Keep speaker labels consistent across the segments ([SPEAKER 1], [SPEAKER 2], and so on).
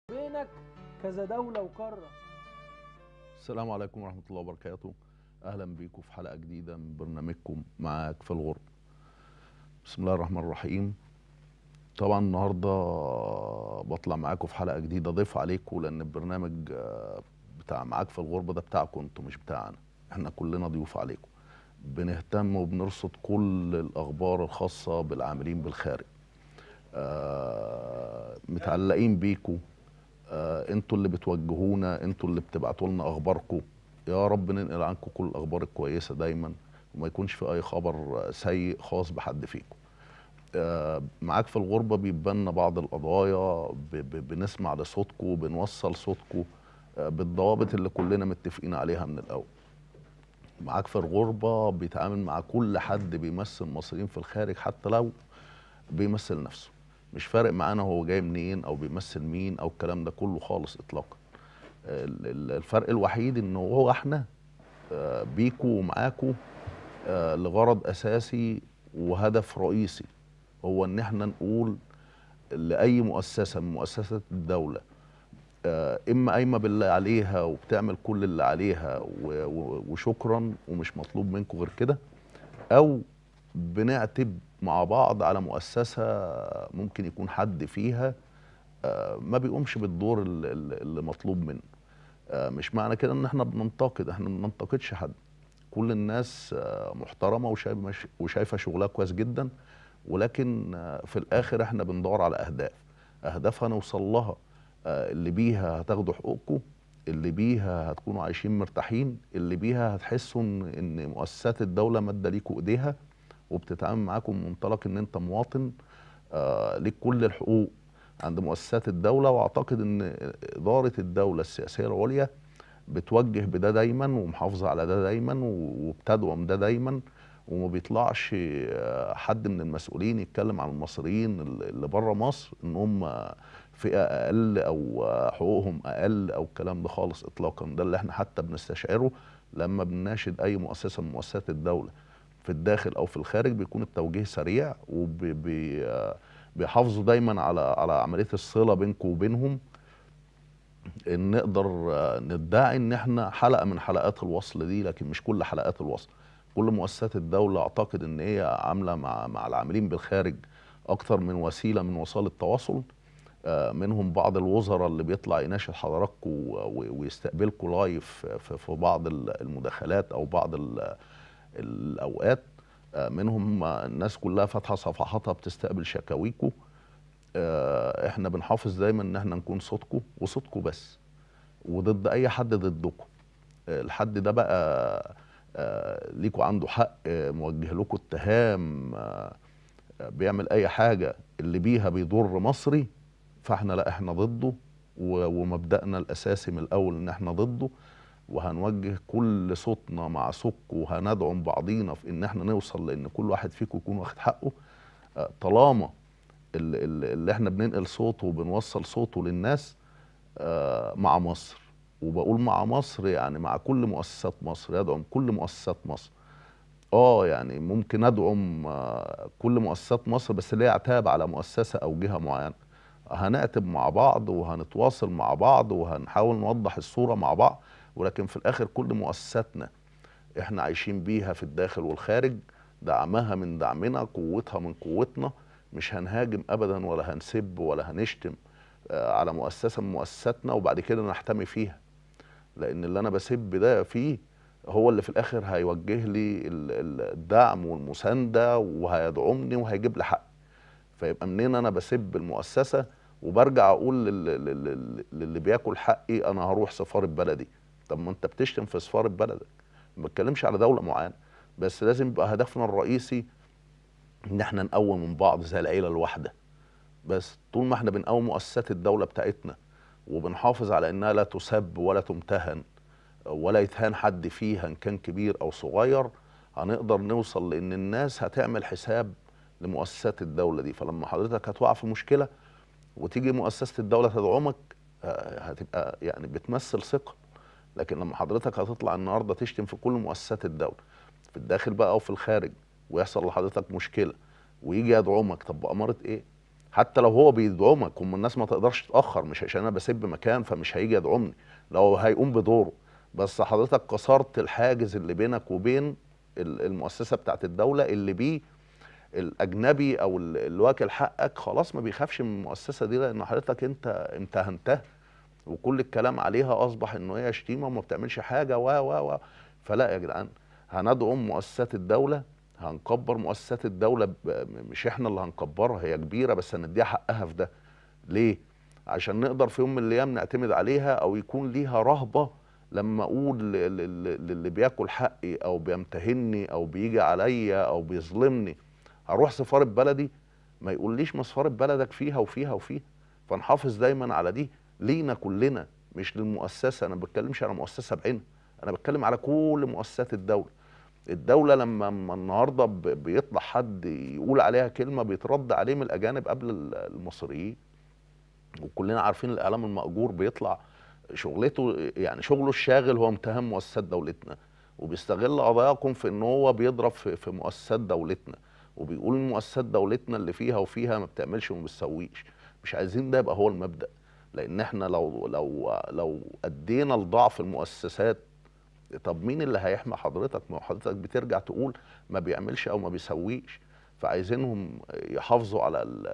[SPEAKER 1] بينك كذا دولة وقارة
[SPEAKER 2] السلام عليكم ورحمة الله وبركاته أهلا بيكم في حلقة جديدة من برنامجكم معاك في الغرب بسم الله الرحمن الرحيم طبعا النهاردة بطلع معاكم في حلقة جديدة ضيف عليكم لأن البرنامج آه، بتاع معاك في الغربة ده بتاعكم انتوا مش بتاعنا احنا كلنا ضيوف عليكم بنهتم وبنرصد كل الأخبار الخاصة بالعاملين بالخارج آه، متعلقين بيكم آه، انتوا اللي بتوجهونا انتوا اللي بتبعتوا لنا اخباركم يا رب ننقل عنكم كل الاخبار الكويسه دايما وما يكونش في اي خبر سيء خاص بحد فيكم آه، معاك في الغربه بيبان بعض القضايا ب- ب- بنسمع لصوتكم بنوصل صوتكم آه، بالضوابط اللي كلنا متفقين عليها من الاول معاك في الغربه بيتعامل مع كل حد بيمثل مصريين في الخارج حتى لو بيمثل نفسه مش فارق معانا هو جاي منين او بيمثل مين او الكلام ده كله خالص اطلاقا ال- ال- الفرق الوحيد ان هو احنا آه، بيكوا ومعاكوا آه، لغرض اساسي وهدف رئيسي هو ان احنا نقول لاي مؤسسه من مؤسسات الدوله آه، اما قايمه باللي عليها وبتعمل كل اللي عليها و- و- وشكرا ومش مطلوب منكم غير كده او بنعتب مع بعض على مؤسسه ممكن يكون حد فيها آه، ما بيقومش بالدور ال- ال- اللي مطلوب منه آه، مش معنى كده ان احنا بننتقد احنا ما بننتقدش حد كل الناس آه، محترمه وشايفه وشايفه شغلها كويس جدا ولكن آه، في الاخر احنا بندور على اهداف اهداف هنوصل لها آه، اللي بيها هتاخدوا حقوقكم اللي بيها هتكونوا عايشين مرتاحين اللي بيها هتحسوا ان إن مؤسسات الدوله ماده ليكوا ايديها وبتتعامل معاكم من منطلق ان انت مواطن آه، ليك كل الحقوق عند مؤسسات الدوله واعتقد ان اداره الدوله السياسيه العليا بتوجه بده دايما ومحافظه على ده دايما وبتدعم ده دايما وما بيطلعش آه، حد من المسؤولين يتكلم عن المصريين اللي بره مصر ان هم فئه اقل او آه، حقوقهم اقل او الكلام ده خالص اطلاقا ده اللي احنا حتى بنستشعره لما بنناشد اي مؤسسه من مؤسسات الدوله في الداخل او في الخارج بيكون التوجيه سريع وبيحافظوا دايما على على عمليه الصله بينكم وبينهم ان نقدر آه، ندعي ان احنا حلقه من حلقات الوصل دي لكن مش كل حلقات الوصل كل مؤسسات الدوله اعتقد ان هي عامله مع مع العاملين بالخارج اكتر من وسيله من وسائل التواصل آه، منهم بعض الوزراء اللي بيطلع يناشد حضراتكم و- ويستقبلكم لايف في في بعض ال- المداخلات او بعض ال- الاوقات آه، منهم الناس كلها فاتحه صفحاتها بتستقبل شكاويكم آه، احنا بنحافظ دايما ان احنا نكون صوتكم وصوتكم بس وضد اي حد ضدكم آه، الحد ده بقى آه، ليكوا عنده حق آه، موجه لكم اتهام آه، آه، بيعمل اي حاجه اللي بيها بيضر مصري فاحنا لا احنا ضده و- ومبدأنا الاساسي من الاول ان احنا ضده وهنوجه كل صوتنا مع صوتكم وهندعم بعضينا في ان احنا نوصل لان كل واحد فيكم يكون واخد حقه آه، طالما ال- ال- اللي احنا بننقل صوته وبنوصل صوته للناس آه، مع مصر وبقول مع مصر يعني مع كل مؤسسات مصر يدعم كل مؤسسات مصر اه يعني ممكن ادعم آه، كل مؤسسات مصر بس ليه اعتاب على مؤسسه او جهه معينه هنعتب مع بعض وهنتواصل مع بعض وهنحاول نوضح الصوره مع بعض ولكن في الاخر كل مؤسساتنا احنا عايشين بيها في الداخل والخارج دعمها من دعمنا قوتها من قوتنا مش هنهاجم ابدا ولا هنسب ولا هنشتم آه، على مؤسسه من مؤسساتنا وبعد كده نحتمي فيها لان اللي انا بسب ده فيه هو اللي في الاخر هيوجه لي ال- ال- الدعم والمسانده وهيدعمني وهيجيب لي حقي فيبقى منين انا بسب المؤسسه وبرجع اقول لل- لل- لل- للي بياكل حقي انا هروح سفاره بلدي طب ما انت بتشتم في سفاره بلدك ما بتكلمش على دوله معينه بس لازم يبقى هدفنا الرئيسي ان احنا نقوم من بعض زي العيله الواحده بس طول ما احنا بنقوم مؤسسات الدوله بتاعتنا وبنحافظ على انها لا تسب ولا تمتهن ولا يتهان حد فيها ان كان كبير او صغير هنقدر نوصل لان الناس هتعمل حساب لمؤسسات الدوله دي فلما حضرتك هتقع في مشكله وتيجي مؤسسه الدوله تدعمك آه، هتبقى يعني بتمثل ثقه لكن لما حضرتك هتطلع النهارده تشتم في كل مؤسسات الدوله في الداخل بقى او في الخارج ويحصل لحضرتك مشكله ويجي يدعمك طب بأمارة ايه حتى لو هو بيدعمك هم الناس ما تقدرش تتاخر مش عشان انا بسيب مكان فمش هيجي يدعمني لو هيقوم بدوره بس حضرتك كسرت الحاجز اللي بينك وبين ال- المؤسسه بتاعت الدوله اللي بيه الاجنبي او ال- اللي واكل حقك خلاص ما بيخافش من المؤسسه دي لان حضرتك انت امتهنتها وكل الكلام عليها اصبح انه هي شتيمه وما بتعملش حاجه و و و فلا يا جدعان هندعم مؤسسات الدوله هنكبر مؤسسات الدوله ب- مش احنا اللي هنكبرها هي كبيره بس هنديها حقها في ده ليه عشان نقدر في يوم من الايام نعتمد عليها او يكون ليها رهبه لما اقول ل- ل- ل- للي بياكل حقي او بيمتهني او بيجي عليا او بيظلمني هروح سفاره بلدي ما يقوليش ما سفاره بلدك فيها وفيها وفيها فنحافظ دايما على دي لينا كلنا مش للمؤسسه انا ما بتكلمش على مؤسسه بعينها انا بتكلم على كل مؤسسات الدوله الدوله لما لما النهارده ب- بيطلع حد يقول عليها كلمه بيترد عليه من الاجانب قبل ال- المصريين وكلنا عارفين الاعلام المأجور بيطلع شغلته يعني شغله الشاغل هو امتهان مؤسسات دولتنا وبيستغل قضاياكم في ان هو بيضرب في, في مؤسسات دولتنا وبيقول مؤسسات دولتنا اللي فيها وفيها ما بتعملش وما بتسويش مش عايزين ده يبقى هو المبدأ لان احنا لو لو لو ادينا لضعف المؤسسات طب مين اللي هيحمي حضرتك ما هو حضرتك بترجع تقول ما بيعملش او ما بيسويش فعايزينهم يحافظوا على ال-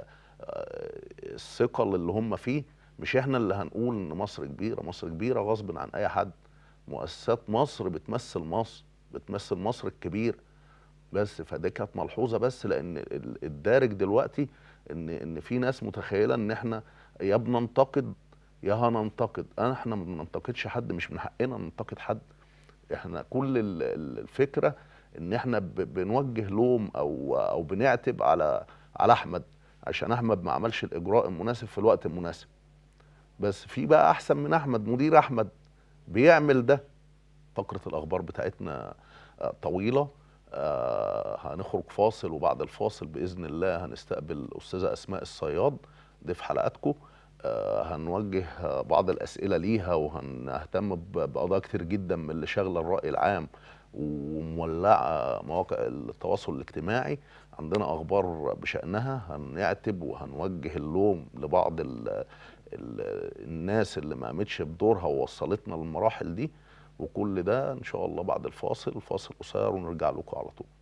[SPEAKER 2] الثقل اللي هم فيه مش احنا اللي هنقول ان مصر كبيره مصر كبيره غصب عن اي حد مؤسسات مصر بتمثل مصر بتمثل مصر الكبير بس فدي كانت ملحوظه بس لان ال- الدارج دلوقتي ان ان في ناس متخيله ان احنا يا بننتقد يا هننتقد احنا ما بننتقدش حد مش من حقنا ننتقد حد احنا كل ال- ال- الفكره ان احنا ب- بنوجه لوم او او بنعتب على على احمد عشان احمد ما عملش الاجراء المناسب في الوقت المناسب بس في بقى احسن من احمد مدير احمد بيعمل ده فقره الاخبار بتاعتنا آه، طويله آه، هنخرج فاصل وبعد الفاصل باذن الله هنستقبل الاستاذه اسماء الصياد ضيف حلقاتكم آه، هنوجه آه، بعض الاسئله ليها وهنهتم ب- بقضايا كتير جدا من اللي شاغله الراي العام ومولعه مواقع التواصل الاجتماعي عندنا اخبار بشانها هنعتب وهنوجه اللوم لبعض ال ال الناس اللي ما قامتش بدورها ووصلتنا للمراحل دي وكل ده ان شاء الله بعد الفاصل فاصل قصير ونرجع لكم على طول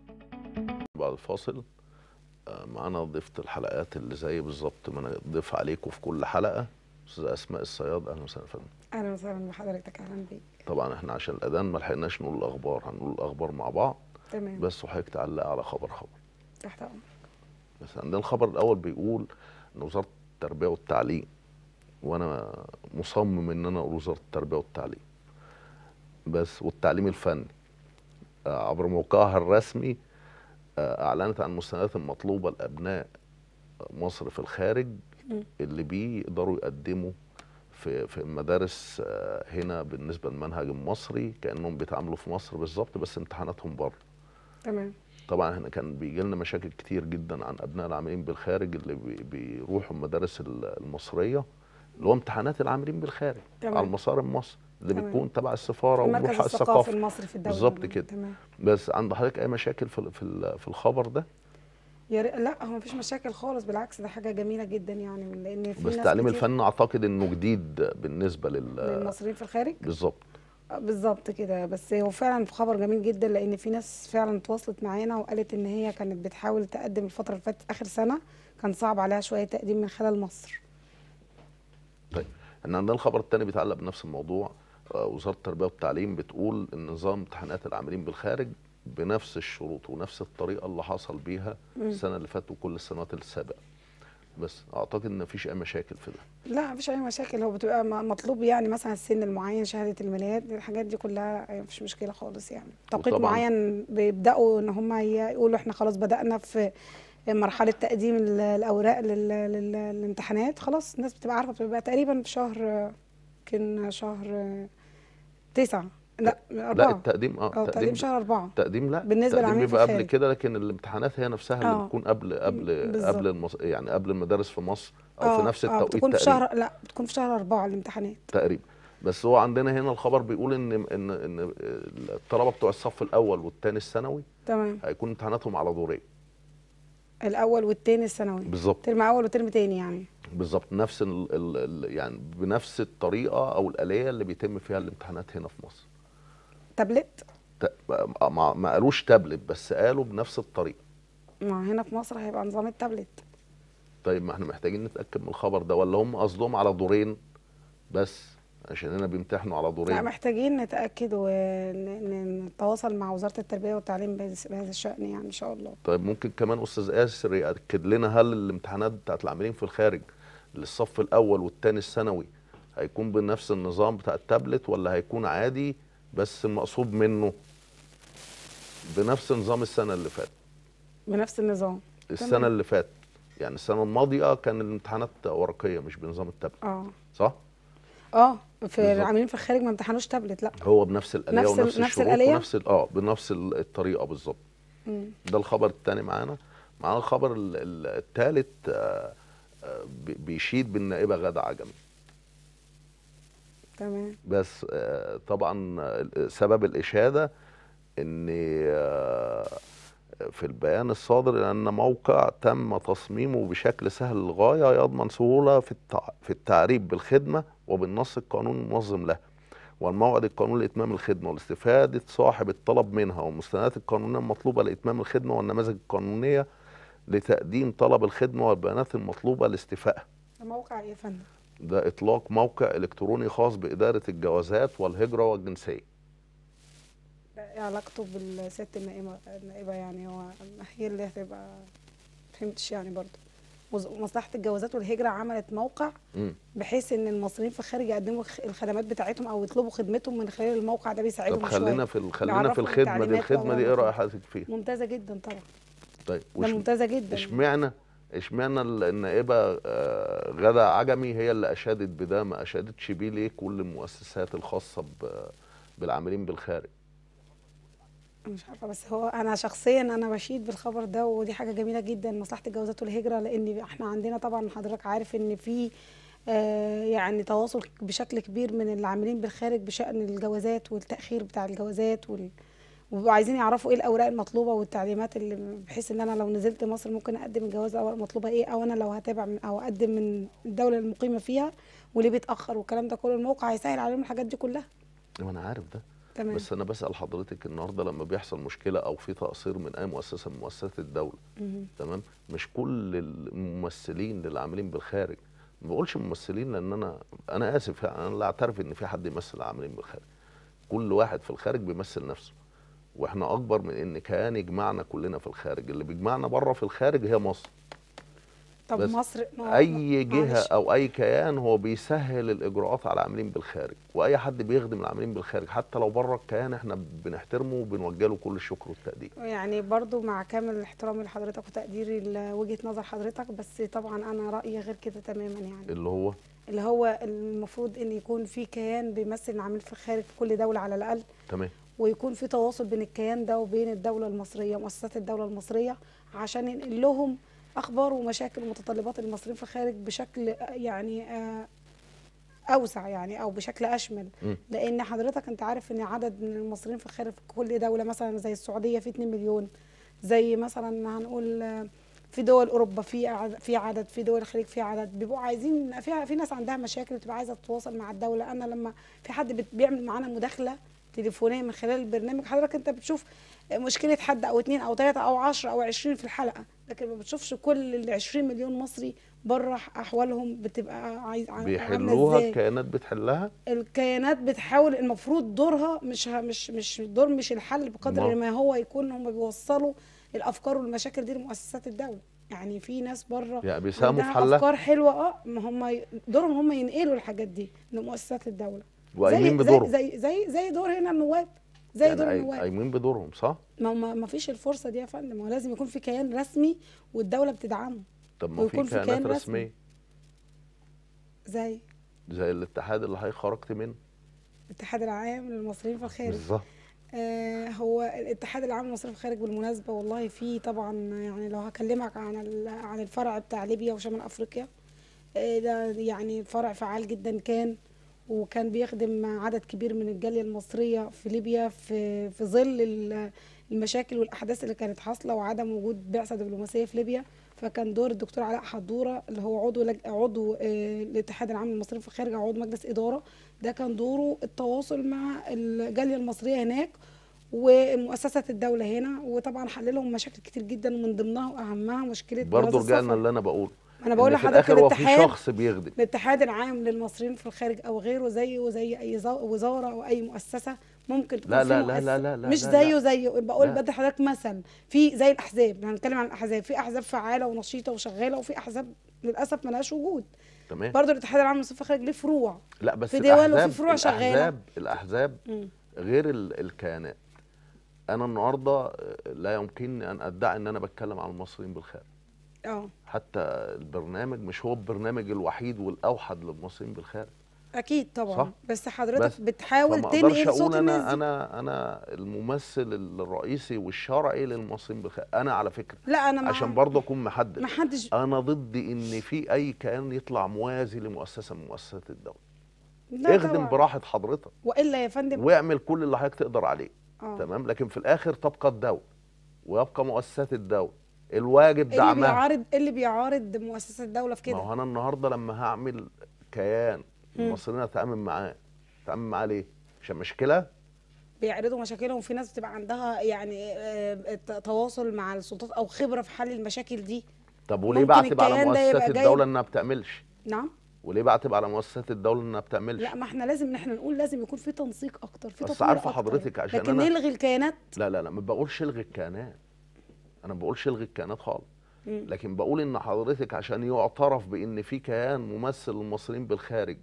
[SPEAKER 2] بعد الفاصل آه، معانا ضيفة الحلقات اللي زي بالظبط ما انا ضيف عليكم في كل حلقه استاذه اسماء الصياد اهلا وسهلا فندم
[SPEAKER 3] اهلا وسهلا بحضرتك اهلا بيك
[SPEAKER 2] طبعا احنا عشان الاذان ما لحقناش نقول الاخبار هنقول الاخبار مع بعض
[SPEAKER 3] تمام
[SPEAKER 2] بس وحضرتك تعلق على خبر خبر
[SPEAKER 3] تحت امرك
[SPEAKER 2] بس عندنا الخبر الاول بيقول ان وزاره التربيه والتعليم وانا مصمم ان انا اقول وزاره التربيه والتعليم بس والتعليم الفني آه، عبر موقعها الرسمي آه، اعلنت عن المستندات المطلوبه لابناء مصر في الخارج
[SPEAKER 3] مم.
[SPEAKER 2] اللي بيه يقدروا يقدموا في في المدارس آه، هنا بالنسبه للمنهج المصري كانهم بيتعاملوا في مصر بالظبط بس امتحاناتهم بره
[SPEAKER 3] تمام
[SPEAKER 2] طبعا احنا كان بيجي لنا مشاكل كتير جدا عن ابناء العاملين بالخارج اللي بي- بيروحوا المدارس ال- المصريه اللي هو امتحانات العاملين بالخارج
[SPEAKER 3] تمام.
[SPEAKER 2] على المصاري مصر اللي
[SPEAKER 3] تمام.
[SPEAKER 2] بتكون تبع السفاره
[SPEAKER 3] المركز
[SPEAKER 2] والملحق
[SPEAKER 3] الثقافي
[SPEAKER 2] الثقافي
[SPEAKER 3] المصري في الدوله
[SPEAKER 2] بالظبط كده.
[SPEAKER 3] تمام
[SPEAKER 2] بس عند حضرتك اي مشاكل في ال- في ال- في الخبر ده
[SPEAKER 3] يا ري... لا هو مفيش مشاكل خالص بالعكس ده حاجه جميله جدا يعني لان في
[SPEAKER 2] بس
[SPEAKER 3] ناس
[SPEAKER 2] التعليم
[SPEAKER 3] كتير
[SPEAKER 2] الفني اعتقد انه جديد بالنسبه لل
[SPEAKER 3] للمصريين في الخارج
[SPEAKER 2] بالظبط
[SPEAKER 3] آه، بالظبط كده بس هو فعلا خبر جميل جدا لان في ناس فعلا تواصلت معانا وقالت ان هي كانت بتحاول تقدم الفتره اللي فاتت اخر سنه كان صعب عليها شويه تقديم من خلال مصر
[SPEAKER 2] طيب احنا عندنا الخبر الثاني بيتعلق بنفس الموضوع آه، وزاره التربيه والتعليم بتقول ان نظام امتحانات العاملين بالخارج بنفس الشروط ونفس الطريقه اللي حصل بيها السنه اللي فاتت وكل السنوات السابقه بس اعتقد ان مفيش اي مشاكل في ده
[SPEAKER 3] لا مفيش اي مشاكل هو بتبقى م- مطلوب يعني مثلا السن المعين شهاده الميلاد الحاجات دي كلها مفيش مشكله خالص يعني توقيت
[SPEAKER 2] وطبعاً-
[SPEAKER 3] معين بيبداوا ان هم يقولوا احنا خلاص بدانا في مرحله تقديم ال- الاوراق لل- لل- للامتحانات خلاص الناس بتبقى عارفه بتبقى تقريبا في شهر يمكن شهر تسعة لا
[SPEAKER 2] لا
[SPEAKER 3] أربعة
[SPEAKER 2] التقديم اه
[SPEAKER 3] اه تقديم شهر أربعة
[SPEAKER 2] التقديم لا
[SPEAKER 3] بالنسبة
[SPEAKER 2] التقديم
[SPEAKER 3] للعاملين في
[SPEAKER 2] بيبقى قبل
[SPEAKER 3] الخارج.
[SPEAKER 2] كده لكن الامتحانات هي نفسها اللي
[SPEAKER 3] آه.
[SPEAKER 2] بتكون قبل قبل
[SPEAKER 3] بالظبط.
[SPEAKER 2] قبل المص... يعني قبل المدارس في مصر او في
[SPEAKER 3] اه
[SPEAKER 2] نفس
[SPEAKER 3] اه
[SPEAKER 2] التوقيت
[SPEAKER 3] بتكون في
[SPEAKER 2] تقريبا
[SPEAKER 3] شهر لا بتكون في شهر أربعة الامتحانات
[SPEAKER 2] تقريبا بس هو عندنا هنا الخبر بيقول ان ان ان الطلبه بتوع الصف الاول والثاني الثانوي
[SPEAKER 3] تمام
[SPEAKER 2] هيكون امتحاناتهم على دورين
[SPEAKER 3] الاول والتاني الثانوي
[SPEAKER 2] بالظبط
[SPEAKER 3] ترم اول وترم تاني يعني
[SPEAKER 2] بالظبط نفس ال ال ال يعني بنفس الطريقه او الاليه اللي بيتم فيها الامتحانات هنا في مصر
[SPEAKER 3] تابلت
[SPEAKER 2] ت- ما, ما قالوش تابلت بس قالوا بنفس الطريقه
[SPEAKER 3] ما هنا في مصر هيبقى نظام التابلت
[SPEAKER 2] طيب ما احنا محتاجين نتاكد من الخبر ده ولا هم قصدهم على دورين بس عشان هنا بيمتحنوا على
[SPEAKER 3] لا
[SPEAKER 2] دورين
[SPEAKER 3] محتاجين نتاكد ونتواصل مع وزاره التربيه والتعليم بهذا بهذا الشان يعني ان شاء الله
[SPEAKER 2] طيب ممكن كمان استاذ ياسر ياكد لنا هل الامتحانات بتاعت العاملين في الخارج للصف الاول والثاني الثانوي هيكون بنفس النظام بتاع التابلت ولا هيكون عادي بس المقصود منه بنفس نظام السنه اللي فاتت
[SPEAKER 3] بنفس النظام
[SPEAKER 2] السنه
[SPEAKER 3] تمام.
[SPEAKER 2] اللي فاتت يعني السنه الماضيه كان الامتحانات ورقيه مش بنظام التابلت
[SPEAKER 3] اه
[SPEAKER 2] صح
[SPEAKER 3] اه في
[SPEAKER 2] بالظبط.
[SPEAKER 3] العاملين في الخارج ما امتحنوش تابلت لا
[SPEAKER 2] هو بنفس الاليه
[SPEAKER 3] نفس ال-
[SPEAKER 2] ونفس
[SPEAKER 3] نفس
[SPEAKER 2] الشروط
[SPEAKER 3] الآلية؟
[SPEAKER 2] ونفس ال- اه بنفس ال- الطريقه بالظبط
[SPEAKER 3] مم.
[SPEAKER 2] ده الخبر الثاني معانا معانا الخبر الثالث بيشيد بالنائبه غاده عجمي
[SPEAKER 3] تمام
[SPEAKER 2] بس آه، طبعا آه، سبب الاشاده ان آه، في البيان الصادر ان موقع تم تصميمه بشكل سهل للغايه يضمن سهوله في التع- في التعريف بالخدمه وبالنص القانوني المنظم لها والموعد القانوني لاتمام الخدمه والاستفاده صاحب الطلب منها والمستندات القانونيه المطلوبه لاتمام الخدمه والنماذج القانونيه لتقديم طلب الخدمه والبيانات المطلوبه لاستيفائها
[SPEAKER 3] ده موقع ايه يا فندم
[SPEAKER 2] ده اطلاق موقع الكتروني خاص باداره الجوازات والهجره والجنسيه
[SPEAKER 3] ده ايه علاقته بالست النائبه النائبه يعني هو هي اللي هتبقى فهمتش يعني برضو وز- مصلحه الجوازات والهجره عملت موقع
[SPEAKER 2] مم.
[SPEAKER 3] بحيث ان المصريين في الخارج يقدموا الخ- الخدمات بتاعتهم او يطلبوا خدمتهم من خلال الموقع ده بيساعدهم
[SPEAKER 2] طب خلينا
[SPEAKER 3] شوية.
[SPEAKER 2] في ال- خلينا في
[SPEAKER 3] بيعرفهم
[SPEAKER 2] الخدمه دي
[SPEAKER 3] التعليمات
[SPEAKER 2] الخدمه دي ايه
[SPEAKER 3] وأوامر
[SPEAKER 2] راي حضرتك فيها
[SPEAKER 3] ممتازه جدا طبعا
[SPEAKER 2] طيب
[SPEAKER 3] ده
[SPEAKER 2] وش-
[SPEAKER 3] ممتازه جدا
[SPEAKER 2] اشمعنى اشمعنى ال- النائبه آه، غادة عجمي هي اللي اشادت بده ما اشادتش بيه ليه كل المؤسسات الخاصه ب- بالعاملين بالخارج
[SPEAKER 3] مش عارفه بس هو انا شخصيا انا بشيد بالخبر ده ودي حاجه جميله جدا مصلحه الجوازات والهجره لان احنا عندنا طبعا حضرتك عارف ان في آه يعني تواصل بشكل كبير من العاملين بالخارج بشان الجوازات والتاخير بتاع الجوازات وال وبيبقوا عايزين يعرفوا ايه الاوراق المطلوبه والتعليمات اللي بحيث ان انا لو نزلت مصر ممكن اقدم الجواز الاوراق المطلوبه ايه او انا لو هتابع من او اقدم من الدوله المقيمه فيها وليه بيتاخر والكلام ده كله الموقع هيسهل عليهم الحاجات دي كلها
[SPEAKER 2] ما انا عارف ده
[SPEAKER 3] تمام
[SPEAKER 2] بس انا بسال حضرتك النهارده لما بيحصل مشكله او في تقصير من اي مؤسسه من مؤسسات الدوله
[SPEAKER 3] مهم.
[SPEAKER 2] تمام مش كل الممثلين اللي عاملين بالخارج ما بقولش ممثلين لان انا انا اسف يعني انا لا اعترف ان في حد يمثل عاملين بالخارج كل واحد في الخارج بيمثل نفسه واحنا اكبر من ان كيان يجمعنا كلنا في الخارج اللي بيجمعنا بره في الخارج هي مصر
[SPEAKER 3] طب
[SPEAKER 2] بس
[SPEAKER 3] مصر ما-
[SPEAKER 2] اي جهه
[SPEAKER 3] معلش.
[SPEAKER 2] او اي كيان هو بيسهل الاجراءات على العاملين بالخارج واي حد بيخدم العاملين بالخارج حتى لو بره الكيان احنا بنحترمه وبنوجه له كل الشكر والتقدير
[SPEAKER 3] يعني برضو مع كامل احترامي لحضرتك وتقديري لوجهة نظر حضرتك بس طبعا انا رأيي غير كده تماما يعني
[SPEAKER 2] اللي هو
[SPEAKER 3] اللي هو المفروض ان يكون في كيان بيمثل العامل في الخارج في كل دولة على الاقل
[SPEAKER 2] تمام
[SPEAKER 3] ويكون في تواصل بين الكيان ده وبين الدولة المصرية مؤسسات الدولة المصرية عشان ينقل لهم اخبار ومشاكل ومتطلبات المصريين في الخارج بشكل آه، يعني آه، اوسع يعني او بشكل اشمل
[SPEAKER 2] مم.
[SPEAKER 3] لان حضرتك انت عارف ان عدد من المصريين في الخارج في كل دوله مثلا زي السعوديه في 2 مليون زي مثلا هنقول آه، في دول اوروبا في عدد في عدد في دول الخليج في عدد بيبقوا عايزين في في ناس عندها مشاكل بتبقى عايزه تتواصل مع الدوله انا لما في حد بت- بيعمل معانا مداخله تليفونيه من خلال البرنامج حضرتك انت بتشوف مشكله حد او اتنين او تلاته او عشرة او عشرين في الحلقه لكن ما بتشوفش كل ال 20 مليون مصري بره احوالهم بتبقى عايز عاملة
[SPEAKER 2] بيحلوها
[SPEAKER 3] إزاي.
[SPEAKER 2] الكيانات بتحلها
[SPEAKER 3] الكيانات بتحاول المفروض دورها مش ه- مش مش دور مش الحل بقدر
[SPEAKER 2] أمال؟
[SPEAKER 3] ما هو يكون هم بيوصلوا الافكار والمشاكل دي لمؤسسات الدوله يعني في ناس بره
[SPEAKER 2] يعني بيساهموا في
[SPEAKER 3] عندها
[SPEAKER 2] حلها
[SPEAKER 3] افكار حلوه اه ما هم ي- دورهم هم ينقلوا الحاجات دي لمؤسسات الدوله
[SPEAKER 2] وقايمين
[SPEAKER 3] زي
[SPEAKER 2] بدورهم
[SPEAKER 3] زي زي زي دور هنا النواب زي
[SPEAKER 2] يعني
[SPEAKER 3] دور
[SPEAKER 2] قاي-
[SPEAKER 3] النواب
[SPEAKER 2] قايمين بدورهم صح
[SPEAKER 3] ما هو ما ما فيش الفرصه دي يا فندم ما هو لازم يكون في كيان رسمي والدوله بتدعمه
[SPEAKER 2] طب ما في
[SPEAKER 3] ويكون في
[SPEAKER 2] كيانات
[SPEAKER 3] كيان رسمي.
[SPEAKER 2] رسميه
[SPEAKER 3] زي
[SPEAKER 2] زي الاتحاد اللي حضرتك خرجت منه
[SPEAKER 3] الاتحاد العام للمصريين في الخارج
[SPEAKER 2] بالظبط
[SPEAKER 3] آه، هو الاتحاد العام للمصريين في الخارج بالمناسبة والله في طبعا يعني لو هكلمك عن ال- عن الفرع بتاع ليبيا وشمال أفريقيا آه، ده يعني فرع فعال جدا كان وكان بيخدم عدد كبير من الجالية المصرية في ليبيا في في ظل ال- المشاكل والاحداث اللي كانت حاصله وعدم وجود بعثه دبلوماسيه في ليبيا فكان دور الدكتور علاء حضوره اللي هو عضو لج... عضو آه، الاتحاد العام للمصريين في الخارج او عضو مجلس اداره ده كان دوره التواصل مع الجاليه المصريه هناك ومؤسسه الدوله هنا وطبعا حل لهم مشاكل كتير جدا ومن ضمنها واهمها مشكله
[SPEAKER 2] برضه
[SPEAKER 3] جواز
[SPEAKER 2] رجعنا
[SPEAKER 3] السفر.
[SPEAKER 2] اللي انا بقوله
[SPEAKER 3] انا بقول
[SPEAKER 2] إن في
[SPEAKER 3] لحضرتك
[SPEAKER 2] الاخر هو في
[SPEAKER 3] الاتحاد
[SPEAKER 2] شخص بيخدم
[SPEAKER 3] الاتحاد العام للمصريين في الخارج او غيره زيه زي اي زو- وزاره او اي مؤسسه ممكن تكون
[SPEAKER 2] لا
[SPEAKER 3] في
[SPEAKER 2] لا لا
[SPEAKER 3] مؤسسة
[SPEAKER 2] لا لا لا
[SPEAKER 3] مش
[SPEAKER 2] لا
[SPEAKER 3] زيه
[SPEAKER 2] لا.
[SPEAKER 3] زيه بقول
[SPEAKER 2] لا.
[SPEAKER 3] بدي حضرتك مثل في زي الاحزاب هنتكلم عن الاحزاب في احزاب فعاله ونشيطه وشغاله وفي احزاب للاسف ملهاش وجود
[SPEAKER 2] تمام
[SPEAKER 3] برضه الاتحاد العام للمصريين في الخارج ليه فروع
[SPEAKER 2] لا بس
[SPEAKER 3] في دول وفي
[SPEAKER 2] الأحزاب-
[SPEAKER 3] فروع شغالة.
[SPEAKER 2] الاحزاب الاحزاب
[SPEAKER 3] مم.
[SPEAKER 2] غير ال- الكيانات انا النهارده آه، لا يمكنني ان ادعي ان انا بتكلم عن المصريين بالخارج
[SPEAKER 3] اه
[SPEAKER 2] حتى البرنامج مش هو البرنامج الوحيد والاوحد للمصريين بالخارج
[SPEAKER 3] اكيد طبعا
[SPEAKER 2] صح.
[SPEAKER 3] بس حضرتك
[SPEAKER 2] بس
[SPEAKER 3] بتحاول
[SPEAKER 2] فما اقدرش
[SPEAKER 3] تنقل صوت
[SPEAKER 2] اقول
[SPEAKER 3] الناس
[SPEAKER 2] انا
[SPEAKER 3] دي.
[SPEAKER 2] انا انا الممثل الرئيسي والشرعي للمصريين بالخارج انا على فكره
[SPEAKER 3] لا انا مع
[SPEAKER 2] عشان برضه اكون محدد
[SPEAKER 3] ما حدش
[SPEAKER 2] انا ضد ان في اي كيان يطلع موازي لمؤسسه من مؤسسات الدوله
[SPEAKER 3] لا
[SPEAKER 2] اخدم
[SPEAKER 3] طبعاً.
[SPEAKER 2] براحه حضرتك
[SPEAKER 3] والا يا فندم
[SPEAKER 2] واعمل كل اللي حضرتك تقدر عليه
[SPEAKER 3] اه
[SPEAKER 2] تمام لكن في الاخر تبقى الدوله ويبقى مؤسسات الدوله الواجب
[SPEAKER 3] إيه اللي
[SPEAKER 2] دعمها
[SPEAKER 3] بيعارض إيه اللي بيعارض مؤسسه الدوله في
[SPEAKER 2] ما
[SPEAKER 3] كده
[SPEAKER 2] هو انا النهارده لما هعمل كيان
[SPEAKER 3] مم.
[SPEAKER 2] المصريين اتعامل معاه اتعامل معاه ليه؟ عشان مشكله
[SPEAKER 3] بيعرضوا مشاكلهم وفي ناس بتبقى عندها يعني آه، ت- تواصل مع السلطات او خبره في حل المشاكل دي
[SPEAKER 2] طب وليه
[SPEAKER 3] ممكن
[SPEAKER 2] بعتب على
[SPEAKER 3] الكيان ده يبقى
[SPEAKER 2] مؤسسات
[SPEAKER 3] جاي-
[SPEAKER 2] الدوله انها بتعملش؟
[SPEAKER 3] نعم
[SPEAKER 2] وليه بعتب على مؤسسات الدوله انها بتعملش؟
[SPEAKER 3] لا ما احنا لازم ان احنا نقول لازم يكون في تنسيق اكتر في
[SPEAKER 2] بس
[SPEAKER 3] تطوير
[SPEAKER 2] عارفة
[SPEAKER 3] أكتر.
[SPEAKER 2] حضرتك عشان
[SPEAKER 3] لكن
[SPEAKER 2] أنا-
[SPEAKER 3] نلغي الكيانات
[SPEAKER 2] لا لا لا ما بقولش الغي الكيانات انا ما بقولش الغي الكيانات خالص
[SPEAKER 3] مم.
[SPEAKER 2] لكن بقول ان حضرتك عشان يعترف بان في كيان ممثل للمصريين بالخارج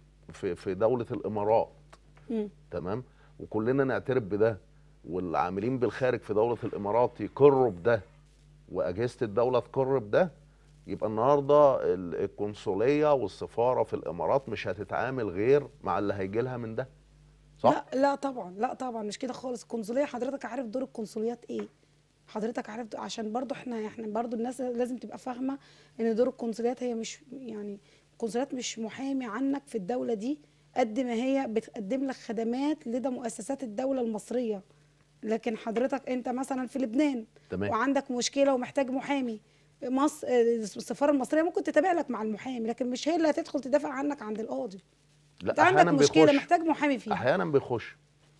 [SPEAKER 2] في في دوله الامارات
[SPEAKER 3] مم.
[SPEAKER 2] تمام وكلنا نعترف بده والعاملين بالخارج في دوله الامارات يقروا بده واجهزه الدوله تقر بده يبقى النهارده ال- القنصليه والسفاره في الامارات مش هتتعامل غير مع اللي هيجي لها من ده صح
[SPEAKER 3] لا لا طبعا لا طبعا مش كده خالص القنصليه حضرتك عارف دور القنصليات ايه حضرتك عارف دو- عشان برضو احنا احنا برضو الناس لازم تبقى فاهمه ان دور القنصليات هي مش يعني القنصليات مش محامي عنك في الدوله دي قد ما هي بتقدم لك خدمات لدى مؤسسات الدوله المصريه لكن حضرتك انت مثلا في لبنان
[SPEAKER 2] تمام
[SPEAKER 3] وعندك مشكله ومحتاج محامي مصر السفاره المصريه ممكن تتابع لك مع المحامي لكن مش هي اللي هتدخل تدافع عنك عند القاضي انت
[SPEAKER 2] لا
[SPEAKER 3] عندك
[SPEAKER 2] احيانا
[SPEAKER 3] مشكله
[SPEAKER 2] بيخش
[SPEAKER 3] محتاج محامي فيها
[SPEAKER 2] احيانا بيخش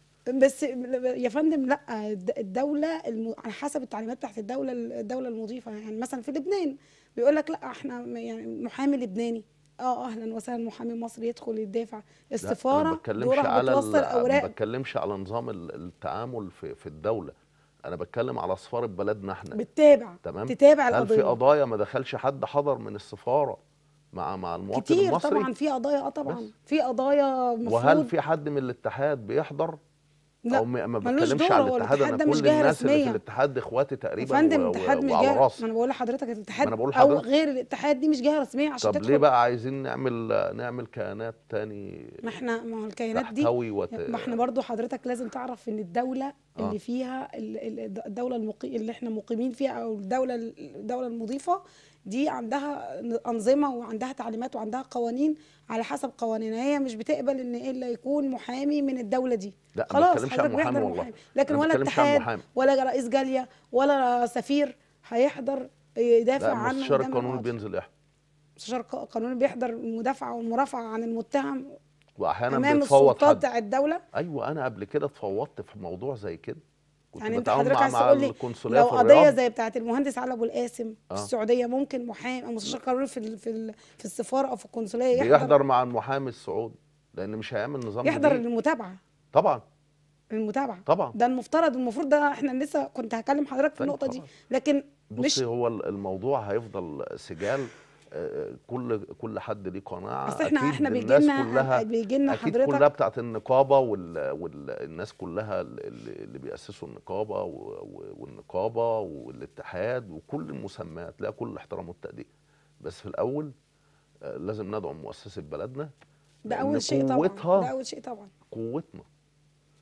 [SPEAKER 3] بس يا فندم لا الد- الدوله الم... على حسب التعليمات بتاعت الدوله الدوله المضيفه يعني مثلا في لبنان بيقول لك لا احنا م- يعني محامي لبناني اه اهلا وسهلا محامي مصري يدخل يدافع
[SPEAKER 2] لا،
[SPEAKER 3] السفاره
[SPEAKER 2] انا ما بتكلمش
[SPEAKER 3] دورها
[SPEAKER 2] على
[SPEAKER 3] بتوصل
[SPEAKER 2] ال- ما
[SPEAKER 3] اوراق
[SPEAKER 2] بتكلمش على نظام ال- التعامل في في الدوله انا بتكلم على سفاره بلدنا احنا
[SPEAKER 3] بتتابع
[SPEAKER 2] تمام
[SPEAKER 3] تتابع
[SPEAKER 2] هل في
[SPEAKER 3] القضيه
[SPEAKER 2] قضايا ما دخلش حد حضر من السفاره مع مع المواطن
[SPEAKER 3] كتير
[SPEAKER 2] المصري
[SPEAKER 3] طبعا في قضايا اه طبعا
[SPEAKER 2] بس.
[SPEAKER 3] في قضايا
[SPEAKER 2] وهل
[SPEAKER 3] المفروض
[SPEAKER 2] في حد من الاتحاد بيحضر
[SPEAKER 3] لا
[SPEAKER 2] او ما ما
[SPEAKER 3] ملوش
[SPEAKER 2] بتكلمش
[SPEAKER 3] دور،
[SPEAKER 2] على
[SPEAKER 3] هو
[SPEAKER 2] الاتحاد
[SPEAKER 3] الاتحاد
[SPEAKER 2] انا
[SPEAKER 3] ده مش
[SPEAKER 2] كل
[SPEAKER 3] جهة
[SPEAKER 2] الناس اللي في
[SPEAKER 3] رسمية.
[SPEAKER 2] الاتحاد اخواتي
[SPEAKER 3] يا
[SPEAKER 2] تقريبا
[SPEAKER 3] فندم
[SPEAKER 2] و- و-
[SPEAKER 3] الاتحاد مش
[SPEAKER 2] وعلى
[SPEAKER 3] جهه
[SPEAKER 2] راسي
[SPEAKER 3] ما انا بقول لحضرتك الاتحاد
[SPEAKER 2] أنا بقول
[SPEAKER 3] او
[SPEAKER 2] لحضرتك.
[SPEAKER 3] غير الاتحاد دي مش جهه رسميه عشان
[SPEAKER 2] طب
[SPEAKER 3] تدخل
[SPEAKER 2] ليه بقى عايزين نعمل نعمل كيانات تاني
[SPEAKER 3] ما احنا ما هو الكيانات دي
[SPEAKER 2] تحتوي وت...
[SPEAKER 3] ما احنا برضو حضرتك لازم تعرف ان الدولة
[SPEAKER 2] آه.
[SPEAKER 3] اللي فيها ال- ال- الدولة المقي... اللي احنا مقيمين فيها او الدولة الدولة المضيفة دي عندها أنظمة وعندها تعليمات وعندها قوانين على حسب قوانينها هي مش بتقبل ان الا يكون محامي من الدولة دي
[SPEAKER 2] لا ما
[SPEAKER 3] خلاص
[SPEAKER 2] بتكلمش عن
[SPEAKER 3] حضرتك
[SPEAKER 2] محامي
[SPEAKER 3] بيحضر
[SPEAKER 2] والله
[SPEAKER 3] محامي لكن
[SPEAKER 2] أنا ما
[SPEAKER 3] ولا
[SPEAKER 2] بتكلمش عن
[SPEAKER 3] اتحاد
[SPEAKER 2] محامي.
[SPEAKER 3] ولا رئيس جالية ولا سفير هيحضر يدافع
[SPEAKER 2] لا
[SPEAKER 3] عنه
[SPEAKER 2] مستشار
[SPEAKER 3] قدام
[SPEAKER 2] القانون
[SPEAKER 3] القاضي.
[SPEAKER 2] بينزل يحضر
[SPEAKER 3] مستشار قانوني بيحضر المدافعة والمرافعة عن المتهم
[SPEAKER 2] واحيانا
[SPEAKER 3] امام
[SPEAKER 2] بيتفوض
[SPEAKER 3] السلطات
[SPEAKER 2] حد
[SPEAKER 3] بتاع الدولة
[SPEAKER 2] ايوه انا قبل كده اتفوضت في موضوع زي كده كنت
[SPEAKER 3] يعني انت
[SPEAKER 2] بتعاون
[SPEAKER 3] حضرتك
[SPEAKER 2] مع
[SPEAKER 3] عايز
[SPEAKER 2] مع
[SPEAKER 3] تقول لي
[SPEAKER 2] القنصليه
[SPEAKER 3] لو
[SPEAKER 2] في
[SPEAKER 3] قضيه
[SPEAKER 2] الرياض
[SPEAKER 3] زي بتاعه المهندس علي ابو القاسم
[SPEAKER 2] آه.
[SPEAKER 3] في السعوديه ممكن محامي او مستشار قانوني في ال- في ال- في السفاره او في القنصليه يحضر
[SPEAKER 2] بيحضر مع المحامي السعودي لان مش هيعمل نظام
[SPEAKER 3] يحضر
[SPEAKER 2] جديد.
[SPEAKER 3] المتابعه
[SPEAKER 2] طبعا
[SPEAKER 3] المتابعه
[SPEAKER 2] طبعا
[SPEAKER 3] ده المفترض المفروض ده احنا لسه كنت هكلم حضرتك في
[SPEAKER 2] طيب
[SPEAKER 3] النقطه دي
[SPEAKER 2] خلاص.
[SPEAKER 3] لكن مش
[SPEAKER 2] بصي هو ال- الموضوع هيفضل سجال آه، كل كل حد ليه قناعه
[SPEAKER 3] اصل احنا
[SPEAKER 2] أكيد
[SPEAKER 3] احنا بيجي
[SPEAKER 2] الناس
[SPEAKER 3] لنا
[SPEAKER 2] كلها
[SPEAKER 3] بيجي لنا
[SPEAKER 2] اكيد كلها
[SPEAKER 3] حضرتك
[SPEAKER 2] بتاعت النقابه وال... والناس كلها اللي, اللي بيأسسوا النقابه و... و- والنقابه والاتحاد وكل المسميات لها كل الاحترام والتقدير بس في الاول آه، لازم ندعم مؤسسه بلدنا
[SPEAKER 3] ده
[SPEAKER 2] لأن
[SPEAKER 3] اول شيء طبعا
[SPEAKER 2] قوتها
[SPEAKER 3] ده اول شيء طبعا
[SPEAKER 2] قوتنا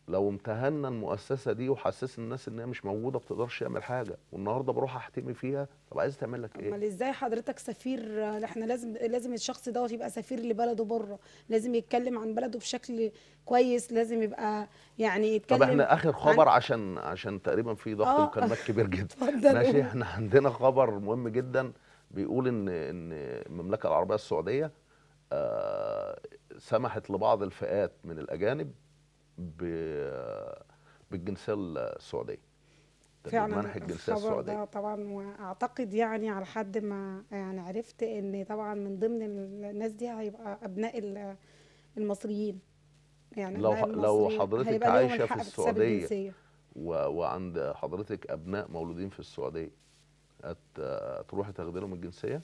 [SPEAKER 2] لو امتهنا المؤسسه دي وحسسنا الناس ان هي مش موجوده ما بتقدرش تعمل حاجه والنهارده بروح احتمي فيها طب عايز تعمل لك ايه
[SPEAKER 3] امال ازاي حضرتك سفير آه، احنا لازم لازم الشخص دوت يبقى سفير لبلده بره لازم يتكلم عن بلده بشكل كويس لازم يبقى يعني يتكلم
[SPEAKER 2] طب احنا اخر خبر
[SPEAKER 3] عن-
[SPEAKER 2] عشان عشان تقريبا في ضغط
[SPEAKER 3] آه.
[SPEAKER 2] مكالمات كبير جدا
[SPEAKER 3] اتفضل
[SPEAKER 2] ماشي
[SPEAKER 3] قول.
[SPEAKER 2] احنا عندنا خبر مهم جدا بيقول ان ان المملكه العربيه السعوديه آه سمحت لبعض الفئات من الاجانب ب- بالجنسيه السعوديه
[SPEAKER 3] فعلا
[SPEAKER 2] منح الجنسيه
[SPEAKER 3] الخبر
[SPEAKER 2] السعوديه
[SPEAKER 3] ده طبعا واعتقد يعني على حد ما يعني عرفت ان طبعا من ضمن الناس دي هيبقى ابناء ال- المصريين يعني
[SPEAKER 2] لو
[SPEAKER 3] أبناء
[SPEAKER 2] ح- لو
[SPEAKER 3] المصريين
[SPEAKER 2] حضرتك
[SPEAKER 3] هيبقى ليهم
[SPEAKER 2] عايشة في
[SPEAKER 3] الحق باكتساب
[SPEAKER 2] السعودية
[SPEAKER 3] الجنسية.
[SPEAKER 2] و... وعند حضرتك ابناء مولودين في السعوديه هت... هتروحي تاخدي لهم الجنسيه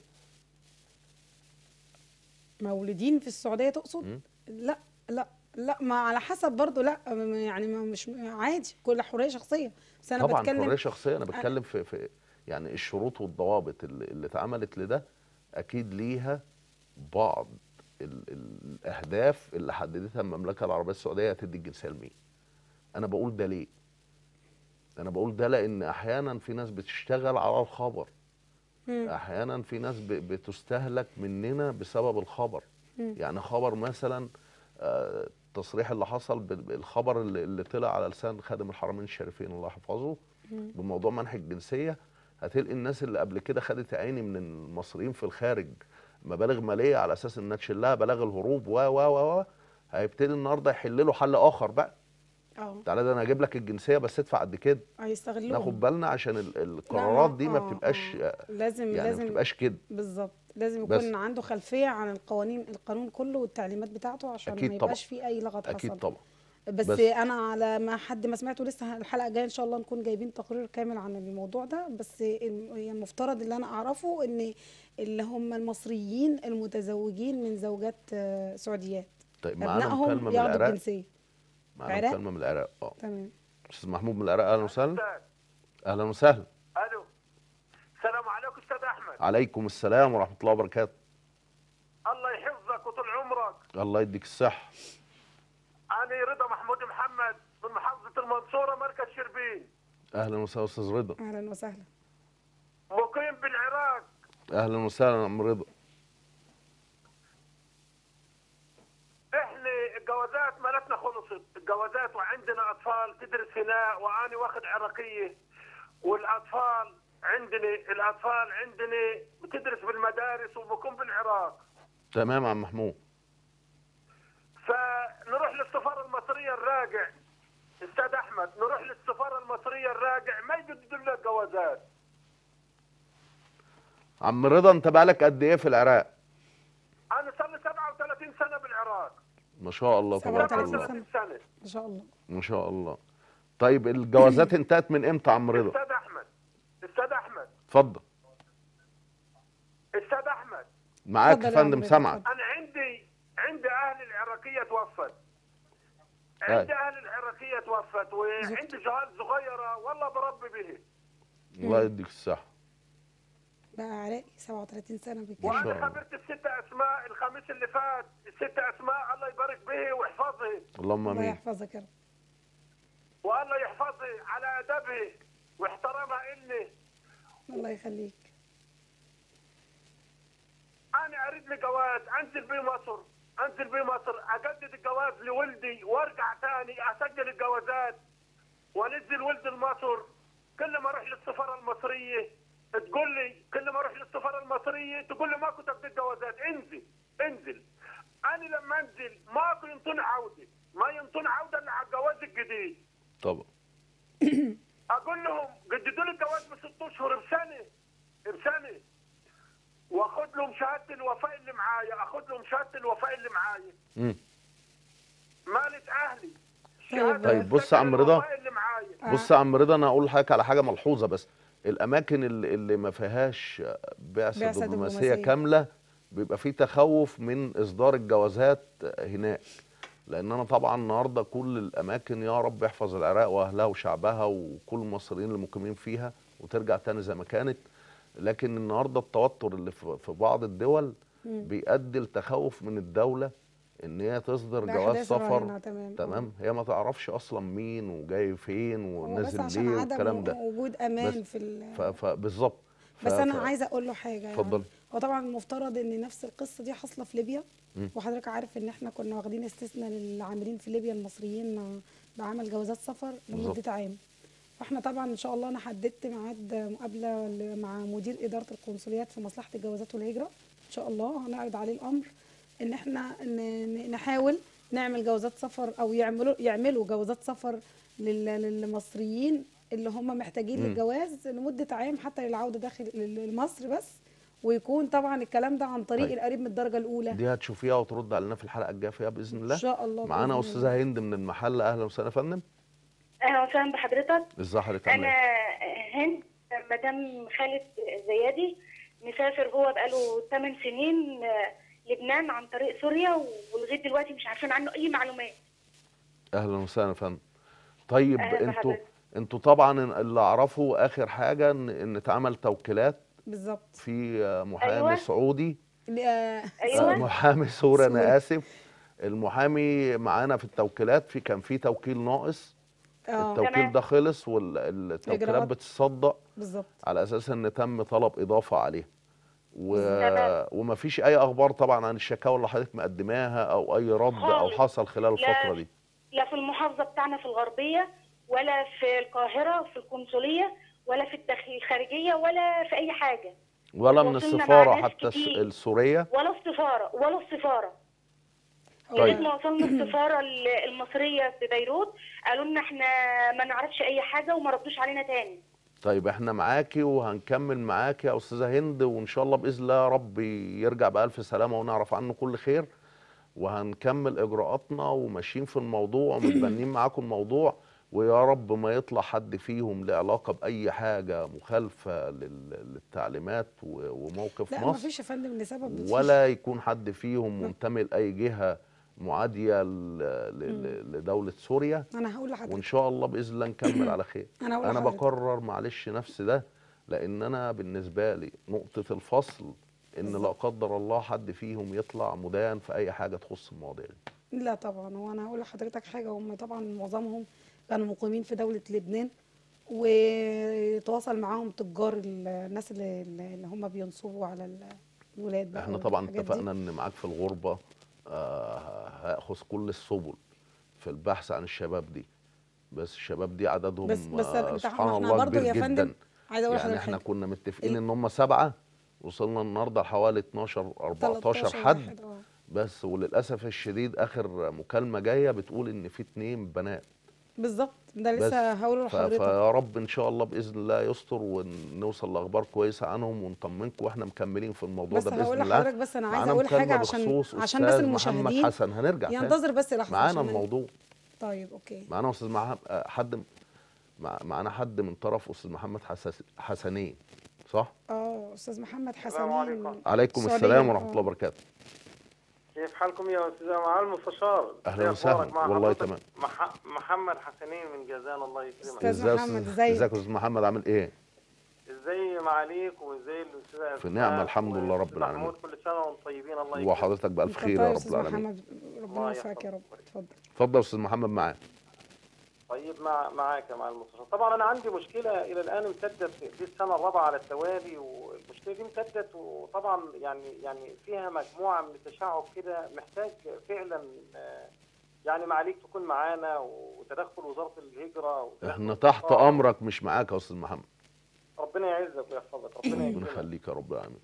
[SPEAKER 3] مولودين في السعودية تقصد؟
[SPEAKER 2] مم.
[SPEAKER 3] لا لا لا ما على حسب برضو لا م- يعني ما مش عادي كل حرية شخصية بس انا
[SPEAKER 2] طبعا
[SPEAKER 3] بتكلم
[SPEAKER 2] حريه شخصيه انا بتكلم في في يعني الشروط والضوابط اللي, اللي اتعملت لده اكيد ليها بعض ال... الاهداف اللي حددتها المملكه العربيه السعوديه هتدي الجنسيه لمين انا بقول ده ليه انا بقول ده لان احيانا في ناس بتشتغل على الخبر
[SPEAKER 3] مم.
[SPEAKER 2] احيانا في ناس ب- بتستهلك مننا بسبب الخبر
[SPEAKER 3] مم.
[SPEAKER 2] يعني خبر مثلا آه، التصريح اللي حصل بال- بالخبر اللي, اللي طلع على لسان خادم الحرمين الشريفين الله يحفظه
[SPEAKER 3] مم.
[SPEAKER 2] بموضوع منح الجنسيه هتلقي الناس اللي قبل كده خدت عيني من المصريين في الخارج مبالغ ماليه على اساس انها تشيلها بلاغ الهروب و و و و هيبتدي النهارده يحل له حل اخر بقى
[SPEAKER 3] اه
[SPEAKER 2] تعالى ده انا هجيب لك الجنسيه بس ادفع قد كده
[SPEAKER 3] هيستغلوهم
[SPEAKER 2] ناخد بالنا عشان ال- القرارات دي ما
[SPEAKER 3] آه،
[SPEAKER 2] بتبقاش
[SPEAKER 3] آه. لازم
[SPEAKER 2] يعني ما
[SPEAKER 3] لازم
[SPEAKER 2] بتبقاش كده
[SPEAKER 3] بالظبط لازم
[SPEAKER 2] بس.
[SPEAKER 3] يكون عنده خلفيه عن القوانين القانون كله والتعليمات بتاعته عشان
[SPEAKER 2] أكيد
[SPEAKER 3] ما
[SPEAKER 2] طبعا.
[SPEAKER 3] يبقاش فيه اي لغط
[SPEAKER 2] اكيد
[SPEAKER 3] حصل
[SPEAKER 2] طبعا
[SPEAKER 3] بس,
[SPEAKER 2] بس.
[SPEAKER 3] انا على ما حد ما سمعته لسه الحلقه الجايه ان شاء الله نكون جايبين تقرير كامل عن الموضوع ده بس الم- يعني المفترض اللي انا اعرفه ان اللي هم المصريين المتزوجين من زوجات آه، سعوديات
[SPEAKER 2] طيب معانا
[SPEAKER 3] ابنائهم
[SPEAKER 2] مكالمه من
[SPEAKER 3] ياخدوا
[SPEAKER 2] العراق
[SPEAKER 3] الجنسيه
[SPEAKER 2] معانا
[SPEAKER 3] عراق؟
[SPEAKER 2] مكالمه من العراق اه
[SPEAKER 3] تمام
[SPEAKER 2] استاذ محمود من العراق اهلا وسهلا اهلا وسهلا
[SPEAKER 4] الو السلام عليكم استاذ احمد
[SPEAKER 2] عليكم السلام ورحمه الله وبركاته
[SPEAKER 4] الله يحفظك وطول عمرك
[SPEAKER 2] الله يديك الصحه
[SPEAKER 4] انا رضا محمود محمد من محافظه المنصوره مركز شربين
[SPEAKER 2] اهلا وسهلا استاذ رضا
[SPEAKER 3] اهلا وسهلا
[SPEAKER 4] مقيم بالعراق
[SPEAKER 2] اهلا وسهلا يا عم رضا
[SPEAKER 4] احنا الجوازات مالتنا خلصت الجوازات وعندنا اطفال تدرس هنا وانا واخد عراقيه والاطفال عندنا الاطفال عندنا بتدرس بالمدارس وبكون بالعراق
[SPEAKER 2] تمام يا عم محمود
[SPEAKER 4] فنروح للسفاره المصريه الراجع استاذ احمد نروح للسفاره المصريه الراجع ما يجددوا لنا الجوازات
[SPEAKER 2] عم رضا انت بقالك قد ايه في العراق
[SPEAKER 4] انا صار لي 37 سنه بالعراق
[SPEAKER 2] ما شاء الله تبارك
[SPEAKER 3] 37
[SPEAKER 2] الله
[SPEAKER 3] سنة.
[SPEAKER 4] 37 سنه
[SPEAKER 3] ما شاء الله
[SPEAKER 2] ما شاء الله طيب الجوازات انتهت من امتى يا عم رضا
[SPEAKER 4] استاذ احمد استاذ احمد
[SPEAKER 2] اتفضل
[SPEAKER 4] استاذ احمد
[SPEAKER 2] معاك
[SPEAKER 3] اتفضل
[SPEAKER 2] يا
[SPEAKER 3] يا عم
[SPEAKER 2] فندم
[SPEAKER 3] رضا،
[SPEAKER 2] سامعك
[SPEAKER 3] اتفضل.
[SPEAKER 4] انا عندي عندي اهلي العراقيه توفت
[SPEAKER 2] أي.
[SPEAKER 4] عندي اهلي العراقيه توفت وعندي جهاز صغيره والله بربي به
[SPEAKER 2] الله يديك الصحه
[SPEAKER 3] بقى عراقي 37 سنه بيتكلم
[SPEAKER 2] شاء الله.
[SPEAKER 4] وانا خبرت الست اسماء الخميس اللي فات الست اسماء الله يبارك به ويحفظه
[SPEAKER 2] اللهم
[SPEAKER 3] الله
[SPEAKER 2] امين
[SPEAKER 3] يحفظك يا رب
[SPEAKER 4] والله يحفظه على ادبه واحترامها الي
[SPEAKER 3] الله يخليك
[SPEAKER 4] انا اريد لي جواز انزل بيه مصر انزل بيه مصر اجدد الجواز لولدي وارجع تاني اسجل الجوازات وانزل ولدي لمصر كل ما اروح للسفاره المصريه تقول لي كل ما اروح للسفاره المصريه تقول لي ماكو تجديد جوازات انزل انزل انا لما انزل ماكو ينطوني عوده ما ينطوني عوده الا على الجواز الجديد
[SPEAKER 2] طبعا
[SPEAKER 4] اقول لهم جددوا لي الجواز بست اشهر بسنه بسنه واخد لهم شهاده الوفاء اللي معايا اخد لهم شهاده الوفاء اللي معايا
[SPEAKER 2] مم.
[SPEAKER 4] مالت اهلي
[SPEAKER 3] طيب.
[SPEAKER 2] طيب بص يا عم رضا.
[SPEAKER 4] الوفاء اللي معايا
[SPEAKER 2] بص يا عم رضا انا اقول لحضرتك على حاجه ملحوظه بس الاماكن اللي, اللي ما فيهاش بعثه
[SPEAKER 3] بعثة
[SPEAKER 2] دبلوماسيه
[SPEAKER 3] دبلوماسية.
[SPEAKER 2] كامله بيبقى في تخوف من اصدار الجوازات هناك لان انا طبعا النهارده كل الاماكن يا رب يحفظ العراق واهلها وشعبها وكل المصريين اللي مقيمين فيها وترجع تاني زي ما كانت لكن النهارده التوتر اللي في في بعض الدول بيؤدي لتخوف من الدوله ان هي تصدر جواز
[SPEAKER 3] بأحداث
[SPEAKER 2] سفر
[SPEAKER 3] الرهينة، تمام
[SPEAKER 2] تمام هي ما تعرفش اصلا مين وجاي فين
[SPEAKER 3] هو بس
[SPEAKER 2] ونازل
[SPEAKER 3] عشان
[SPEAKER 2] ليه
[SPEAKER 3] عدم
[SPEAKER 2] والكلام ده
[SPEAKER 3] وجود امان
[SPEAKER 2] بس
[SPEAKER 3] في ال...
[SPEAKER 2] ف- فبالظبط ف-
[SPEAKER 3] بس انا
[SPEAKER 2] ف-
[SPEAKER 3] عايزه اقول له حاجه يعني.
[SPEAKER 2] اتفضلي.
[SPEAKER 3] هو طبعا المفترض ان نفس القصه دي حاصله في ليبيا
[SPEAKER 2] مم.
[SPEAKER 3] وحضرتك عارف ان احنا كنا واخدين استثناء للعاملين في ليبيا المصريين بعمل جوازات سفر
[SPEAKER 2] بالظبط.
[SPEAKER 3] لمده عام فاحنا طبعا ان شاء الله انا حددت ميعاد مقابله ل- مع مدير اداره القنصليات في مصلحه الجوازات والهجره ان شاء الله هنعرض عليه الامر ان احنا ن- ن- نحاول نعمل جوازات سفر او يعملوا يعملوا جوازات سفر لل- للمصريين اللي هم محتاجين
[SPEAKER 2] مم.
[SPEAKER 3] للجواز لمده عام حتى للعوده داخل ل- لمصر بس ويكون طبعا الكلام ده عن طريق
[SPEAKER 2] طيب.
[SPEAKER 3] القريب من الدرجه الاولى
[SPEAKER 2] دي هتشوفيها وترد علينا في الحلقه الجايه فيها باذن الله
[SPEAKER 3] ان شاء الله
[SPEAKER 2] معانا
[SPEAKER 3] بإذن الله.
[SPEAKER 2] استاذه هند من المحل اهلا وسهلا يا فندم
[SPEAKER 5] اهلا وسهلا بحضرتك
[SPEAKER 2] ازي حضرتك عامله
[SPEAKER 5] انا
[SPEAKER 2] ايه
[SPEAKER 5] هند مدام خالد زيادي مسافر هو بقاله 8 سنين آه، لبنان عن طريق سوريا ولغايه دلوقتي مش عارفين عنه اي معلومات
[SPEAKER 2] اهلا وسهلا يا فندم طيب
[SPEAKER 5] أهلا
[SPEAKER 2] انتوا
[SPEAKER 5] بحضرتك.
[SPEAKER 2] انتوا طبعا اللي اعرفه اخر حاجه ان ان اتعمل توكيلات
[SPEAKER 3] بالظبط
[SPEAKER 2] في آه، محامي
[SPEAKER 5] أيوة.
[SPEAKER 2] سعودي
[SPEAKER 3] اللي- آه،
[SPEAKER 5] أيوة.
[SPEAKER 2] آه، محامي سوري
[SPEAKER 3] سوري.
[SPEAKER 2] انا اسف المحامي معانا في التوكيلات في كان في توكيل ناقص
[SPEAKER 3] اه
[SPEAKER 2] التوكيل
[SPEAKER 5] تمام.
[SPEAKER 2] ده خلص والتوكيلات
[SPEAKER 3] إجراءات.
[SPEAKER 2] بتصدق
[SPEAKER 3] بالظبط
[SPEAKER 2] على اساس ان تم طلب اضافه عليه و...
[SPEAKER 5] تمام.
[SPEAKER 2] ومفيش اي اخبار طبعا عن الشكاوى اللي حضرتك مقدماها او اي رد او
[SPEAKER 5] خالص.
[SPEAKER 2] حصل خلال
[SPEAKER 5] لا.
[SPEAKER 2] الفتره دي
[SPEAKER 5] لا في المحافظه بتاعنا في الغربيه ولا في القاهره في القنصليه ولا في الداخل الخارجيه ولا في اي حاجه
[SPEAKER 2] ولا من
[SPEAKER 5] وصلنا مع
[SPEAKER 2] السفاره
[SPEAKER 5] ناس
[SPEAKER 2] حتى الس-
[SPEAKER 5] كتير.
[SPEAKER 2] السوريه
[SPEAKER 5] ولا السفاره ولا السفاره
[SPEAKER 3] هو-
[SPEAKER 2] طيب.
[SPEAKER 5] لغايه ما وصلنا السفاره ال- المصريه في بيروت قالوا لنا احنا ما نعرفش اي حاجه وما ردوش علينا تاني
[SPEAKER 2] طيب احنا معاكي وهنكمل معاكي يا استاذه هند وان شاء الله باذن الله رب يرجع بالف سلامه ونعرف عنه كل خير وهنكمل اجراءاتنا وماشيين في الموضوع ومتبنين معاكم الموضوع ويا رب ما يطلع حد فيهم له علاقه باي حاجه مخالفه لل- للتعليمات و- وموقف
[SPEAKER 3] لا ما
[SPEAKER 2] مصر
[SPEAKER 3] فيش يا فندم لسبب مفيش.
[SPEAKER 2] ولا يكون حد فيهم منتمي لاي جهه معاديه ل- ل- ل- لدوله سوريا
[SPEAKER 3] انا هقول لحضرتك
[SPEAKER 2] وان شاء الله باذن الله نكمل على خير
[SPEAKER 3] انا هقول
[SPEAKER 2] انا
[SPEAKER 3] لحضرتك.
[SPEAKER 2] بكرر معلش نفس ده لان انا بالنسبه لي نقطه الفصل ان لا
[SPEAKER 3] بالظبط.
[SPEAKER 2] قدر الله حد فيهم يطلع مدان في اي حاجه تخص المواضيع دي
[SPEAKER 3] لا طبعا وانا هقول لحضرتك حاجه هم طبعا معظمهم كانوا مقيمين في دوله لبنان وتواصل معاهم تجار ال- الناس اللي, اللي هم بينصبوا على ال- الولاد بقى
[SPEAKER 2] احنا طبعا
[SPEAKER 3] والحاجات دي.
[SPEAKER 2] اتفقنا ان معاك في الغربه آه هاخذ كل السبل في البحث عن الشباب دي بس الشباب دي عددهم
[SPEAKER 3] بس بس
[SPEAKER 2] آه
[SPEAKER 3] بتاع-
[SPEAKER 2] سبحان
[SPEAKER 3] احنا
[SPEAKER 2] الله
[SPEAKER 3] برضو
[SPEAKER 2] كبير
[SPEAKER 3] يا فندم
[SPEAKER 2] جدا
[SPEAKER 3] عايزه اقول
[SPEAKER 2] يعني
[SPEAKER 3] لحضرتك
[SPEAKER 2] احنا
[SPEAKER 3] حاجه
[SPEAKER 2] كنا متفقين
[SPEAKER 3] ال-
[SPEAKER 2] ان هم سبعه وصلنا النهارده لحوالي 12 14
[SPEAKER 3] 13
[SPEAKER 2] حد
[SPEAKER 3] واحد، اه.
[SPEAKER 2] بس وللاسف الشديد اخر مكالمه جايه بتقول ان في اتنين بنات
[SPEAKER 3] بالظبط ده
[SPEAKER 2] بس
[SPEAKER 3] لسه هقوله
[SPEAKER 2] ف-
[SPEAKER 3] لحضرتك
[SPEAKER 2] فيا رب ان شاء الله باذن الله يستر ونوصل لاخبار كويسه عنهم ونطمنكم واحنا مكملين في الموضوع
[SPEAKER 3] بس
[SPEAKER 2] ده باذن
[SPEAKER 3] هقول
[SPEAKER 2] الله
[SPEAKER 3] لحضرتك بس انا عايزه
[SPEAKER 2] معانا
[SPEAKER 3] اقول حاجه
[SPEAKER 2] مكالمة
[SPEAKER 3] عشان
[SPEAKER 2] بخصوص
[SPEAKER 3] عشان بس
[SPEAKER 2] أستاذ محمد
[SPEAKER 3] المشاهدين
[SPEAKER 2] حسن هنرجع تاني.
[SPEAKER 3] ينتظر بس لحظه
[SPEAKER 2] معانا
[SPEAKER 3] عشان ال-
[SPEAKER 2] الموضوع
[SPEAKER 3] طيب اوكي
[SPEAKER 2] معانا استاذ مح... آه، حد مع... معانا حد من طرف استاذ محمد حساس... حسنين صح
[SPEAKER 3] اه استاذ محمد حسنين
[SPEAKER 4] السلام عليكم.
[SPEAKER 2] عليكم
[SPEAKER 3] السعودية،
[SPEAKER 2] السلام ورحمه
[SPEAKER 3] آه.
[SPEAKER 2] الله وبركاته
[SPEAKER 4] كيف حالكم يا استاذ مع المستشار
[SPEAKER 2] أهلا
[SPEAKER 4] كيف
[SPEAKER 2] وسهلا.
[SPEAKER 4] أخبارك؟ مع
[SPEAKER 2] والله
[SPEAKER 4] حضرتك
[SPEAKER 2] تمام.
[SPEAKER 4] مح... محمد حسنين من جازان الله يكرمك
[SPEAKER 3] أستاذ
[SPEAKER 2] ازاي
[SPEAKER 3] محمد،
[SPEAKER 2] أستاذ-
[SPEAKER 3] ازيك؟
[SPEAKER 2] ازيك يا استاذ محمد عامل ايه
[SPEAKER 4] ازاي معاليك وازاي الاستاذ
[SPEAKER 2] في نعمة الحمد لله رب
[SPEAKER 4] والأستاذ
[SPEAKER 2] العالمين.
[SPEAKER 4] محمود كل سنه وانتم طيبين الله يكرمك
[SPEAKER 2] وحضرتك بالف
[SPEAKER 3] اتفضل
[SPEAKER 2] خير
[SPEAKER 3] يا
[SPEAKER 2] يا رب
[SPEAKER 3] استاذ
[SPEAKER 2] العالمين
[SPEAKER 3] محمد ربنا
[SPEAKER 4] الله
[SPEAKER 3] يوفقك يا رب
[SPEAKER 4] يحفظك.
[SPEAKER 3] اتفضل
[SPEAKER 2] اتفضل يا استاذ محمد معاك
[SPEAKER 4] طيب مع معاك يا مع المستشار طبعا انا عندي مشكله الى الان امتدت دي السنه الرابعه على التوالي والمشكله دي امتدت وطبعا يعني يعني فيها مجموعه من التشعب كده محتاج فعلا آه، يعني معاليك تكون معانا وتدخل وزاره الهجره وتدخل
[SPEAKER 2] احنا تحت
[SPEAKER 4] السفارة.
[SPEAKER 2] امرك مش معاك يا استاذ محمد
[SPEAKER 4] ربنا يعزك ويحفظك ربنا
[SPEAKER 2] ربنا
[SPEAKER 4] يكرمك
[SPEAKER 2] يخليك يا رب العالمين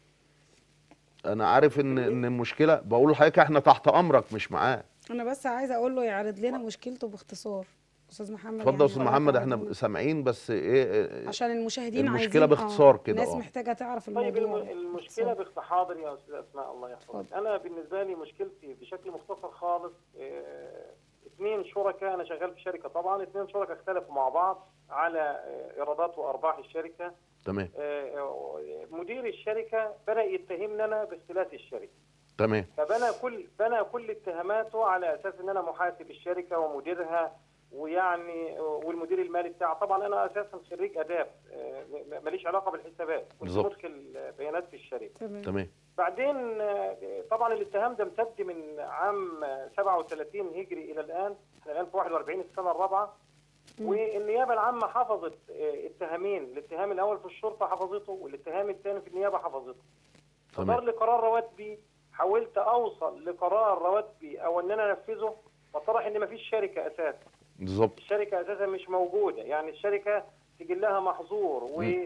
[SPEAKER 2] انا عارف ان ان المشكله بقول لحضرتك احنا تحت امرك مش معاك
[SPEAKER 3] انا بس عايزه اقول له يعرض لنا مشكلته باختصار استاذ محمد
[SPEAKER 2] اتفضل يا
[SPEAKER 3] يعني
[SPEAKER 2] استاذ
[SPEAKER 3] ولا
[SPEAKER 2] محمد
[SPEAKER 3] تعرض
[SPEAKER 2] احنا
[SPEAKER 3] لنا.
[SPEAKER 2] سامعين بس ايه إيه-
[SPEAKER 3] عشان المشاهدين
[SPEAKER 2] المشكلة
[SPEAKER 3] عايزين
[SPEAKER 2] باختصار كده،
[SPEAKER 3] الناس
[SPEAKER 2] اه.
[SPEAKER 3] محتاجه تعرف
[SPEAKER 4] طيب
[SPEAKER 3] الموضوع
[SPEAKER 4] الم- المشكله باخت- حاضر يا استاذ اسماء الله يحفظك
[SPEAKER 3] اتفضل.
[SPEAKER 4] انا بالنسبه لي مشكلتي بشكل مختصر خالص آه، اثنين شركاء انا شغال في شركه طبعا اثنين شركاء اختلفوا مع بعض على آه، ايرادات وارباح الشركه
[SPEAKER 2] تمام
[SPEAKER 4] آه، آه، مدير الشركه بدا يتهمني انا باختلاس الشركه
[SPEAKER 2] تمام
[SPEAKER 4] فبنى كل بنى كل اتهاماته على اساس ان انا محاسب الشركه ومديرها
[SPEAKER 6] ويعني والمدير المالي بتاعه طبعا انا اساسا خريج اداب آه، م- ماليش علاقه بالحسابات كنت
[SPEAKER 2] بالظبط.
[SPEAKER 6] بدخل بيانات في الشركه
[SPEAKER 3] تمام
[SPEAKER 2] تمام
[SPEAKER 6] بعدين آه، طبعا الاتهام ده امتد من عام آه، 37 هجري الى الان احنا الان في 41 السنه الرابعه والنيابه العامه حفظت آه، اتهامين الاتهام الاول في الشرطه حفظته والاتهام الثاني في النيابه حفظته
[SPEAKER 2] تمام.
[SPEAKER 6] صدر لي قرار رواتبي حاولت اوصل لقرار رواتبي او ان انا انفذه فطرح ان مفيش شركه اساسا
[SPEAKER 2] بالظبط
[SPEAKER 6] الشركه اساسا مش موجوده يعني الشركه سجلها محظور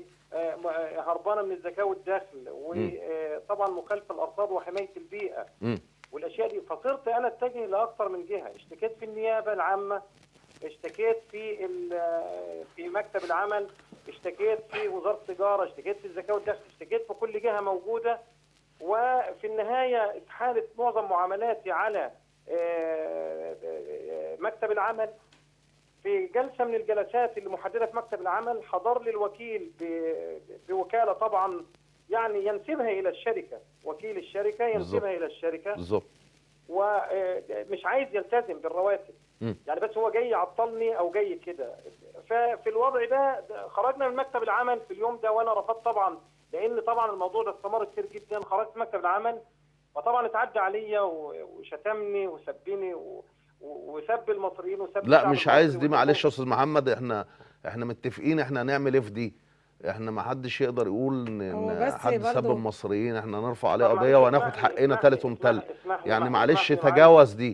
[SPEAKER 6] وهربانه من الزكاه والدخل وطبعا مخالفه الارصاد وحمايه البيئه
[SPEAKER 2] مم.
[SPEAKER 6] والاشياء دي فصرت انا اتجه لاكثر من جهه اشتكيت في النيابه العامه اشتكيت في ال- في مكتب العمل اشتكيت في وزاره التجاره اشتكيت في الزكاه والدخل اشتكيت في كل جهه موجوده وفي النهايه اتحالت معظم معاملاتي على آه، آه، مكتب العمل في جلسه من الجلسات اللي محدده في مكتب العمل حضر لي الوكيل ب- بوكاله طبعا يعني ينسبها الى الشركه وكيل الشركه ينسبها
[SPEAKER 2] بالظبط.
[SPEAKER 6] الى الشركه
[SPEAKER 2] بالظبط
[SPEAKER 6] ومش عايز يلتزم بالرواتب
[SPEAKER 2] مم.
[SPEAKER 6] يعني بس هو جاي يعطلني او جاي كده ففي الوضع ده ده خرجنا من مكتب العمل في اليوم ده وانا رفضت طبعا لان طبعا الموضوع ده استمر كتير جدا خرجت من مكتب العمل وطبعا اتعدى عليا و- وشتمني وسبني و- و- وسب المصريين وسب
[SPEAKER 2] لا
[SPEAKER 6] الشعب
[SPEAKER 2] مش عايز
[SPEAKER 6] المصري
[SPEAKER 2] دي معلش يا
[SPEAKER 6] والحكومة.
[SPEAKER 2] استاذ محمد احنا احنا متفقين احنا هنعمل ايه في دي احنا ما حدش يقدر يقول ان
[SPEAKER 3] هو
[SPEAKER 2] إن
[SPEAKER 3] بس
[SPEAKER 2] حد سب
[SPEAKER 3] برضو-
[SPEAKER 2] المصريين احنا نرفع عليه
[SPEAKER 6] طب
[SPEAKER 2] قضيه
[SPEAKER 6] معلش
[SPEAKER 2] وناخد
[SPEAKER 6] اسمح لي-
[SPEAKER 2] حقنا
[SPEAKER 6] اسمح
[SPEAKER 2] تالت
[SPEAKER 6] لي-
[SPEAKER 2] ومتلت
[SPEAKER 6] اسمح- اسمح لي
[SPEAKER 2] يعني
[SPEAKER 6] معلش-
[SPEAKER 2] معلش
[SPEAKER 6] اسمح لي
[SPEAKER 2] تجاوز دي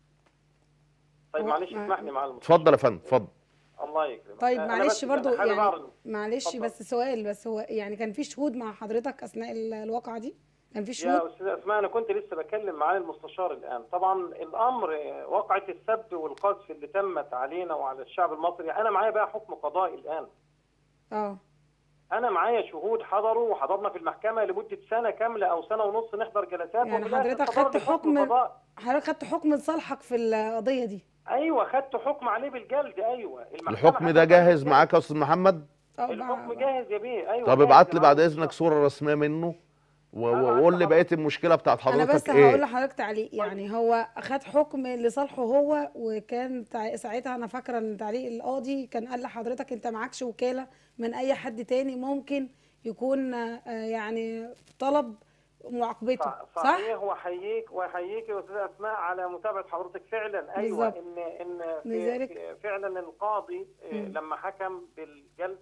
[SPEAKER 6] طيب
[SPEAKER 3] هو-
[SPEAKER 6] معلش
[SPEAKER 3] ما-
[SPEAKER 6] اسمح لي مع المستشار.
[SPEAKER 2] اتفضل يا فندم اتفضل
[SPEAKER 6] الله يكرمك
[SPEAKER 3] طيب
[SPEAKER 6] أنا
[SPEAKER 3] معلش
[SPEAKER 6] بس
[SPEAKER 3] برضو
[SPEAKER 6] حابب
[SPEAKER 3] يعني
[SPEAKER 6] أعرض-
[SPEAKER 3] معلش
[SPEAKER 6] اتفضل.
[SPEAKER 3] بس سؤال بس هو يعني كان في شهود مع حضرتك اثناء ال- الواقعه دي كان في شهود
[SPEAKER 6] يا استاذه اسماء انا كنت لسه بكلم معالي المستشار الان طبعا الامر آه، واقعه السب والقذف اللي تمت علينا وعلى الشعب المصري انا معايا بقى حكم قضائي الان
[SPEAKER 3] اه
[SPEAKER 6] انا معايا شهود حضروا وحضرنا في المحكمه لمده سنه كامله او سنه ونص نحضر جلسات
[SPEAKER 3] يعني
[SPEAKER 6] وفي الآخر
[SPEAKER 3] حضرتك
[SPEAKER 6] صدر
[SPEAKER 3] خدت
[SPEAKER 6] لي
[SPEAKER 3] حكم-
[SPEAKER 6] قضائي.
[SPEAKER 3] حضرتك خدت حكم لصالحك في القضيه دي
[SPEAKER 6] ايوه خدت حكم عليه بالجلد ايوه المحكمة
[SPEAKER 2] الحكم ده
[SPEAKER 6] حكمت
[SPEAKER 2] جاهز
[SPEAKER 6] بالجلد.
[SPEAKER 2] معاك يا استاذ محمد
[SPEAKER 3] اه
[SPEAKER 6] الحكم
[SPEAKER 3] بقى-
[SPEAKER 6] جاهز يا بيه ايوه
[SPEAKER 2] طب
[SPEAKER 6] جاهز
[SPEAKER 2] ابعت
[SPEAKER 6] يا
[SPEAKER 2] لي بعد
[SPEAKER 6] معالي
[SPEAKER 2] اذنك
[SPEAKER 6] المستشار.
[SPEAKER 2] صوره رسميه منه و-
[SPEAKER 6] أنا
[SPEAKER 2] وقول لي
[SPEAKER 6] عارف
[SPEAKER 2] بقيه المشكله بتاعت
[SPEAKER 3] انا بس
[SPEAKER 2] حضرتك
[SPEAKER 3] هقول
[SPEAKER 2] ايه
[SPEAKER 3] لحضرتك تعليق يعني هو خد حكم لصالحه هو وكان تع- ساعتها انا فاكره ان تعليق القاضي كان قال لحضرتك انت معكش وكاله من اي حد تاني ممكن يكون آه، يعني طلب معاقبته
[SPEAKER 6] صح-
[SPEAKER 3] صح؟
[SPEAKER 6] صحيح واحييك واحييك يا استاذه اسماء على متابعه حضرتك فعلا ايوه
[SPEAKER 3] بالظبط.
[SPEAKER 6] ان ان في
[SPEAKER 3] لذلك-
[SPEAKER 6] في- فعلا القاضي آه،
[SPEAKER 3] مم.
[SPEAKER 6] لما حكم بالجلد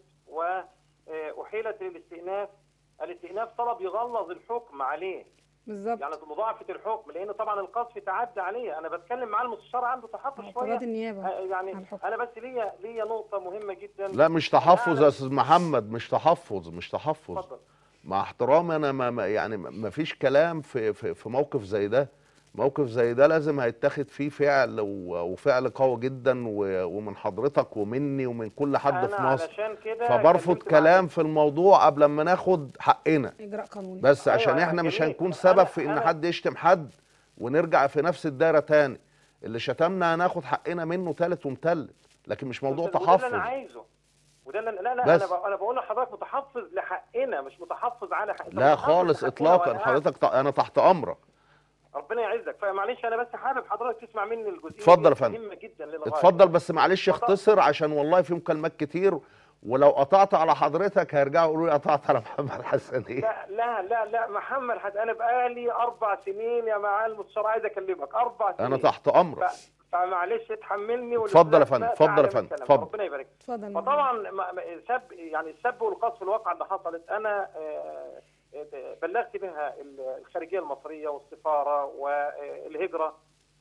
[SPEAKER 6] واحيلت للاستئناف الاستئناف طلب يغلظ الحكم عليه
[SPEAKER 3] بالظبط
[SPEAKER 6] يعني مضاعفه الحكم لان طبعا القذف تعدى عليه انا بتكلم مع المستشار عنده تحفظ شويه
[SPEAKER 3] اعتراض النيابه
[SPEAKER 6] آه، يعني
[SPEAKER 3] على الحكم.
[SPEAKER 6] انا بس ليا ليا نقطه مهمه جدا
[SPEAKER 2] لا مش تحفظ
[SPEAKER 6] أنا-
[SPEAKER 2] يا استاذ محمد مش تحفظ مش تحفظ
[SPEAKER 6] اتفضل
[SPEAKER 2] مع احترامي انا ما ما- يعني ما فيش كلام في في في موقف زي ده موقف زي ده لازم هيتاخد فيه فعل و- وفعل قوي جدا و- ومن حضرتك ومني ومن كل حد
[SPEAKER 6] انا
[SPEAKER 2] في مصر
[SPEAKER 6] علشان كده
[SPEAKER 2] فبرفض
[SPEAKER 6] كلمت مع
[SPEAKER 2] كلام في الموضوع قبل ما ناخد حقنا
[SPEAKER 3] اجراء قانوني
[SPEAKER 2] بس
[SPEAKER 6] أيوة،
[SPEAKER 2] عشان
[SPEAKER 6] أيوة،
[SPEAKER 2] احنا مش
[SPEAKER 6] جميل.
[SPEAKER 2] هنكون
[SPEAKER 6] أنا-
[SPEAKER 2] سبب في ان
[SPEAKER 6] أنا-
[SPEAKER 2] حد يشتم حد ونرجع في نفس الدايره تاني اللي شتمنا هناخد حقنا منه تالت ومتلت لكن مش موضوع
[SPEAKER 6] وده اللي انا
[SPEAKER 2] تحفظ
[SPEAKER 6] عايزه وده اللي لا لا
[SPEAKER 2] بس.
[SPEAKER 6] انا ب- انا بقول لحضرتك متحفظ لحقنا مش متحفظ على حق أنت
[SPEAKER 2] لا
[SPEAKER 6] متحفظ
[SPEAKER 2] خالص
[SPEAKER 6] لحقنا
[SPEAKER 2] اطلاقا
[SPEAKER 6] وأنا-
[SPEAKER 2] حضرتك ت- انا تحت امرك
[SPEAKER 6] ربنا يعزك فمعلش انا بس حابب حضرتك تسمع مني الجزئيه
[SPEAKER 2] اتفضل
[SPEAKER 6] دي
[SPEAKER 2] يا فندم.
[SPEAKER 6] مهمه جدا للغايه
[SPEAKER 2] اتفضل بس معلش
[SPEAKER 6] اتفضل.
[SPEAKER 2] اختصر عشان والله في مكالمات كتير ولو قطعت على حضرتك هيرجعوا يقولوا لي قطعت على محمد حسن ايه
[SPEAKER 6] لا لا لا لا محمد حد انا بقالي اربع سنين يا معالي المستشار عايز اكلمك اربع سنين
[SPEAKER 2] انا تحت امرك
[SPEAKER 6] ف- فمعلش اتحملني
[SPEAKER 2] اتفضل يا
[SPEAKER 6] والأستاذ
[SPEAKER 2] فندم،
[SPEAKER 6] لا
[SPEAKER 2] اتفضل يا
[SPEAKER 6] تعلم
[SPEAKER 2] فندم،
[SPEAKER 6] الكلام.
[SPEAKER 2] اتفضل.
[SPEAKER 6] ربنا يبارك فيك.
[SPEAKER 3] اتفضل
[SPEAKER 6] فطبعا ما- ما- سب يعني السب والقذف الواقعه اللي حصلت انا آه، آه، بلغت بها الخارجيه المصريه والسفاره والهجره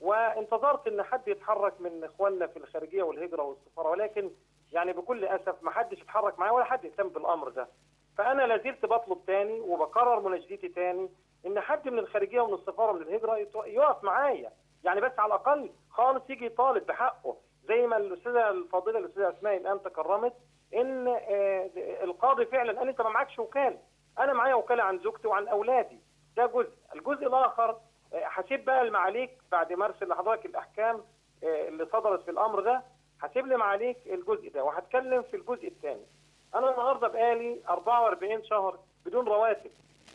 [SPEAKER 6] وانتظرت ان حد يتحرك من اخواننا في الخارجيه والهجره والسفاره ولكن يعني بكل اسف ما حدش اتحرك معايا ولا حد اهتم بالامر ده فانا لازلت بطلب تاني وبكرر مناشدتي تاني ان حد من الخارجيه ومن السفاره ومن الهجره يتو- يقف معايا يعني بس على الاقل خالص يجي يطالب بحقه زي ما الاستاذه الفاضله الاستاذه اسماء الان تكرمت ان آه، القاضي فعلا قال انت ما معكش وكاله انا معايا وكاله عن زوجتي وعن اولادي ده جزء الجزء الاخر آه، هسيب بقى المعاليك بعد ما ارسل لحضرتك الاحكام آه، اللي صدرت في الامر ده هسيب لي معاليك الجزء ده وهتكلم في الجزء الثاني انا النهارده بقالي 44 شهر بدون رواتب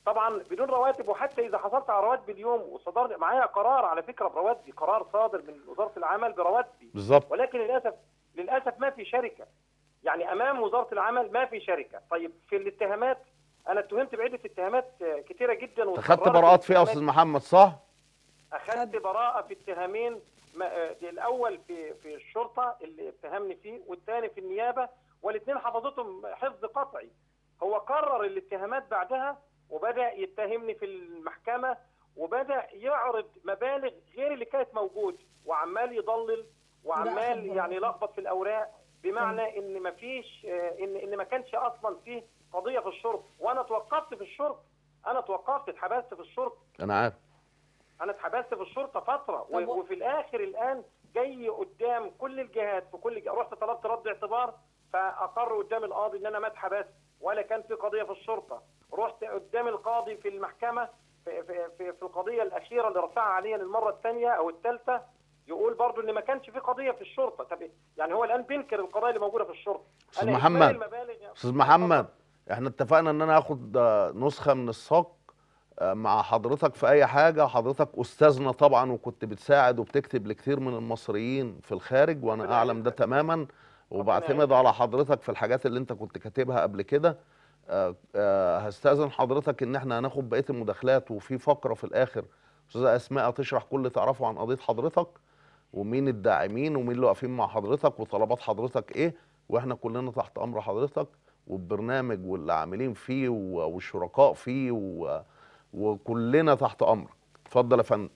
[SPEAKER 6] طبعا بدون رواتب وحتى اذا حصلت على رواتب اليوم وصدر معايا قرار على فكره برواتبي قرار صادر من وزاره العمل برواتبي
[SPEAKER 2] بالظبط
[SPEAKER 6] ولكن للاسف للاسف ما في شركه يعني امام وزاره العمل ما في شركه طيب في الاتهامات انا اتهمت بعده اتهامات آه، كثيره جدا
[SPEAKER 2] خدت
[SPEAKER 6] وقررت
[SPEAKER 2] براءات فيها يا
[SPEAKER 6] الاتهامات-
[SPEAKER 2] استاذ محمد صح
[SPEAKER 6] اخذت براءه في اتهامين ما- آه، الاول في في الشرطه اللي اتهمني فيه والثاني في النيابه والاثنين حفظتهم حفظ قطعي هو قرر الاتهامات بعدها وبدا يتهمني في المحكمه وبدا يعرض مبالغ غير اللي كانت موجود وعمال يضلل وعمال
[SPEAKER 3] خبر.
[SPEAKER 6] يعني يلخبط في الاوراق بمعنى ان ما فيش آه، ان ان ما كانش اصلا فيه قضيه في الشرطه وانا توقفت في الشرطه انا توقفت اتحبست في الشرطه
[SPEAKER 2] انا عارف
[SPEAKER 6] انا اتحبست في الشرطه فتره
[SPEAKER 3] طب و-
[SPEAKER 6] و- وفي الاخر الان جاي قدام كل الجهات في كل جهة. رحت طلبت رد اعتبار فاقر قدام القاضي ان انا ما اتحبست ولا كان في قضيه في الشرطه رحت قدام القاضي في المحكمه في, في, في, في القضيه الاخيره اللي رفعها عليا للمره الثانيه او الثالثه يقول برضو ان ما كانش في قضيه في الشرطه طب يعني هو الان بينكر القضايا اللي موجوده في الشرطه
[SPEAKER 2] أستاذ
[SPEAKER 6] أنا
[SPEAKER 2] محمد،
[SPEAKER 6] إجمالي المبالغ يا-
[SPEAKER 2] استاذ محمد احنا اتفقنا ان انا اخد آه، نسخه من الصك آه، مع حضرتك في اي حاجه حضرتك استاذنا طبعا وكنت بتساعد وبتكتب لكتير من المصريين في الخارج وانا
[SPEAKER 6] ربنا
[SPEAKER 2] اعلم ده
[SPEAKER 6] يعزك.
[SPEAKER 2] تماما وبعتمد على حضرتك في الحاجات اللي انت كنت كاتبها قبل كده آه، آه، هستاذن حضرتك ان احنا هناخد بقيه المداخلات وفي فقره في الاخر استاذه اسماء تشرح كل اللي تعرفه عن قضيه حضرتك ومين الداعمين ومين اللي واقفين مع حضرتك وطلبات حضرتك ايه واحنا كلنا تحت امر حضرتك والبرنامج واللي عاملين فيه و- والشركاء فيه و- وكلنا تحت امرك اتفضل يا فندم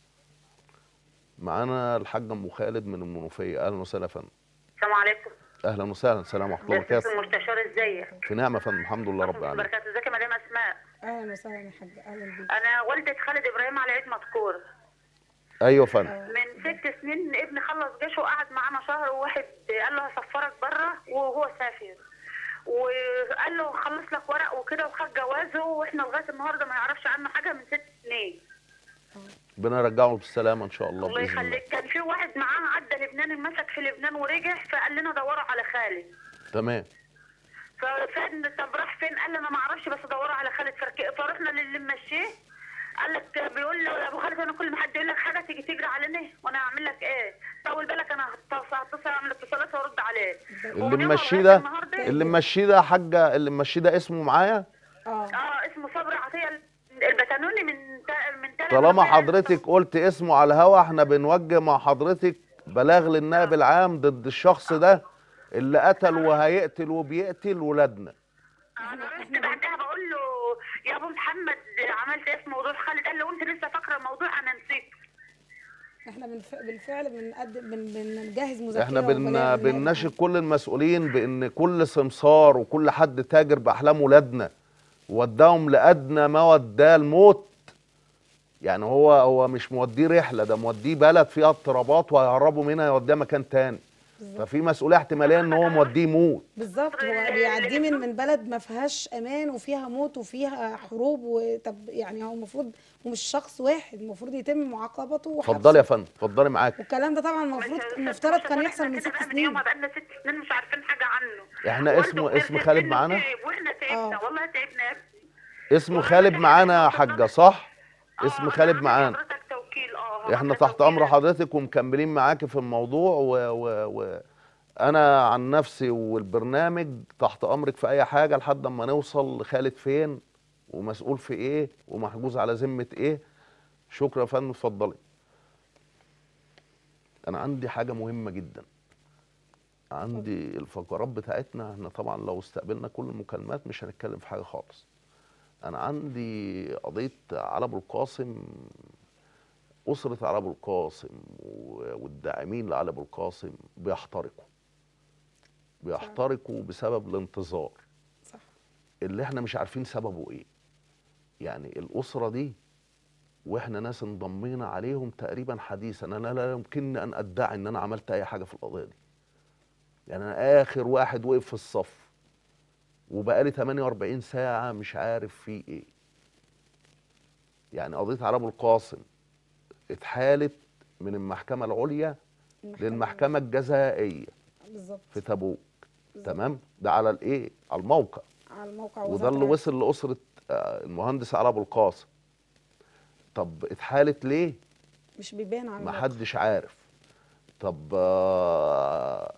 [SPEAKER 2] معانا الحاج ام خالد من المنوفيه اهلا وسهلا يا فندم
[SPEAKER 7] السلام عليكم
[SPEAKER 2] اهلا وسهلا السلام ورحمه الله
[SPEAKER 7] ده الست
[SPEAKER 2] وبركاته
[SPEAKER 7] المستشار ازيك
[SPEAKER 2] في نعمه يا فندم الحمد لله رب العالمين
[SPEAKER 7] بركاته ازيك يا مدام اسماء
[SPEAKER 3] اهلا وسهلا يا حاج اهلا بيك
[SPEAKER 7] انا والده خالد ابراهيم على عيد مذكور
[SPEAKER 2] ايوه يا فندم
[SPEAKER 7] من ست سنين ابني خلص جيشه وقعد معانا شهر وواحد قال له هسفرك بره وهو سافر وقال له خلص لك ورق وكده وخد جوازه واحنا لغايه النهارده ما يعرفش عنه حاجه من ست سنين
[SPEAKER 2] ربنا يرجعه بالسلامه ان شاء الله
[SPEAKER 7] الله
[SPEAKER 2] باذن الله
[SPEAKER 7] يخليك كان في واحد معاه عدى لبنان اتمسك في لبنان ورجع فقال لنا دوروا على خالد
[SPEAKER 2] تمام
[SPEAKER 7] ففين طب راح فين قال لي انا ما اعرفش بس دوروا على خالد فرك... فرحنا للي مشيه قال لك بيقول له يا ابو خالد انا كل ما حد يقول لك حاجه تيجي تجري علينا وانا هعمل لك ايه طول بالك انا هتصل هتصل اعمل اتصالات وارد عليه
[SPEAKER 2] اللي
[SPEAKER 7] ومن يوم
[SPEAKER 2] ممشيه
[SPEAKER 7] لغاية
[SPEAKER 2] ده
[SPEAKER 7] النهاردة-
[SPEAKER 2] اللي ممشيه ده يا حاجه اللي ممشيه ده اسمه معايا
[SPEAKER 3] اه
[SPEAKER 7] اه اسمه صبري عطيه البتنوني من تا... من تل
[SPEAKER 2] طالما حضرتك قلت اسمه على الهوا احنا بنوجه مع حضرتك بلاغ للنائب العام ضد الشخص ده اللي قتل وهيقتل وبيقتل ولادنا
[SPEAKER 7] انا رحت بعدها بقول له يا ابو محمد عملت ايه في موضوع خالد قال لي وانت لسه فاكره الموضوع انا نسيت
[SPEAKER 3] احنا بالف... بالفعل بنقدم بن... بنجهز مذكره
[SPEAKER 2] احنا بن
[SPEAKER 3] وبلاغ للنائب
[SPEAKER 2] بنناشد
[SPEAKER 3] العام.
[SPEAKER 2] كل المسؤولين بان كل سمسار وكل حد تاجر باحلام ولادنا وداهم لادنى ما وداه الموت يعني هو هو مش موديه رحله ده موديه بلد فيها اضطرابات وهيهربوا منها يوديها مكان تاني ففي مسؤوليه احتماليه ان هو موديه يموت
[SPEAKER 3] بالظبط هو بيعديه من من بلد ما فيهاش امان وفيها موت وفيها حروب وطب يعني هو المفروض هو مش شخص واحد المفروض يتم معاقبته وحبسه
[SPEAKER 2] اتفضلي يا فندم اتفضلي معاك
[SPEAKER 3] والكلام ده طبعا المفروض المفترض كان يحصل من ست
[SPEAKER 7] من
[SPEAKER 3] سنين
[SPEAKER 7] يوم بقالنا ست سنين مش عارفين حاجه عنه
[SPEAKER 2] احنا
[SPEAKER 7] والده
[SPEAKER 2] اسمه
[SPEAKER 7] كبر
[SPEAKER 2] اسم
[SPEAKER 7] في
[SPEAKER 2] خالد
[SPEAKER 7] السن
[SPEAKER 2] معانا
[SPEAKER 7] وتعب، واحنا تعبنا
[SPEAKER 3] آه.
[SPEAKER 7] والله تعبنا يا ابني
[SPEAKER 2] اسمه خالد معانا يا حاجه صح اسم
[SPEAKER 7] آه،
[SPEAKER 2] خالد
[SPEAKER 7] أنا
[SPEAKER 2] معانا
[SPEAKER 7] حضرتك توكيل اه
[SPEAKER 2] احنا
[SPEAKER 7] حضرتك
[SPEAKER 2] تحت امر
[SPEAKER 7] توكيل.
[SPEAKER 2] حضرتك ومكملين معاكي في الموضوع و... و... و... انا عن نفسي والبرنامج تحت امرك في اي حاجه لحد اما نوصل لخالد فين ومسؤول في ايه ومحجوز على ذمه ايه شكرا يا فندم اتفضلي انا عندي حاجه مهمه جدا عندي الفقرات بتاعتنا احنا طبعا لو استقبلنا كل المكالمات مش هنتكلم في حاجه خالص انا عندي قضيه علي ابو القاسم أسرة علي أبو القاسم و- والداعمين لعلي أبو القاسم بيحترقوا بيحترقوا بسبب الانتظار
[SPEAKER 3] صح
[SPEAKER 2] اللي احنا مش عارفين سببه ايه يعني الأسرة دي واحنا ناس انضمينا عليهم تقريبا حديثا انا لا يمكنني ان ادعي ان انا عملت اي حاجة في القضية دي يعني انا اخر واحد وقف في الصف وبقالي 48 ساعة مش عارف فيه ايه يعني قضية علي أبو القاسم اتحالت من المحكمة العليا للمحكمة الجزائية
[SPEAKER 3] بالظبط
[SPEAKER 2] في تبوك
[SPEAKER 3] بالظبط.
[SPEAKER 2] تمام ده على الايه على الموقع
[SPEAKER 3] على الموقع
[SPEAKER 2] وده
[SPEAKER 3] وزارة
[SPEAKER 2] اللي
[SPEAKER 3] العدل.
[SPEAKER 2] وصل لاسره آه، المهندس علي ابو القاسم طب اتحالت ليه
[SPEAKER 3] مش بيبان على
[SPEAKER 2] ما
[SPEAKER 3] الموقع
[SPEAKER 2] حدش عارف طب آه،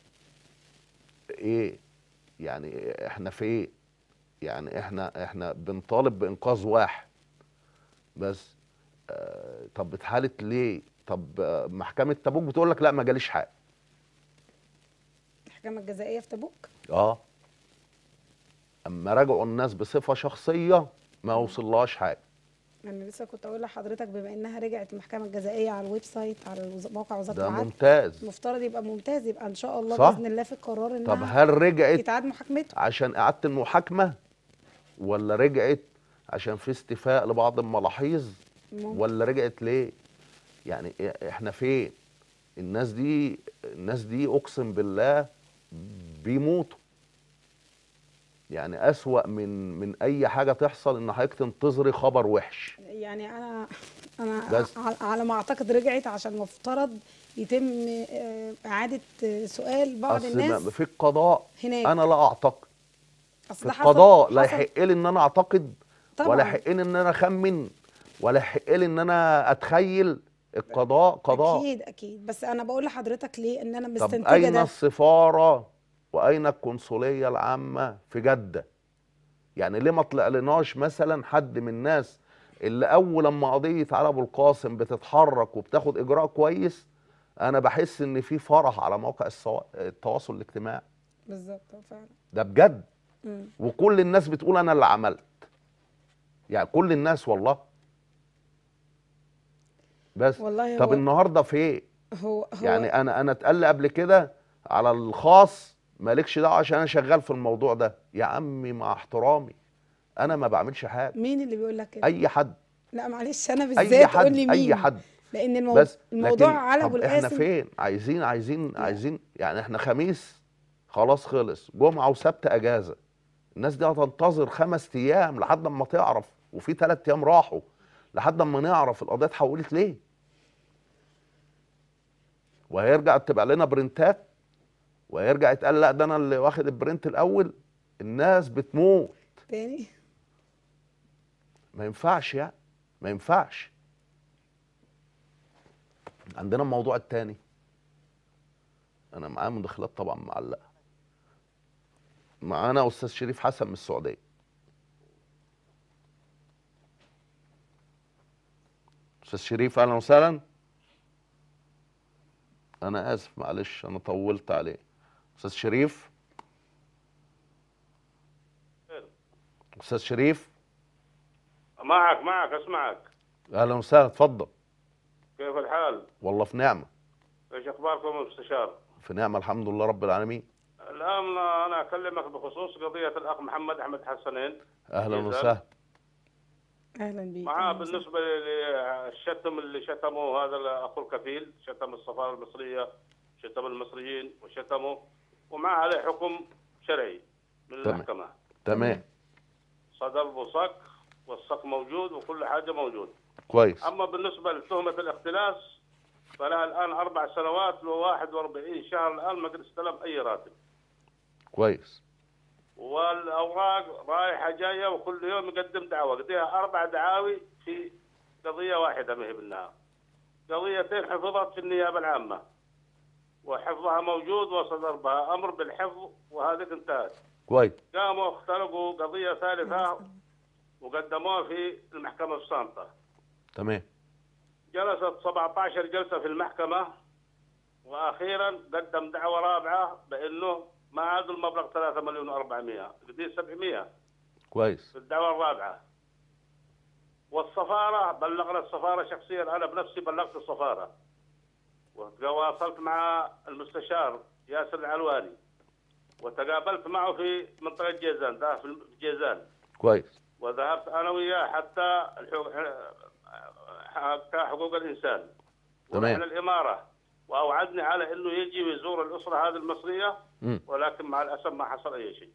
[SPEAKER 2] ايه يعني احنا في ايه يعني احنا احنا بنطالب بانقاذ واحد بس آه، طب اتحالت ليه طب آه، محكمه تبوك بتقول لك لا ما جاليش حاجه
[SPEAKER 3] المحكمة الجزائية في تبوك
[SPEAKER 2] اه اما راجعوا الناس بصفه شخصيه ما وصلهاش حاجه
[SPEAKER 3] انا لسه كنت اقول لحضرتك بما انها رجعت المحكمة الجزائية على الويب سايت على الوز- موقع وزارة
[SPEAKER 2] ده
[SPEAKER 3] العدل
[SPEAKER 2] ممتاز
[SPEAKER 3] المفترض يبقى ممتاز يبقى ان شاء الله
[SPEAKER 2] صح.
[SPEAKER 3] باذن الله في قرار انها
[SPEAKER 2] طب هل رجعت
[SPEAKER 3] يتعاد محاكمته
[SPEAKER 2] عشان اعاده المحاكمه ولا رجعت عشان في استيفاء لبعض الملاحظ
[SPEAKER 3] ممكن.
[SPEAKER 2] ولا رجعت ليه يعني إ- احنا فين الناس دي الناس دي اقسم بالله بيموتوا يعني اسوأ من من اي حاجه تحصل ان حضرتك تنتظري خبر وحش
[SPEAKER 3] يعني انا انا
[SPEAKER 2] بس.
[SPEAKER 3] ع- على ما اعتقد رجعت عشان مفترض يتم آه، اعاده آه، سؤال بعض
[SPEAKER 2] اصل ما-
[SPEAKER 3] الناس
[SPEAKER 2] في القضاء
[SPEAKER 3] هناك
[SPEAKER 2] انا لا اعتقد
[SPEAKER 3] اصل
[SPEAKER 2] في
[SPEAKER 3] ده حصل-
[SPEAKER 2] القضاء لا
[SPEAKER 3] حصل-
[SPEAKER 2] يحق لي ان انا اعتقد ولا
[SPEAKER 3] طبعاً.
[SPEAKER 2] يحق لي ان انا اخمن ولا يحق لي ان انا اتخيل القضاء قضاء
[SPEAKER 3] اكيد اكيد بس انا بقول لحضرتك ليه ان انا
[SPEAKER 2] طب
[SPEAKER 3] مستنتجه
[SPEAKER 2] اين
[SPEAKER 3] ده
[SPEAKER 2] السفاره واين القنصليه العامه في جده يعني ليه ما طلعلناش مثلا حد من الناس اللي اول لما قضيه علي ابو القاسم بتتحرك وبتاخد اجراء كويس انا بحس ان في فرح على مواقع السوا- التواصل الاجتماعي
[SPEAKER 3] بالظبط فعلا
[SPEAKER 2] ده بجد
[SPEAKER 3] مم.
[SPEAKER 2] وكل الناس بتقول انا اللي عملت يعني كل الناس والله بس
[SPEAKER 3] والله
[SPEAKER 2] طب
[SPEAKER 3] هو
[SPEAKER 2] النهارده في ايه
[SPEAKER 3] هو هو
[SPEAKER 2] يعني انا انا اتقال لي قبل كده على الخاص مالكش دعوه عشان انا شغال في الموضوع ده يا عمي مع احترامي انا ما بعملش حاجه
[SPEAKER 3] مين اللي بيقول لك كده
[SPEAKER 2] اي حد
[SPEAKER 3] لا معلش انا
[SPEAKER 2] اي
[SPEAKER 3] بالذات قول
[SPEAKER 2] حد
[SPEAKER 3] لي مين
[SPEAKER 2] اي حد
[SPEAKER 3] لان المو...
[SPEAKER 2] بس
[SPEAKER 3] الموضوع
[SPEAKER 2] لكن
[SPEAKER 3] على ابو
[SPEAKER 2] طب احنا
[SPEAKER 3] القاسم
[SPEAKER 2] فين عايزين عايزين
[SPEAKER 3] لا.
[SPEAKER 2] عايزين يعني احنا خميس خلاص خلص جمعه وسبت اجازه الناس دي هتنتظر خمس ايام لحد ما تعرف وفي ثلاث ايام راحوا لحد ما نعرف القضيه اتحولت ليه وهيرجع تبقى لنا برنتات وهيرجع يتقال لا ده انا اللي واخد البرنت الاول الناس بتموت
[SPEAKER 3] تاني
[SPEAKER 2] ما ينفعش يعني ما ينفعش عندنا الموضوع التاني انا معايا مداخلات طبعا معلقه معانا استاذ شريف حسن من السعوديه استاذ شريف اهلا وسهلا انا اسف معلش انا طولت عليه استاذ شريف استاذ شريف
[SPEAKER 8] معك معك اسمعك
[SPEAKER 2] اهلا وسهلا اتفضل
[SPEAKER 8] كيف الحال؟
[SPEAKER 2] والله في نعمه
[SPEAKER 8] ايش اخباركم يا مستشار؟
[SPEAKER 2] في نعمه الحمد لله رب العالمين
[SPEAKER 8] الان انا اكلمك بخصوص قضيه الاخ محمد احمد حسنين
[SPEAKER 2] اهلا
[SPEAKER 8] جزاك.
[SPEAKER 2] وسهلا
[SPEAKER 3] اهلا بيك
[SPEAKER 8] معاه
[SPEAKER 3] أهلاً وسهلاً.
[SPEAKER 8] بالنسبه للشتم اللي شتمه هذا الاخ الكفيل شتم السفاره المصريه شتم المصريين وشتمه ومع عليه حكم شرعي من
[SPEAKER 2] تمام.
[SPEAKER 8] المحكمه
[SPEAKER 2] تمام
[SPEAKER 8] صدر له صك والصك موجود وكل حاجه موجود
[SPEAKER 2] كويس
[SPEAKER 8] اما بالنسبه لتهمه الاختلاس فلها الان اربع سنوات و41 شهر الان ما قد استلم اي راتب
[SPEAKER 2] كويس
[SPEAKER 8] والاوراق رايحه جايه وكل يوم يقدم دعوه قضيها اربع دعاوي في قضيه واحده ما هي بالنهار قضيتين حفظت في النيابه العامه وحفظها موجود وصدر بها امر بالحفظ وهذه انتهت
[SPEAKER 2] كويس
[SPEAKER 8] قاموا اخترقوا قضيه ثالثه وقدموها في المحكمه الصامته
[SPEAKER 2] تمام
[SPEAKER 8] جلست 17 جلسه في المحكمه واخيرا قدم دعوه رابعه بانه ما عاد المبلغ 3 مليون و400 قديش 700
[SPEAKER 2] كويس
[SPEAKER 8] في الدعوه الرابعه والسفاره بلغنا السفاره شخصيا انا بنفسي بلغت السفاره وتواصلت مع المستشار ياسر العلواني وتقابلت معه في منطقه جيزان ده في جيزان
[SPEAKER 2] كويس
[SPEAKER 8] وذهبت انا وياه حتى الحقوق- حتى حقوق الانسان
[SPEAKER 2] تمام.
[SPEAKER 8] ورحنا الاماره واوعدني على انه يجي ويزور الاسره هذه المصريه
[SPEAKER 2] مم.
[SPEAKER 8] ولكن مع الاسف ما حصل اي شيء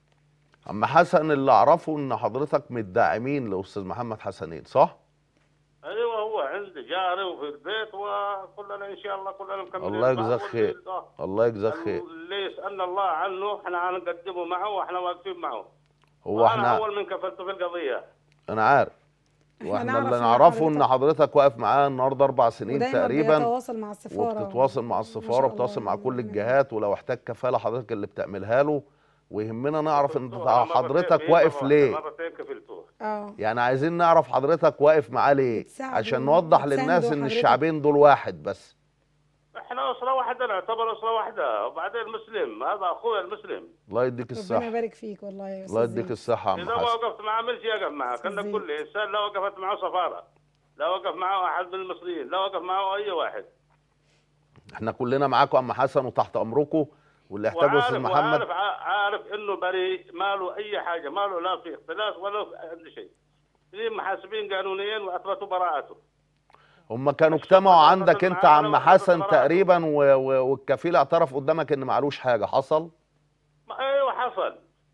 [SPEAKER 2] اما حسن اللي اعرفه ان حضرتك من الداعمين لاستاذ محمد حسنين صح
[SPEAKER 8] ايوه هو عندي جاري وفي البيت وكلنا ان شاء الله كلنا مكملين
[SPEAKER 2] الله
[SPEAKER 8] بعض
[SPEAKER 2] يجزاك خير.
[SPEAKER 8] واللي- آه.
[SPEAKER 2] الله يجزاك خير
[SPEAKER 8] اللي يسالنا الله عنه احنا هنقدمه معه واحنا واقفين معه
[SPEAKER 2] هو
[SPEAKER 8] وانا
[SPEAKER 2] احنا
[SPEAKER 8] اول من كفلته في القضيه
[SPEAKER 2] انا عارف
[SPEAKER 3] إحنا
[SPEAKER 2] واحنا
[SPEAKER 3] نعرف
[SPEAKER 2] اللي
[SPEAKER 3] إن
[SPEAKER 2] نعرفه ان
[SPEAKER 3] حضرتك-
[SPEAKER 2] حضرتك واقف معاه النهارده اربع سنين
[SPEAKER 3] ودايما
[SPEAKER 2] تقريبا
[SPEAKER 3] بيتواصل مع السفاره
[SPEAKER 2] وبتتواصل مع
[SPEAKER 3] ما
[SPEAKER 2] السفاره
[SPEAKER 3] شاء
[SPEAKER 2] وبتتواصل
[SPEAKER 3] الله
[SPEAKER 2] مع كل
[SPEAKER 3] يعني.
[SPEAKER 2] الجهات ولو احتاج كفاله حضرتك اللي بتعملها له ويهمنا نعرف ان
[SPEAKER 8] كفلتوه. أنا مرتين
[SPEAKER 2] حضرتك
[SPEAKER 8] فيه،
[SPEAKER 2] واقف
[SPEAKER 8] مرة-
[SPEAKER 2] ليه
[SPEAKER 8] مرتين كفلتوه
[SPEAKER 3] اه
[SPEAKER 2] يعني عايزين نعرف حضرتك واقف معاه ليه
[SPEAKER 3] بتساعده
[SPEAKER 2] عشان نوضح
[SPEAKER 3] وبتسانده
[SPEAKER 2] للناس ان
[SPEAKER 3] حضرتك.
[SPEAKER 2] الشعبين دول واحد بس
[SPEAKER 8] احنا اسره واحده نعتبر اسره واحده وبعدين مسلم هذا اخوي المسلم
[SPEAKER 2] الله يديك
[SPEAKER 3] ربنا
[SPEAKER 2] الصحه
[SPEAKER 3] يبارك فيك والله يا
[SPEAKER 2] الله
[SPEAKER 3] استاذ
[SPEAKER 2] يديك
[SPEAKER 3] زين.
[SPEAKER 2] الصحه يا عم
[SPEAKER 8] اذا ما
[SPEAKER 2] حسن
[SPEAKER 8] وقفت معه مش يقف معه كنا
[SPEAKER 3] زين.
[SPEAKER 8] كل انسان لا وقفت معه سفاره لا وقف معه احد من المصريين لا وقف معه اي واحد
[SPEAKER 2] احنا كلنا معاكم يا عم حسن وتحت امركم واللي يحتاجه استاذ
[SPEAKER 8] وعارف
[SPEAKER 2] محمد
[SPEAKER 8] وعارف عارف انه بريء ما له اي حاجه ما له لا في اختلاس ولا في عنده شيء اثنين محاسبين قانونيا واثبتوا براءته
[SPEAKER 2] هم كانوا
[SPEAKER 8] الشرطة
[SPEAKER 2] اجتمعوا
[SPEAKER 8] ضربت
[SPEAKER 2] عندك انت
[SPEAKER 8] معانا
[SPEAKER 2] عم
[SPEAKER 8] وضربت
[SPEAKER 2] حسن
[SPEAKER 8] براءته.
[SPEAKER 2] تقريبا و... و... والكفيل اعترف قدامك ان معلوش حاجه حصل
[SPEAKER 8] ما- ايوه حصل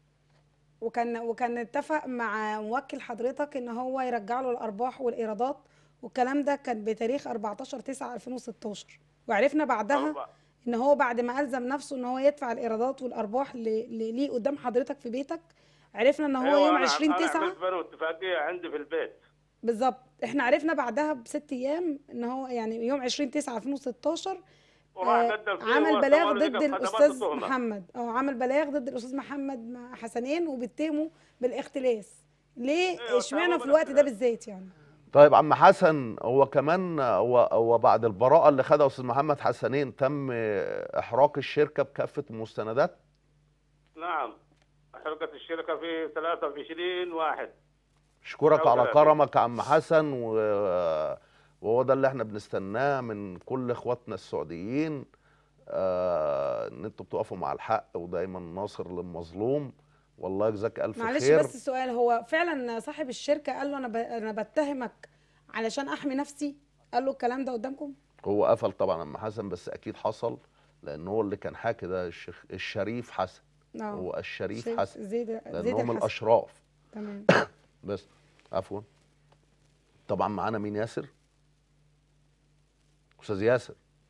[SPEAKER 3] وكان وكان اتفق مع موكل حضرتك ان هو يرجع له الارباح والايرادات والكلام ده كان بتاريخ 14 9 2016 وعرفنا بعدها
[SPEAKER 8] أربعة.
[SPEAKER 3] ان هو بعد ما الزم نفسه ان هو يدفع الايرادات والارباح ل- ل- ليه قدام حضرتك في بيتك عرفنا ان هو
[SPEAKER 8] أيوة
[SPEAKER 3] يوم
[SPEAKER 8] أنا-
[SPEAKER 3] 20
[SPEAKER 8] أنا
[SPEAKER 3] 9
[SPEAKER 8] عملت بينهم اتفاقيه عندي في البيت
[SPEAKER 3] بالظبط احنا عرفنا بعدها بست ايام ان هو يعني يوم 20 9 2016
[SPEAKER 8] وراح
[SPEAKER 3] آه،
[SPEAKER 8] قدم فيه
[SPEAKER 3] عمل
[SPEAKER 8] هو
[SPEAKER 3] بلاغ
[SPEAKER 8] سوالف
[SPEAKER 3] ضد
[SPEAKER 8] خدمات
[SPEAKER 3] الاستاذ
[SPEAKER 8] التهمة.
[SPEAKER 3] محمد اه عمل بلاغ ضد الاستاذ محمد حسنين وبيتهمه بالاختلاس ليه
[SPEAKER 8] أيوة،
[SPEAKER 3] اشمعنى
[SPEAKER 8] اتهمه
[SPEAKER 3] في الوقت ده
[SPEAKER 8] بالاختلاس.
[SPEAKER 3] بالذات يعني
[SPEAKER 2] طيب عم حسن هو كمان هو هو بعد البراءه اللي خدها استاذ محمد حسنين تم احراق الشركه بكافه المستندات
[SPEAKER 8] نعم حرقت الشركه في 23 واحد
[SPEAKER 2] اشكرك
[SPEAKER 8] أو
[SPEAKER 2] على
[SPEAKER 8] ثلاثة.
[SPEAKER 2] كرمك يا عم حسن و... وهو ده اللي احنا بنستناه من كل اخواتنا السعوديين آه ان انتوا بتقفوا مع الحق ودايما ناصر للمظلوم والله يجزاك الف
[SPEAKER 3] معلش
[SPEAKER 2] خير
[SPEAKER 3] بس السؤال هو فعلا صاحب الشركه قال له انا ب... انا بتهمك علشان احمي نفسي قال له الكلام ده قدامكم
[SPEAKER 2] هو قفل طبعا عم حسن بس اكيد حصل لان هو اللي كان حاكي ده الشيخ الشريف حسن
[SPEAKER 3] اه
[SPEAKER 2] هو الشريف
[SPEAKER 3] شيخ
[SPEAKER 2] حسن
[SPEAKER 3] زيد زيد
[SPEAKER 2] لان هم
[SPEAKER 3] الحسن
[SPEAKER 2] الاشراف
[SPEAKER 3] تمام
[SPEAKER 2] بس عفوا طبعا معانا مين ياسر استاذ ياسر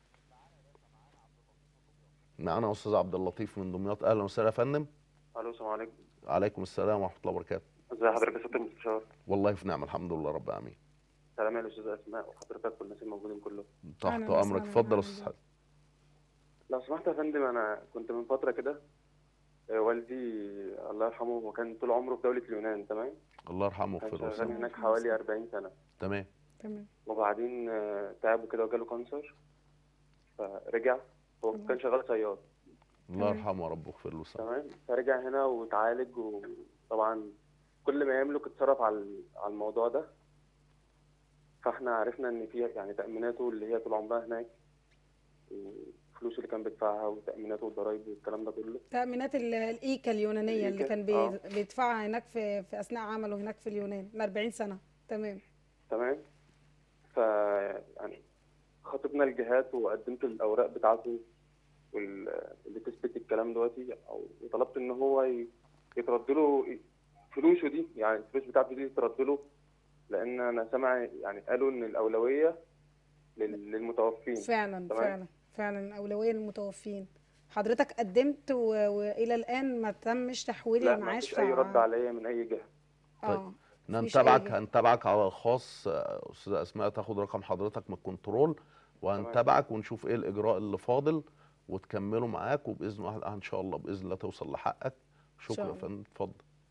[SPEAKER 2] معانا استاذ عبد اللطيف من دمياط اهلا وسهلا يا فندم
[SPEAKER 9] الو السلام عليكم
[SPEAKER 2] عليكم السلام ورحمه الله وبركاته
[SPEAKER 9] ازي حضرتك يا سياده المستشار
[SPEAKER 2] والله في نعمه الحمد لله رب العالمين
[SPEAKER 9] سلام يا الاستاذ اسماء وحضرتك والناس الموجودين كلهم
[SPEAKER 2] تحت
[SPEAKER 3] أهلاً
[SPEAKER 2] امرك
[SPEAKER 3] وسهلاً،
[SPEAKER 2] اتفضل يا
[SPEAKER 3] أهلاً
[SPEAKER 2] استاذ
[SPEAKER 3] بيك.
[SPEAKER 2] حسن
[SPEAKER 9] لو سمحت يا فندم انا كنت من فتره كده آه، والدي الله يرحمه هو كان طول عمره في دوله اليونان تمام
[SPEAKER 2] الله يرحمه
[SPEAKER 9] كان
[SPEAKER 2] ويغفر له
[SPEAKER 9] شغال
[SPEAKER 2] ويسامحه.
[SPEAKER 9] هناك حوالي 40 سنه
[SPEAKER 2] تمام
[SPEAKER 3] تمام
[SPEAKER 9] وبعدين آه، تعب وكده وجاله كانسر فرجع هو كان شغال صياد
[SPEAKER 2] الله يرحمه يا رب ويغفر له ويسامحه.
[SPEAKER 9] تمام فرجع هنا وتعالج وطبعا كل ما يملك اتصرف على على الموضوع ده فاحنا عرفنا ان في يعني تأميناته اللي هي طول عمرها هناك الفلوس اللي كان بيدفعها وتأميناته والضرايب والكلام ده كله
[SPEAKER 3] تأمينات ال- الإيكا اليونانية اللي
[SPEAKER 9] الإيكا،
[SPEAKER 3] كان بي...
[SPEAKER 9] آه.
[SPEAKER 3] بيدفعها هناك في في أثناء عمله هناك في اليونان من 40 سنة تمام
[SPEAKER 9] تمام ف يعني خاطبنا الجهات وقدمت الاوراق بتاعته وال- اللي تثبت الكلام دلوقتي او وطلبت ان هو ي- يترد له فلوسه دي يعني الفلوس بتاعته دي تترد له لان انا سامع يعني قالوا ان الاولويه لل- للمتوفين
[SPEAKER 3] فعلا
[SPEAKER 9] تمام.
[SPEAKER 3] فعلا فعلا أولوية للمتوفين حضرتك قدمت و... وإلى الآن ما تمش تحويل
[SPEAKER 9] لا ما
[SPEAKER 3] المعاش
[SPEAKER 9] فيش اي رد عليا من اي جهه
[SPEAKER 3] اه
[SPEAKER 2] احنا
[SPEAKER 3] مفيش أي
[SPEAKER 2] هنتابعك
[SPEAKER 3] جهة.
[SPEAKER 2] هنتابعك على الخاص آه، استاذه اسماء تاخد رقم حضرتك من الكنترول وهنتابعك ونشوف ايه الاجراء اللي فاضل وتكملوا معاك وباذن الله ان شاء الله باذن الله توصل لحقك شكرا يا
[SPEAKER 3] الله.
[SPEAKER 2] فندم اتفضل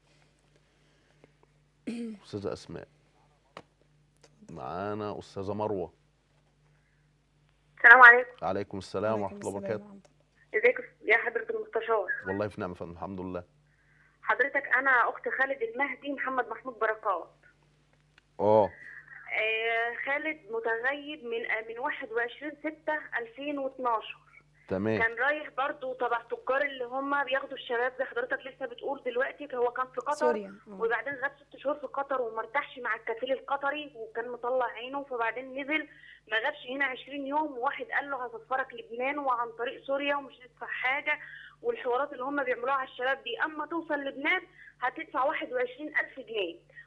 [SPEAKER 2] استاذه اسماء معانا استاذه مروه
[SPEAKER 7] السلام عليكم
[SPEAKER 2] عليكم السلام
[SPEAKER 3] عليكم
[SPEAKER 2] ورحمه الله
[SPEAKER 3] السلام
[SPEAKER 2] وبركاته
[SPEAKER 3] ورحمة الله.
[SPEAKER 7] ازيك يا حضرة المستشار
[SPEAKER 2] والله في نعمه يا فندم الحمد لله
[SPEAKER 7] حضرتك انا اخت خالد المهدي محمد محمود بركات
[SPEAKER 2] اه
[SPEAKER 7] آه خالد متغيب من آه من 21 6 2012
[SPEAKER 2] تمام
[SPEAKER 7] كان رايح برضو تبع تجار اللي هم بياخدوا الشباب زي حضرتك لسه بتقول دلوقتي هو كان في قطر
[SPEAKER 3] سوريا آه.
[SPEAKER 7] وبعدين غاب ست شهور في قطر وما ارتاحش مع الكفيل القطري وكان مطلع عينه فبعدين نزل ما غابش هنا 20 يوم وواحد قال له هسفرك لبنان وعن طريق سوريا ومش هتدفع حاجه والحوارات اللي هم بيعملوها على الشباب دي اما توصل لبنان هتدفع 21000 جنيه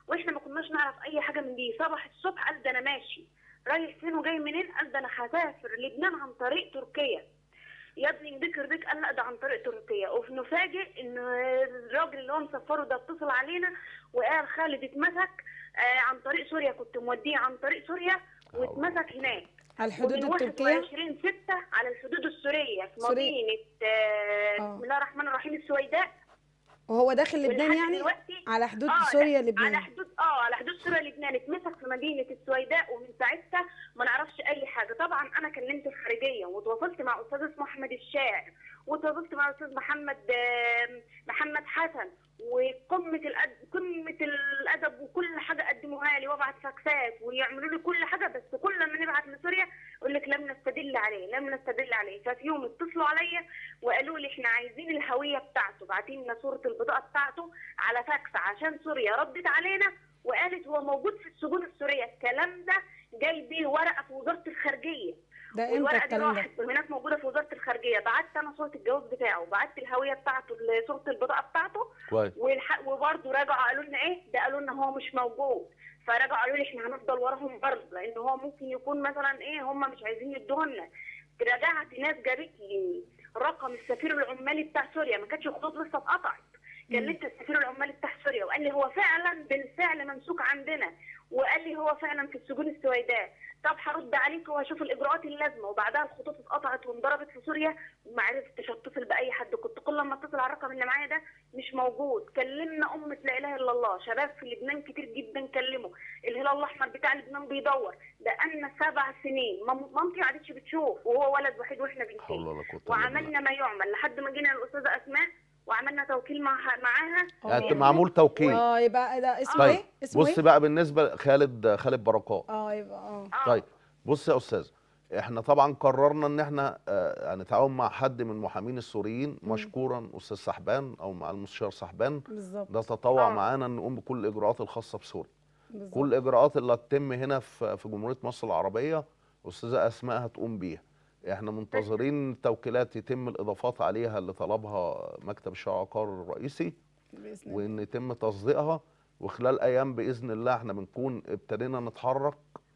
[SPEAKER 5] واحنا ما كناش نعرف اي حاجه من دي صبح الصبح قال ده انا ماشي رايح فين وجاي منين قال ده انا هسافر لبنان عن طريق تركيا يا ابني ذكر بيك قال لا ده عن طريق تركيا ونفاجئ ان الراجل اللي هو مسفره ده اتصل علينا وقال خالد اتمسك آه، عن طريق سوريا كنت موديه عن طريق سوريا واتمسك هناك
[SPEAKER 3] على الحدود
[SPEAKER 5] ومن
[SPEAKER 3] التركيه
[SPEAKER 5] 21 6 على الحدود السوريه في
[SPEAKER 3] سوريا.
[SPEAKER 5] مدينه آه،
[SPEAKER 3] آه.
[SPEAKER 5] بسم الله الرحمن الرحيم السويداء
[SPEAKER 3] وهو داخل لبنان
[SPEAKER 5] ولحد
[SPEAKER 3] يعني
[SPEAKER 5] دلوقتي
[SPEAKER 3] على حدود
[SPEAKER 5] آه،
[SPEAKER 3] سوريا
[SPEAKER 5] على
[SPEAKER 3] لبنان
[SPEAKER 5] حدود اه على حدود سوريا لبنان اتمسك في مدينه السويداء ومن ساعتها ما نعرفش اي حاجه طبعا انا كلمت الخارجيه وتواصلت مع استاذ اسمه احمد الشاعر وتواصلت مع استاذ محمد آم، محمد حسن وقمه الأد... قمه الادب وكل حاجه قدموها لي وابعت فاكسات ويعملوا لي كل حاجه بس كل ما نبعت لسوريا يقول لك لم نستدل عليه لم نستدل عليه ففي يوم اتصلوا عليا وقالوا لي احنا عايزين الهويه بتاعته بعتين لنا صوره البطاقه بتاعته على فاكس عشان سوريا ردت علينا وقالت هو موجود في السجون السوريه الكلام ده جاي بيه ورقه في وزاره الخارجيه
[SPEAKER 3] ده امتى
[SPEAKER 5] والورقه دي
[SPEAKER 3] الكلام ده
[SPEAKER 5] راحت هناك موجوده في وزاره الخارجيه بعت انا صوره الجواز بتاعه بعت الهويه بتاعته صوره البطاقه بتاعته
[SPEAKER 2] كويس
[SPEAKER 5] والح... وبرضه رجعوا قالوا لنا ايه ده قالوا لنا هو مش موجود فرجعوا قالوا لي احنا هنفضل وراهم برضه لان هو ممكن يكون مثلا ايه هم مش عايزين يدوه لنا رجعت ناس جابت لي رقم السفير العمالي بتاع سوريا ما كانتش الخطوط لسه اتقطعت كلمت السفير العمالي بتاع سوريا وقال لي هو فعلا بالفعل ممسوك عندنا وقال لي هو فعلا في السجون السويداء طب هرد عليك وهشوف الاجراءات اللازمه وبعدها الخطوط اتقطعت وانضربت في سوريا وما عرفتش اتصل باي حد كنت كل ما اتصل على الرقم اللي معايا ده مش موجود كلمنا امه لا اله الا الله شباب في لبنان كتير جدا كلموا الهلال الاحمر بتاع لبنان بيدور بقالنا سبع سنين مام- مامتي ما عادتش بتشوف وهو ولد وحيد واحنا
[SPEAKER 2] حول
[SPEAKER 5] بنتين
[SPEAKER 2] ولا قوه الا بالله
[SPEAKER 5] وعملنا ما يعمل لحد ما جينا للاستاذه اسماء وعملنا توكيل معها معاها
[SPEAKER 2] يعني
[SPEAKER 3] آه.
[SPEAKER 2] معمول توكيل
[SPEAKER 3] اه يبقى ده اسمه
[SPEAKER 2] طيب
[SPEAKER 3] ايه اسمه
[SPEAKER 2] بص
[SPEAKER 3] ايه
[SPEAKER 2] بقى بالنسبه خالد خالد بركات
[SPEAKER 3] اه يبقى اه
[SPEAKER 5] آه.
[SPEAKER 2] طيب بص يا استاذ احنا طبعا قررنا ان احنا آه، هنتعاون مع حد من المحامين السوريين مشكورا استاذ سحبان او مع المستشار سحبان
[SPEAKER 3] بالظبط
[SPEAKER 2] ده تطوع
[SPEAKER 5] آه.
[SPEAKER 2] معانا ان نقوم بكل الاجراءات الخاصه بسوريا
[SPEAKER 3] بالظبط
[SPEAKER 2] كل الاجراءات اللي هتتم هنا في في جمهوريه مصر العربيه استاذه اسماء هتقوم بيها احنا منتظرين التوكيلات يتم الاضافات عليها اللي طلبها مكتب الشرع العقاري الرئيسي
[SPEAKER 3] باذن الله
[SPEAKER 2] وان يتم تصديقها وخلال ايام باذن الله احنا بنكون ابتدينا نتحرك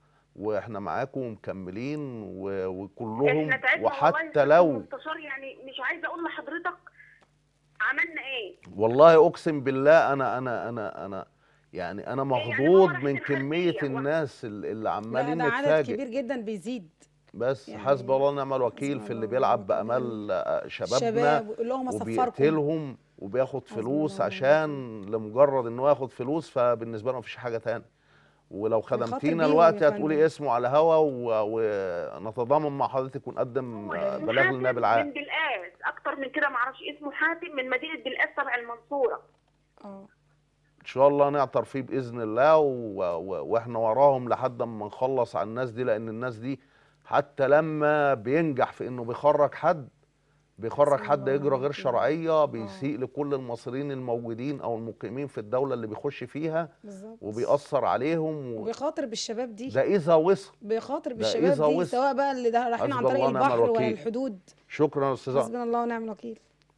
[SPEAKER 2] واحنا معاكم ومكملين و- وكلهم
[SPEAKER 5] احنا تعبنا
[SPEAKER 2] وحتى
[SPEAKER 5] والله
[SPEAKER 2] لو
[SPEAKER 5] المستشار يعني مش عايزه اقول لحضرتك عملنا ايه
[SPEAKER 2] والله اقسم بالله انا انا انا انا يعني انا
[SPEAKER 5] يعني
[SPEAKER 2] مخضوض
[SPEAKER 5] هو راح
[SPEAKER 2] من
[SPEAKER 5] الخلفية
[SPEAKER 2] كميه
[SPEAKER 5] و-
[SPEAKER 2] الناس ال- اللي
[SPEAKER 3] لا
[SPEAKER 2] عمالين
[SPEAKER 3] ده عدد
[SPEAKER 2] نتفاجئ
[SPEAKER 3] كبير جدا بيزيد
[SPEAKER 2] بس
[SPEAKER 3] يعني
[SPEAKER 2] حسب الله ونعم الوكيل
[SPEAKER 3] حسبنا
[SPEAKER 2] في اللي
[SPEAKER 3] الله
[SPEAKER 2] بيلعب
[SPEAKER 3] ونعم
[SPEAKER 2] بامال آه، شبابنا
[SPEAKER 3] الشباب يقول لهم اصفركم
[SPEAKER 2] وبيقتلهم وبياخد
[SPEAKER 3] حسبنا
[SPEAKER 2] فلوس
[SPEAKER 3] الله
[SPEAKER 2] عشان لمجرد انه ياخد فلوس فبالنسبه له مفيش حاجه تاني ولو
[SPEAKER 3] بيخاطر
[SPEAKER 2] خدمتينا
[SPEAKER 3] بيهم
[SPEAKER 2] الوقت
[SPEAKER 3] يا
[SPEAKER 2] هتقولي
[SPEAKER 3] فندم.
[SPEAKER 2] اسمه على هوا و- ونتضامن مع حضرتك ونقدم
[SPEAKER 5] هو
[SPEAKER 2] آه،
[SPEAKER 5] اسمه
[SPEAKER 2] بلاغ
[SPEAKER 5] حاتم
[SPEAKER 2] للنائب
[SPEAKER 5] من
[SPEAKER 2] العام
[SPEAKER 5] بلقاس اكتر من كده معرفش اسمه حاتم من مدينه بلقاس تبع المنصوره
[SPEAKER 3] اه
[SPEAKER 2] ان شاء الله نعطر فيه باذن الله و... و... واحنا وراهم لحد ما نخلص على الناس دي لان الناس دي حتى لما بينجح في انه بيخرج حد بيخرج
[SPEAKER 3] بسم
[SPEAKER 2] حد
[SPEAKER 3] الله
[SPEAKER 2] هجره غير
[SPEAKER 3] الرحمن
[SPEAKER 2] شرعيه بيسيء لكل المصريين الموجودين او المقيمين في الدوله اللي بيخش فيها
[SPEAKER 3] بالظبط
[SPEAKER 2] وبيأثر عليهم و...
[SPEAKER 3] وبيخاطر بالشباب دي
[SPEAKER 2] ده اذا وصل
[SPEAKER 3] بيخاطر
[SPEAKER 2] ده
[SPEAKER 3] بالشباب
[SPEAKER 2] إذا
[SPEAKER 3] دي
[SPEAKER 2] وصل.
[SPEAKER 3] سواء بقى اللي ده رايحين عن
[SPEAKER 2] حسبي
[SPEAKER 3] طريق
[SPEAKER 2] الله ونعم
[SPEAKER 3] البحر ولا
[SPEAKER 2] الوكيل.
[SPEAKER 3] الحدود
[SPEAKER 2] شكرا يا استاذ
[SPEAKER 3] حسبنا الله ونعم الوكيل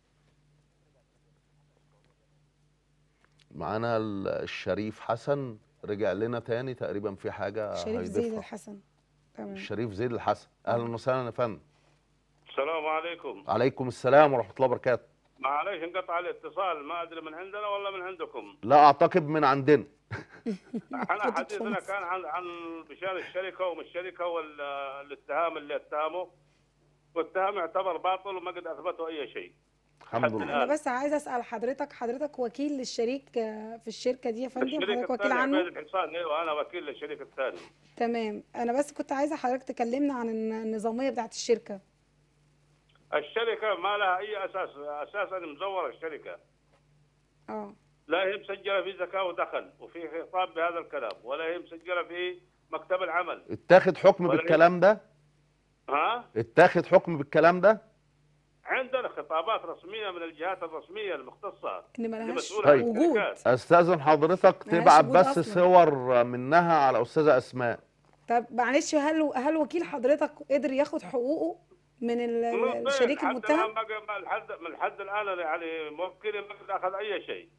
[SPEAKER 2] معانا ال- الشريف حسن رجع لنا تاني تقريبا في حاجه
[SPEAKER 3] شريف زيد
[SPEAKER 2] هيضيفها
[SPEAKER 3] الحسن تمام
[SPEAKER 2] الشريف زيد الحسن اهلا وسهلا يا فندم
[SPEAKER 8] السلام عليكم
[SPEAKER 2] عليكم السلام ورحمه الله وبركاته
[SPEAKER 8] معليش انقطع الاتصال ما ادري من عندنا ولا من عندكم
[SPEAKER 2] لا اعتقد من عندنا
[SPEAKER 8] احنا
[SPEAKER 3] خطوط
[SPEAKER 8] حديثنا
[SPEAKER 3] خمس.
[SPEAKER 8] كان عن عن بشان الشركه ومش الشركه والاتهام اللي اتهمه والاتهام يعتبر باطل وما قد اثبتوا اي شيء
[SPEAKER 2] الحمد
[SPEAKER 8] حد
[SPEAKER 2] لله
[SPEAKER 8] الآن.
[SPEAKER 3] انا بس عايزه اسال حضرتك حضرتك وكيل للشريك آه، في الشركه دي يا فندم
[SPEAKER 8] الشركه
[SPEAKER 3] حضرتك وكيل
[SPEAKER 8] الثانيه
[SPEAKER 3] عنه
[SPEAKER 8] عبيد الحصان ايوه انا وكيل للشركه الثانيه
[SPEAKER 3] تمام انا بس كنت عايزه حضرتك تكلمنا عن الن- النظاميه بتاعت الشركه
[SPEAKER 8] الشركه ما لها اي اساس اساسا مزوره الشركه
[SPEAKER 3] اه
[SPEAKER 8] لا هي مسجله في زكاه ودخل وفي خطاب بهذا الكلام ولا هي مسجله في مكتب العمل
[SPEAKER 2] اتاخد حكم
[SPEAKER 8] ولا
[SPEAKER 2] بالكلام ده
[SPEAKER 8] ها
[SPEAKER 2] اتاخد حكم بالكلام ده
[SPEAKER 8] عندنا خطابات رسميه من الجهات الرسميه المختصه
[SPEAKER 3] ان
[SPEAKER 8] اللي
[SPEAKER 3] ملهاش
[SPEAKER 8] مسؤولة عن
[SPEAKER 3] وجود
[SPEAKER 8] الشركات.
[SPEAKER 2] استاذن حضرتك
[SPEAKER 3] ملهاش
[SPEAKER 2] تبعت
[SPEAKER 3] وجود
[SPEAKER 2] بس
[SPEAKER 3] أصلاً.
[SPEAKER 2] صور منها على استاذه اسماء
[SPEAKER 3] طب معلش هل هل وكيل حضرتك قدر ياخد حقوقه من ال- ال-
[SPEAKER 8] من
[SPEAKER 3] الشريك
[SPEAKER 8] لحد
[SPEAKER 3] المتهم
[SPEAKER 8] الآن ما- ما- لحد من لحد الان أنا يعني موكلي ما قد اخذ اي شيء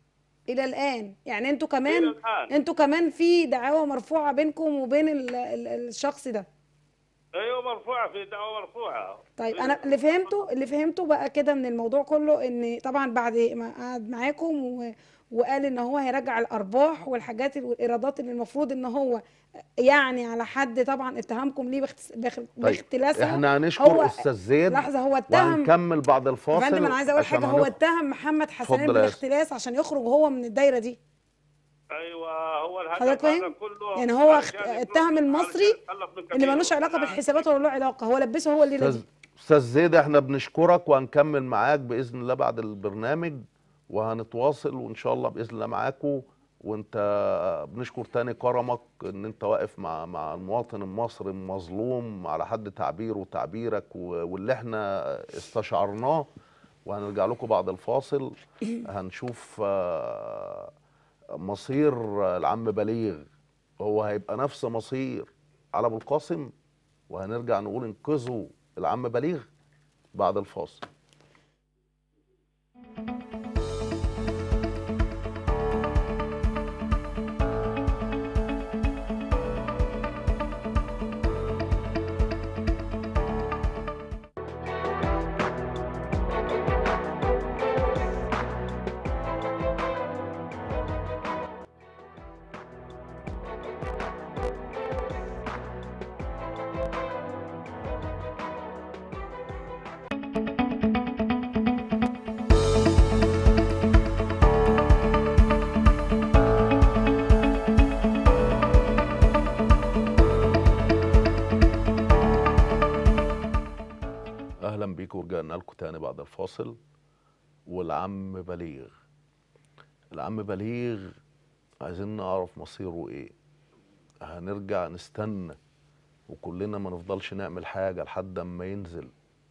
[SPEAKER 3] الى الان يعني انتوا كمان
[SPEAKER 8] إلى الآن.
[SPEAKER 3] انتوا كمان في دعاوى مرفوعه بينكم وبين ال ال الشخص ده
[SPEAKER 8] ايوه مرفوعه في دعوه مرفوعه
[SPEAKER 3] طيب انا اللي فهمته اللي فهمته بقى كده من الموضوع كله ان طبعا بعد ما قعد معاكم و... وقال ان هو هيرجع الارباح والحاجات والايرادات اللي المفروض ان هو يعني على حد طبعا اتهامكم ليه باخت... باخ... باختلاسها
[SPEAKER 2] احنا هنشكر
[SPEAKER 3] هو-
[SPEAKER 2] استاذ زيد
[SPEAKER 3] لحظه هو اتهم
[SPEAKER 2] وهنكمل بعد
[SPEAKER 3] يا
[SPEAKER 2] الفاصل
[SPEAKER 3] فندم انا عايزه اقول
[SPEAKER 2] عشان
[SPEAKER 3] حاجه هو
[SPEAKER 2] هنخ-
[SPEAKER 3] اتهم محمد حسنين
[SPEAKER 2] اتفضل يا
[SPEAKER 3] بالاختلاس عشان يخرج هو من الدايره دي
[SPEAKER 8] ايوه هو الهدف
[SPEAKER 3] حضرتك
[SPEAKER 8] هذا
[SPEAKER 3] فاهم؟
[SPEAKER 8] كله
[SPEAKER 3] يعني هو
[SPEAKER 8] علشان
[SPEAKER 3] اخت-
[SPEAKER 8] يفلس-
[SPEAKER 3] اتهم المصري
[SPEAKER 8] علشان يتخلص من
[SPEAKER 3] اللي
[SPEAKER 8] كبيره.
[SPEAKER 3] ملوش علاقه
[SPEAKER 8] أنا-
[SPEAKER 3] بالحسابات ولا له علاقه هو لبسه هو الليله
[SPEAKER 2] استاذ
[SPEAKER 3] دي
[SPEAKER 2] استاذ زيد احنا بنشكرك وهنكمل معاك باذن الله بعد البرنامج وهنتواصل وان شاء الله باذن الله معاكم وانت بنشكر تاني كرمك ان انت واقف مع مع المواطن المصري المظلوم على حد تعبيره وتعبيرك و- واللي احنا استشعرناه وهنرجع لكم بعد الفاصل هنشوف آه، مصير العم بليغ هو هيبقى نفس مصير علي ابو القاسم وهنرجع نقول انقذوا العم بليغ بعد الفاصل اهلا بيكم ورجعنا لكم تاني بعد الفاصل والعم بليغ العم بليغ عايزين نعرف مصيره ايه هنرجع نستنى وكلنا ما نفضلش نعمل حاجة لحد اما ينزل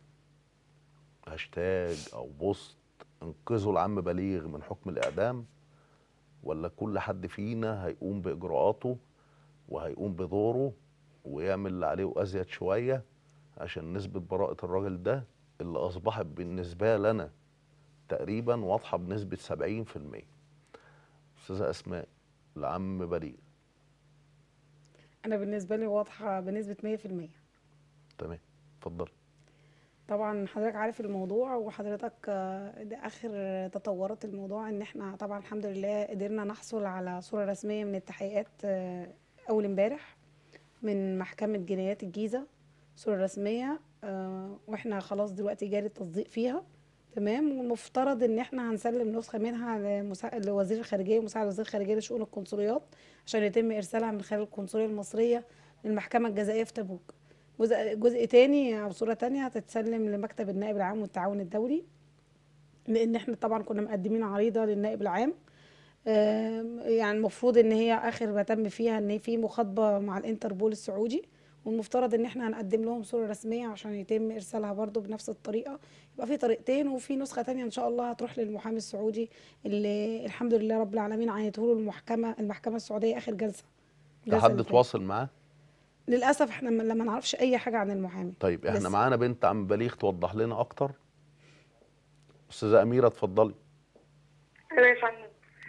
[SPEAKER 2] هاشتاج او بوست انقذوا العم بليغ من حكم الاعدام ولا كل حد فينا هيقوم باجراءاته وهيقوم بدوره ويعمل اللي عليه وازيد شويه عشان نثبت براءة الراجل ده اللي أصبحت بالنسبة لنا تقريبا واضحة بنسبة 70% أستاذة أسماء العم بليغ
[SPEAKER 3] انا بالنسبه لي واضحه بنسبه 100%
[SPEAKER 2] تمام اتفضل
[SPEAKER 3] طبعا حضرتك عارف الموضوع وحضرتك آه، ده اخر تطورات الموضوع ان احنا طبعا الحمد لله قدرنا نحصل على صورة رسمية من التحقيقات آه، اول امبارح من محكمة جنايات الجيزة صورة رسمية آه، واحنا خلاص دلوقتي جاري التصديق فيها تمام والمفترض ان احنا هنسلم نسخة منها لمسا... لوزير الخارجية ومساعد وزير الخارجية لشؤون القنصليات عشان يتم ارسالها من خلال القنصلية المصرية للمحكمة الجزائية في تبوك جزء جزء تاني او صوره تانية هتتسلم لمكتب النائب العام والتعاون الدولي لان احنا طبعا كنا مقدمين عريضه للنائب العام آم، يعني المفروض ان هي اخر ما تم فيها ان في مخاطبه مع الانتربول السعودي والمفترض ان احنا هنقدم لهم صوره رسميه عشان يتم ارسالها برضو بنفس الطريقه يبقى في طريقتين وفي نسخه تانية ان شاء الله هتروح للمحامي السعودي اللي الحمد لله رب العالمين عينته له المحكمه المحكمه السعوديه اخر جلسه الجلسة
[SPEAKER 2] لحد
[SPEAKER 3] اللي فاتت.
[SPEAKER 2] تواصل معاه
[SPEAKER 3] للاسف احنا ما- لما نعرفش اي حاجه عن المحامي
[SPEAKER 2] طيب احنا
[SPEAKER 3] لسه.
[SPEAKER 2] معانا بنت عم بليغ توضح لنا أكتر أستاذة أميرة اتفضلي
[SPEAKER 7] ايوه يا فندم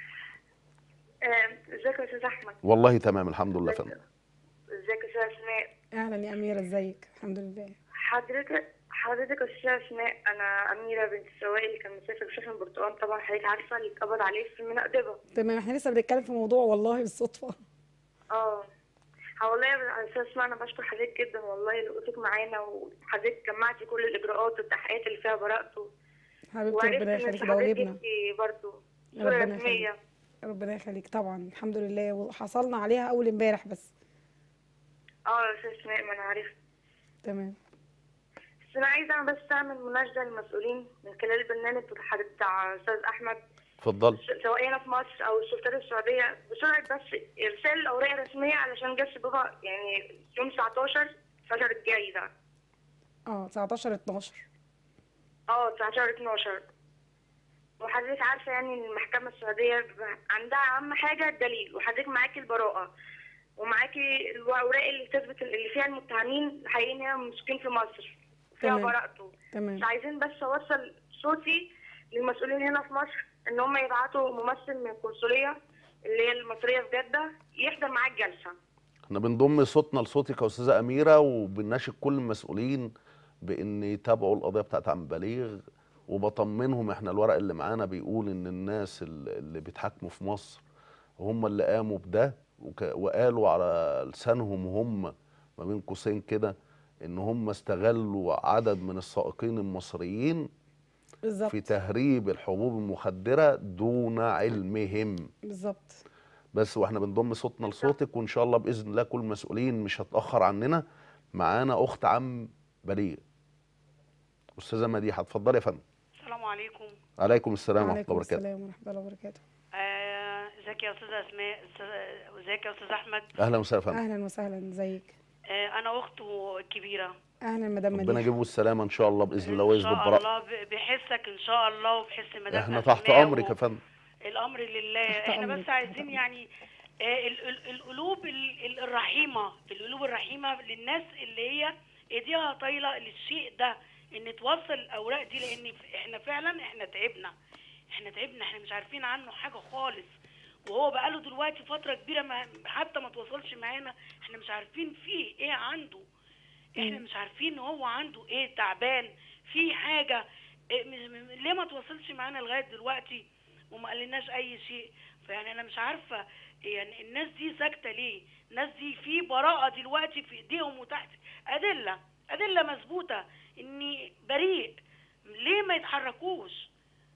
[SPEAKER 7] آه، ازيك يا استاذ احمد
[SPEAKER 2] والله تمام الحمد لله يا فندم
[SPEAKER 7] ازيك يا استاذ اسماء
[SPEAKER 3] اهلا يا اميره ازيك الحمد لله
[SPEAKER 7] حضرتك حضرتك يا استاذ اسماء انا اميره بنت السواق اللي كان مسافر بشحن البرتقال طبعا حضرتك عارفه اللي اتقبض عليه في المنقدبه
[SPEAKER 3] تمام احنا لسه بنتكلم في موضوع والله بالصدفه
[SPEAKER 7] اه ها والله يا استاذ اسماء انا بشكر حضرتك جدا والله لوقوفك معانا وحضرتك جمعتي كل الاجراءات والتحقيقات اللي فيها براءته
[SPEAKER 3] حبيبتي
[SPEAKER 7] وعرفت
[SPEAKER 3] ربنا
[SPEAKER 7] ان
[SPEAKER 3] يخليك ده
[SPEAKER 7] حضرتك
[SPEAKER 3] واجبنا
[SPEAKER 7] جبتي برضه صوره
[SPEAKER 3] ربنا
[SPEAKER 7] رسميه
[SPEAKER 3] يخليك ربنا يخليك طبعا الحمد لله وحصلنا عليها اول امبارح بس
[SPEAKER 7] اه يا استاذ اسماء ما انا عرفت
[SPEAKER 3] تمام
[SPEAKER 7] بس انا عايزه انا بس اعمل مناشده للمسؤولين من خلال البرنامج بتاع بتاع استاذ احمد
[SPEAKER 2] اتفضل
[SPEAKER 7] سواء هنا في مصر او السلطات السعوديه بسرعه بس ارسال الاوراق الرسميه علشان جلسه بابا يعني يوم 19 الفجر الجاي ده
[SPEAKER 3] اه 19 12
[SPEAKER 7] اه 19 12 وحضرتك عارفه يعني إن المحكمه السعوديه بيبقى عندها اهم حاجه الدليل وحضرتك معاكي البراءه ومعاكي الاوراق اللي تثبت اللي فيها المتهمين حقيقيين هنا مسكين في مصر فيها
[SPEAKER 3] تمام.
[SPEAKER 7] براءته
[SPEAKER 3] تمام
[SPEAKER 7] مش عايزين بس اوصل صوتي للمسؤولين هنا في مصر
[SPEAKER 5] ان هم يبعتوا ممثل من القنصليه اللي هي المصريه في جده يحضر معاه الجلسه
[SPEAKER 2] احنا بنضم صوتنا لصوتك يا استاذه اميره وبنناشد كل المسؤولين بان يتابعوا القضيه بتاعت عم بليغ وبطمنهم احنا الورق اللي معانا بيقول ان الناس ال- اللي بيتحاكموا في مصر هم اللي قاموا بده وك- وقالوا على لسانهم هم ما بين قوسين كده ان هم استغلوا عدد من السائقين المصريين
[SPEAKER 3] بالظبط
[SPEAKER 2] في تهريب الحبوب المخدره دون علمهم
[SPEAKER 3] بالظبط
[SPEAKER 2] بس واحنا بنضم صوتنا لصوتك وان شاء الله باذن الله كل المسؤولين مش هتاخر عننا معانا اخت عم بليغ استاذه مديحه اتفضلي يا فندم
[SPEAKER 10] السلام عليكم
[SPEAKER 2] عليكم السلام ورحمه الله
[SPEAKER 3] وعليكم
[SPEAKER 2] وبركاته
[SPEAKER 3] السلام ورحمه الله وبركاته
[SPEAKER 10] آه، ازيك يا استاذه اسماء أستاذ- ازيك يا استاذ احمد
[SPEAKER 2] اهلا وسهلا يا فندم
[SPEAKER 3] اهلا وسهلا ازيك
[SPEAKER 10] آه، انا اخته الكبيره
[SPEAKER 3] اهلا مدام
[SPEAKER 2] ربنا
[SPEAKER 3] مديحه
[SPEAKER 2] يجيبه السلامه ان شاء الله باذن الله
[SPEAKER 10] ان
[SPEAKER 2] ويثبت
[SPEAKER 10] شاء
[SPEAKER 2] براءته
[SPEAKER 10] الله ب- بحسك ان شاء الله وبحس مدام
[SPEAKER 2] احنا تحت
[SPEAKER 10] أسماء
[SPEAKER 2] امرك
[SPEAKER 10] و-
[SPEAKER 2] يا فندم
[SPEAKER 10] الامر لله
[SPEAKER 3] تحت
[SPEAKER 10] احنا
[SPEAKER 3] أمرك،
[SPEAKER 10] بس
[SPEAKER 3] تحت
[SPEAKER 10] عايزين
[SPEAKER 3] أمرك.
[SPEAKER 10] يعني آه، ال- ال- القلوب ال- ال- الرحيمه القلوب الرحيمه للناس اللي هي ايديها طايله للشيء ده ان توصل الاوراق دي لان ف- احنا فعلا احنا تعبنا احنا تعبنا احنا مش عارفين عنه حاجه خالص وهو بقاله دلوقتي فتره كبيره ما حتى ما تواصلش معانا احنا مش عارفين فيه ايه عنده احنا مش عارفين هو عنده ايه تعبان في حاجه إيه مش- م- ليه ما تواصلش معانا لغايه دلوقتي وما قالناش اي شيء فيعني انا مش عارفه يعني الناس دي ساكته ليه الناس دي في براءه دلوقتي في ايديهم وتحت ادله ادله مثبوته اني بريء ليه ما يتحركوش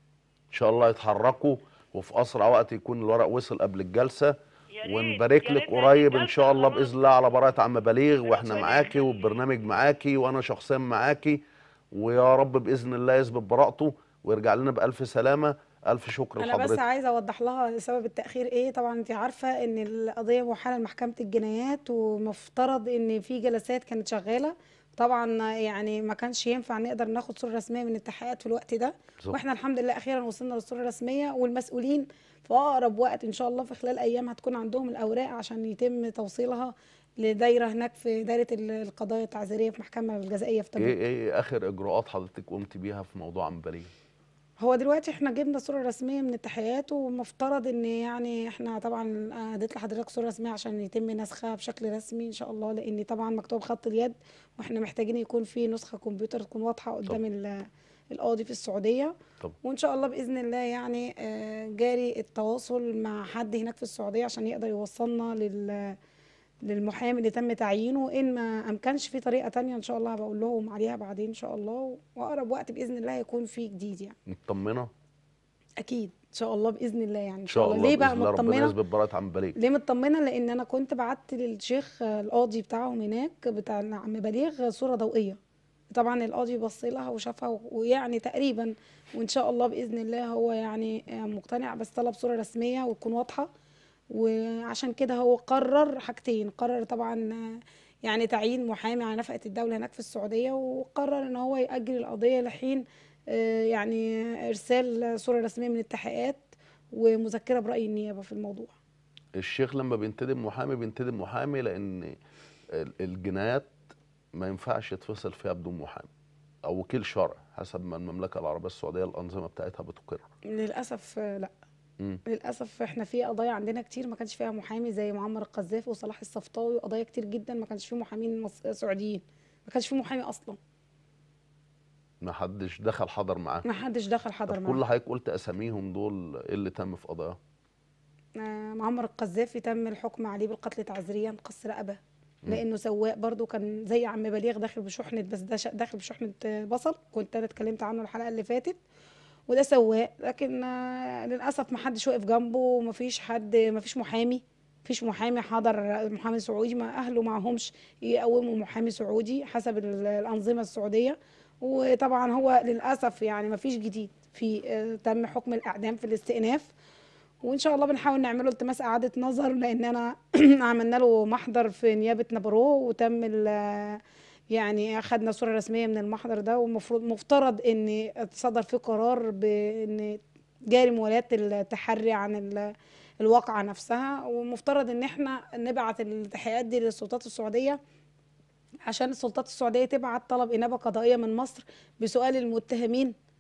[SPEAKER 2] ان شاء الله يتحركوا وفي اسرع وقت يكون الورق وصل قبل الجلسه
[SPEAKER 10] يا ريت
[SPEAKER 2] ونبارك
[SPEAKER 10] يا
[SPEAKER 2] لك
[SPEAKER 10] ريت
[SPEAKER 2] قريب ان
[SPEAKER 10] الجلسة
[SPEAKER 2] شاء الله
[SPEAKER 10] خلاص.
[SPEAKER 2] باذن الله على براءه عم بليغ واحنا
[SPEAKER 10] ربنا
[SPEAKER 2] معاكي
[SPEAKER 10] يخليك.
[SPEAKER 2] والبرنامج معاكي وانا شخصيا معاكي ويا رب باذن الله يثبت براءته ويرجع لنا بالف سلامه الف شكر
[SPEAKER 3] انا بس
[SPEAKER 2] لحضرتك
[SPEAKER 3] عايزه اوضح لها سبب التاخير ايه طبعا انت عارفه ان القضيه محاله لمحكمه الجنايات ومفترض ان في جلسات كانت شغاله طبعا يعني ما كانش ينفع نقدر ناخد صوره رسميه من التحقيقات في الوقت ده
[SPEAKER 2] بالظبط.
[SPEAKER 3] واحنا الحمد لله اخيرا وصلنا للصوره الرسميه والمسؤولين في اقرب وقت ان شاء الله في خلال ايام هتكون عندهم الاوراق عشان يتم توصيلها لدايره هناك في دايره ال- القضايا التعزيريه في المحكمه الجزائيه في
[SPEAKER 2] ايه
[SPEAKER 3] تبوك
[SPEAKER 2] ايه اخر اجراءات حضرتك قمت بيها في موضوع عم بليغ
[SPEAKER 3] هو دلوقتي احنا جبنا صورة رسمية من التحقيقات ومفترض ان يعني احنا طبعا اديت لحضرتك صورة رسمية عشان يتم نسخها بشكل رسمي ان شاء الله لان طبعا مكتوب خط اليد واحنا محتاجين يكون في نسخة كمبيوتر تكون واضحة قدام ال- القاضي في السعودية
[SPEAKER 2] طب.
[SPEAKER 3] وان شاء الله باذن الله يعني آه، جاري التواصل مع حد هناك في السعودية عشان يقدر يوصلنا لل للمحامي اللي تم تعيينه ان ما امكنش في طريقة تانية ان شاء الله هبقول لهم عليها بعدين ان شاء الله واقرب وقت باذن الله هيكون في جديد يعني
[SPEAKER 2] مطمنه
[SPEAKER 3] اكيد ان شاء الله باذن الله يعني
[SPEAKER 2] ان شاء الله
[SPEAKER 3] ليه بقى
[SPEAKER 2] باذن الله ربنا
[SPEAKER 3] مطمنه
[SPEAKER 2] يثبت براءه عم بليغ
[SPEAKER 3] ليه مطمنه لان انا كنت بعت للشيخ آه، القاضي بتاعهم هناك بتاع عم بليغ صوره ضوئيه طبعا القاضي بص لها وشافها و- ويعني تقريبا وان شاء الله باذن الله هو يعني آه، مقتنع بس طلب صوره رسميه وتكون واضحه وعشان كده هو قرر حاجتين قرر طبعا آه، يعني تعيين محامي على نفقه الدوله هناك في السعوديه وقرر ان هو ياجل القضيه لحين آه، يعني ارسال صوره رسميه من التحقيقات ومذكره براي النيابه في الموضوع
[SPEAKER 2] الشيخ لما بينتدب محامي بينتدب محامي لان ال- الجنايات ما ينفعش يتفصل فيها بدون محامي او وكيل شرع حسب ما المملكه العربيه السعوديه الانظمه بتاعتها بتقر
[SPEAKER 3] للاسف آه، لا
[SPEAKER 2] مم.
[SPEAKER 3] للاسف احنا في قضايا عندنا كتير ما كانش فيها محامي زي معمر القذافي وصلاح الصفطاوي وقضايا كتير جدا ما كانش فيه محامين مص- سعوديين ما كانش فيه محامي اصلا
[SPEAKER 2] ما حدش دخل حضر معاه
[SPEAKER 3] ما حدش دخل حضر
[SPEAKER 2] طب كل
[SPEAKER 3] معاه
[SPEAKER 2] حضرتك قلت اساميهم دول ايه اللي تم في قضايا
[SPEAKER 3] آه، معمر القذافي تم الحكم عليه بالقتل تعزيريا قص رقبه لانه سواق برضو كان زي عم بليغ داخل بشحنه بس ده شا- داخل بشحنه آه، بصل كنت انا اتكلمت عنه الحلقه اللي فاتت وده سواق لكن آه، للاسف ما حدش وقف جنبه وما فيش حد ما فيش محامي فيش محامي حضر محامي سعودي ما اهله معهمش يقوموا محامي سعودي حسب ال- الانظمه السعوديه وطبعا هو للاسف يعني ما فيش جديد في آه، تم حكم الاعدام في الاستئناف وان شاء الله بنحاول نعمله التماس اعاده نظر لان انا عملنا له محضر في نيابه نابورو وتم ال- يعني اخذنا صوره رسميه من المحضر ده ومفروض مفترض ان صدر فيه قرار بان جاري موالاه التحري عن ال- الواقعه نفسها ومفترض ان احنا نبعت التحقيقات دي للسلطات السعوديه عشان السلطات السعوديه تبعت طلب انابه قضائيه من مصر بسؤال المتهمين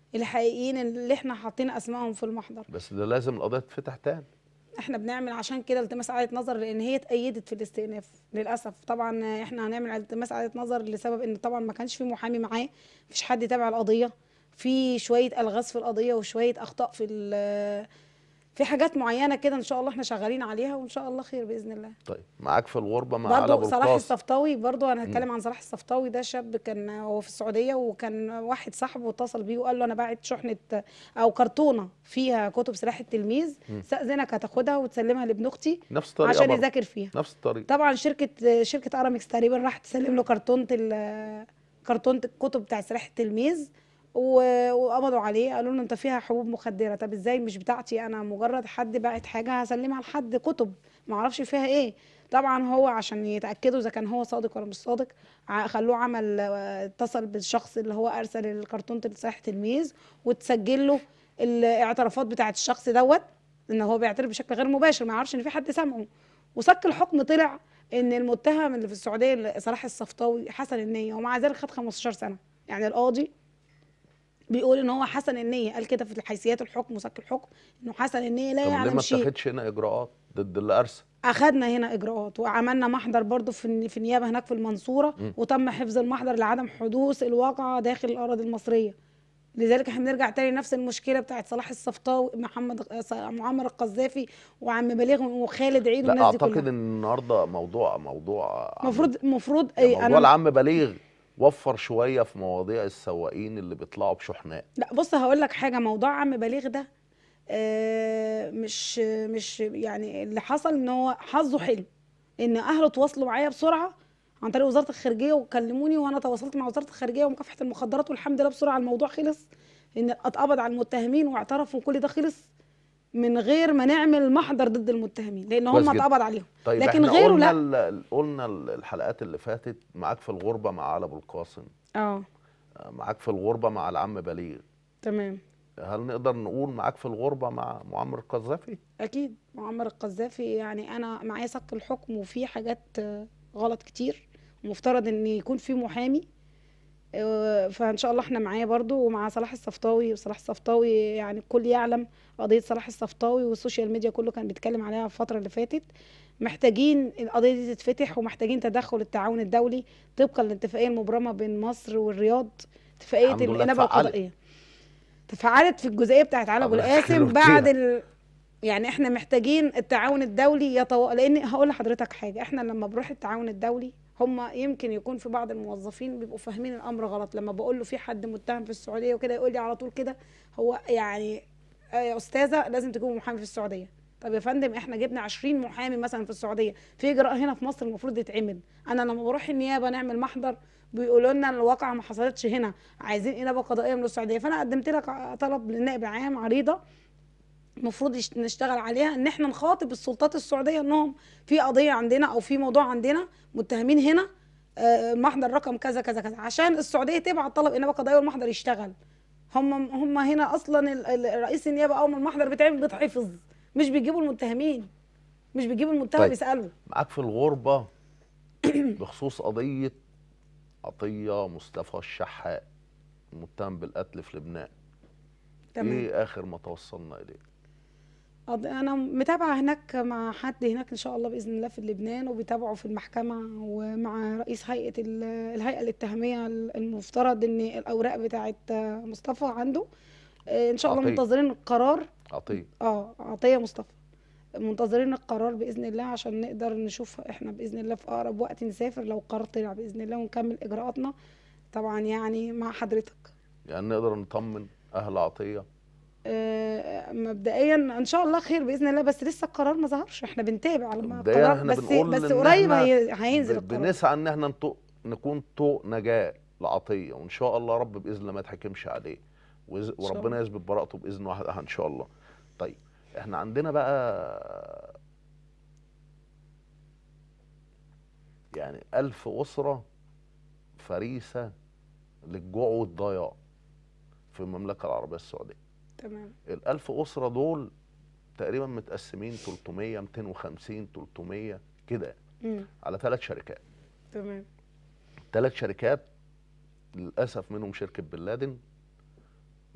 [SPEAKER 3] الحقيقيين اللي احنا حاطين اسمائهم في المحضر
[SPEAKER 2] بس ده لازم القضيه تتفتح تاني
[SPEAKER 3] احنا بنعمل عشان كده التماس اعاده نظر لان هي اتأيدت في الاستئناف للاسف طبعا احنا هنعمل التماس اعاده نظر لسبب ان طبعا ما كانش في محامي معاه مفيش حد تابع القضيه في شويه الغاز في القضيه وشويه اخطاء في ال- في حاجات معينه كده ان شاء الله احنا شغالين عليها وان شاء الله خير باذن الله
[SPEAKER 2] طيب معاك في الغربه مع علي
[SPEAKER 3] برضه
[SPEAKER 2] ابو
[SPEAKER 3] صلاح
[SPEAKER 2] القاسم
[SPEAKER 3] الصفطاوي برضه انا هتكلم عن صلاح الصفطاوي ده شاب كان هو في السعوديه وكان واحد صاحبه اتصل بيه وقال له انا باعت شحنه او كرتونه فيها كتب سلاح التلميذ استاذنك هتاخدها وتسلمها لابن اختي
[SPEAKER 2] نفس الطريقه
[SPEAKER 3] عشان
[SPEAKER 2] برضه.
[SPEAKER 3] يذاكر فيها
[SPEAKER 2] نفس الطريقه
[SPEAKER 3] طبعا شركه شركه ارامكس تقريبا راحت تسلم له كرتونه ال- كرتونه الكتب بتاع سلاح التلميذ و- وقبضوا عليه قالوا له انت فيها حبوب مخدره طب ازاي مش بتاعتي انا مجرد حد باعت حاجه هسلمها لحد كتب ما اعرفش فيها ايه طبعا هو عشان يتاكدوا اذا كان هو صادق ولا مش صادق ع- خلوه عمل آه، اتصل بالشخص اللي هو ارسل الكرتونه لسلاح تلميذ وتسجل له الاعترافات بتاعت الشخص دوت ان هو بيعترف بشكل غير مباشر ما يعرفش ان في حد سامعه وصك الحكم طلع ان المتهم اللي في السعوديه اللي صلاح الصفطاوي حسن النيه ومع ذلك خد 15 سنه يعني القاضي بيقول ان هو حسن النيه قال كده في حيثيات الحكم وصك الحكم انه حسن النيه لا
[SPEAKER 2] طب ليه
[SPEAKER 3] يعلم
[SPEAKER 2] ما
[SPEAKER 3] شيء
[SPEAKER 2] اتخذش هنا اجراءات ضد اللي ارسل
[SPEAKER 3] اخدنا هنا اجراءات وعملنا محضر برضو في في النيابه هناك في المنصوره وتم حفظ المحضر لعدم حدوث الواقعه داخل الاراضي المصريه لذلك احنا بنرجع تاني نفس المشكله بتاعت صلاح الصفطاوي محمد معمر القذافي وعم بليغ وخالد عيد
[SPEAKER 2] لا
[SPEAKER 3] والناس دي
[SPEAKER 2] اعتقد
[SPEAKER 3] كلها
[SPEAKER 2] ان النهارده موضوع موضوع عم-
[SPEAKER 3] المفروض المفروض
[SPEAKER 2] يعني
[SPEAKER 3] اي
[SPEAKER 2] موضوع
[SPEAKER 3] انا
[SPEAKER 2] العم بليغ وفر شويه في مواضيع السواقين اللي بيطلعوا بشحناء
[SPEAKER 3] لا بص هقول لك حاجه موضوع عم بليغ ده آه، مش مش يعني اللي حصل ان هو حظه حلو ان اهله تواصلوا معايا بسرعه عن طريق وزاره الخارجيه وكلموني وانا تواصلت مع وزاره الخارجيه ومكافحه المخدرات والحمد لله بسرعه الموضوع خلص ان اتقبض على المتهمين واعترفوا وكل ده خلص من غير ما نعمل محضر ضد المتهمين لان
[SPEAKER 2] كويس
[SPEAKER 3] هم
[SPEAKER 2] جدا.
[SPEAKER 3] اتقبض عليهم
[SPEAKER 2] طيب
[SPEAKER 3] لكن
[SPEAKER 2] احنا
[SPEAKER 3] غيره
[SPEAKER 2] قلنا
[SPEAKER 3] لا
[SPEAKER 2] ال- قلنا ال- الحلقات اللي فاتت معاك في الغربه مع علي ابو القاسم
[SPEAKER 3] اه
[SPEAKER 2] آه، معاك في الغربه مع العم بليغ
[SPEAKER 3] تمام
[SPEAKER 2] هل نقدر نقول معاك في الغربه مع معمر القذافي
[SPEAKER 3] اكيد معمر القذافي يعني انا معايا صك الحكم وفي حاجات آه، غلط كتير ومفترض ان يكون في محامي آه، فان شاء الله احنا معاه برضو ومع صلاح الصفطاوي وصلاح الصفطاوي يعني الكل يعلم قضيه صلاح الصفطاوي والسوشيال ميديا كله كان بيتكلم عليها الفتره اللي فاتت محتاجين القضيه دي تتفتح ومحتاجين تدخل التعاون الدولي طبقا للاتفاقيه المبرمه بين مصر والرياض اتفاقيه
[SPEAKER 2] الحمد لله
[SPEAKER 3] الانابه
[SPEAKER 2] اتفعلت.
[SPEAKER 3] القضائيه تفعلت في الجزئيه بتاعت علي ابو
[SPEAKER 2] الله
[SPEAKER 3] القاسم
[SPEAKER 2] يخليك
[SPEAKER 3] بعد
[SPEAKER 2] فيها.
[SPEAKER 3] ال... يعني احنا محتاجين التعاون الدولي يطو... لان هقول لحضرتك حاجه احنا لما بنروح التعاون الدولي هم يمكن يكون في بعض الموظفين بيبقوا فاهمين الامر غلط لما بقول له في حد متهم في السعوديه وكده يقول لي على طول كده هو يعني آه يا استاذه لازم تكون محامي في السعوديه طب يا فندم احنا جبنا 20 محامي مثلا في السعوديه في اجراء هنا في مصر المفروض يتعمل انا لما بروح النيابه نعمل محضر بيقولوا لنا الواقعه ما حصلتش هنا عايزين انابه قضائيه من السعوديه فانا قدمت لك ع- طلب للنائب العام عريضه المفروض يشت- نشتغل عليها ان احنا نخاطب السلطات السعوديه انهم في قضيه عندنا او في موضوع عندنا متهمين هنا آه، محضر رقم كذا كذا كذا عشان السعوديه تبعت طلب انابه قضائيه والمحضر يشتغل هم هم هنا اصلا ال- ال- رئيس النيابه اول ما المحضر بيتعمل بيتحفظ مش بيجيبوا المتهمين مش بيجيبوا المتهم
[SPEAKER 2] طيب.
[SPEAKER 3] يسالوا
[SPEAKER 2] معاك في الغربه بخصوص قضيه عطيه مصطفى الشحات المتهم بالقتل في لبنان
[SPEAKER 3] تمام
[SPEAKER 2] ايه اخر ما توصلنا اليه
[SPEAKER 3] قض- انا متابعه هناك مع حد هناك ان شاء الله باذن الله في لبنان وبيتابعوا في المحكمه ومع رئيس هيئه ال- الهيئه الاتهاميه المفترض ان الاوراق بتاعه مصطفى عنده آه، ان شاء الله
[SPEAKER 2] عطية.
[SPEAKER 3] منتظرين القرار
[SPEAKER 2] عطيه
[SPEAKER 3] اه عطيه مصطفى منتظرين القرار باذن الله عشان نقدر نشوف احنا باذن الله في اقرب وقت نسافر لو القرار طلع باذن الله ونكمل اجراءاتنا طبعا يعني مع حضرتك
[SPEAKER 2] يعني نقدر نطمن اهل عطيه
[SPEAKER 3] آه، مبدئيا ان شاء الله خير باذن الله بس لسه القرار ما ظهرش احنا بنتابع لما
[SPEAKER 2] مبدئيا
[SPEAKER 3] القرار
[SPEAKER 2] احنا
[SPEAKER 3] بس
[SPEAKER 2] بنقول
[SPEAKER 3] بس
[SPEAKER 2] إن
[SPEAKER 3] قريب
[SPEAKER 2] إحنا
[SPEAKER 3] هي- هينزل
[SPEAKER 2] ب-
[SPEAKER 3] القرار
[SPEAKER 2] بنسعى ان احنا نطق نكون طوق نجاه لعطيه وان شاء الله رب باذن الله ما يتحكمش عليه وإز-
[SPEAKER 3] شاء
[SPEAKER 2] وربنا
[SPEAKER 3] الله.
[SPEAKER 2] يثبت براءته باذن واحد أحد ان شاء الله طيب احنا عندنا بقى يعني ألف أسرة فريسة للجوع والضياع في المملكة العربية السعودية
[SPEAKER 3] تمام
[SPEAKER 2] الألف أسرة دول تقريبا متقسمين 300 250 300 كده
[SPEAKER 3] مم.
[SPEAKER 2] على ثلاث شركات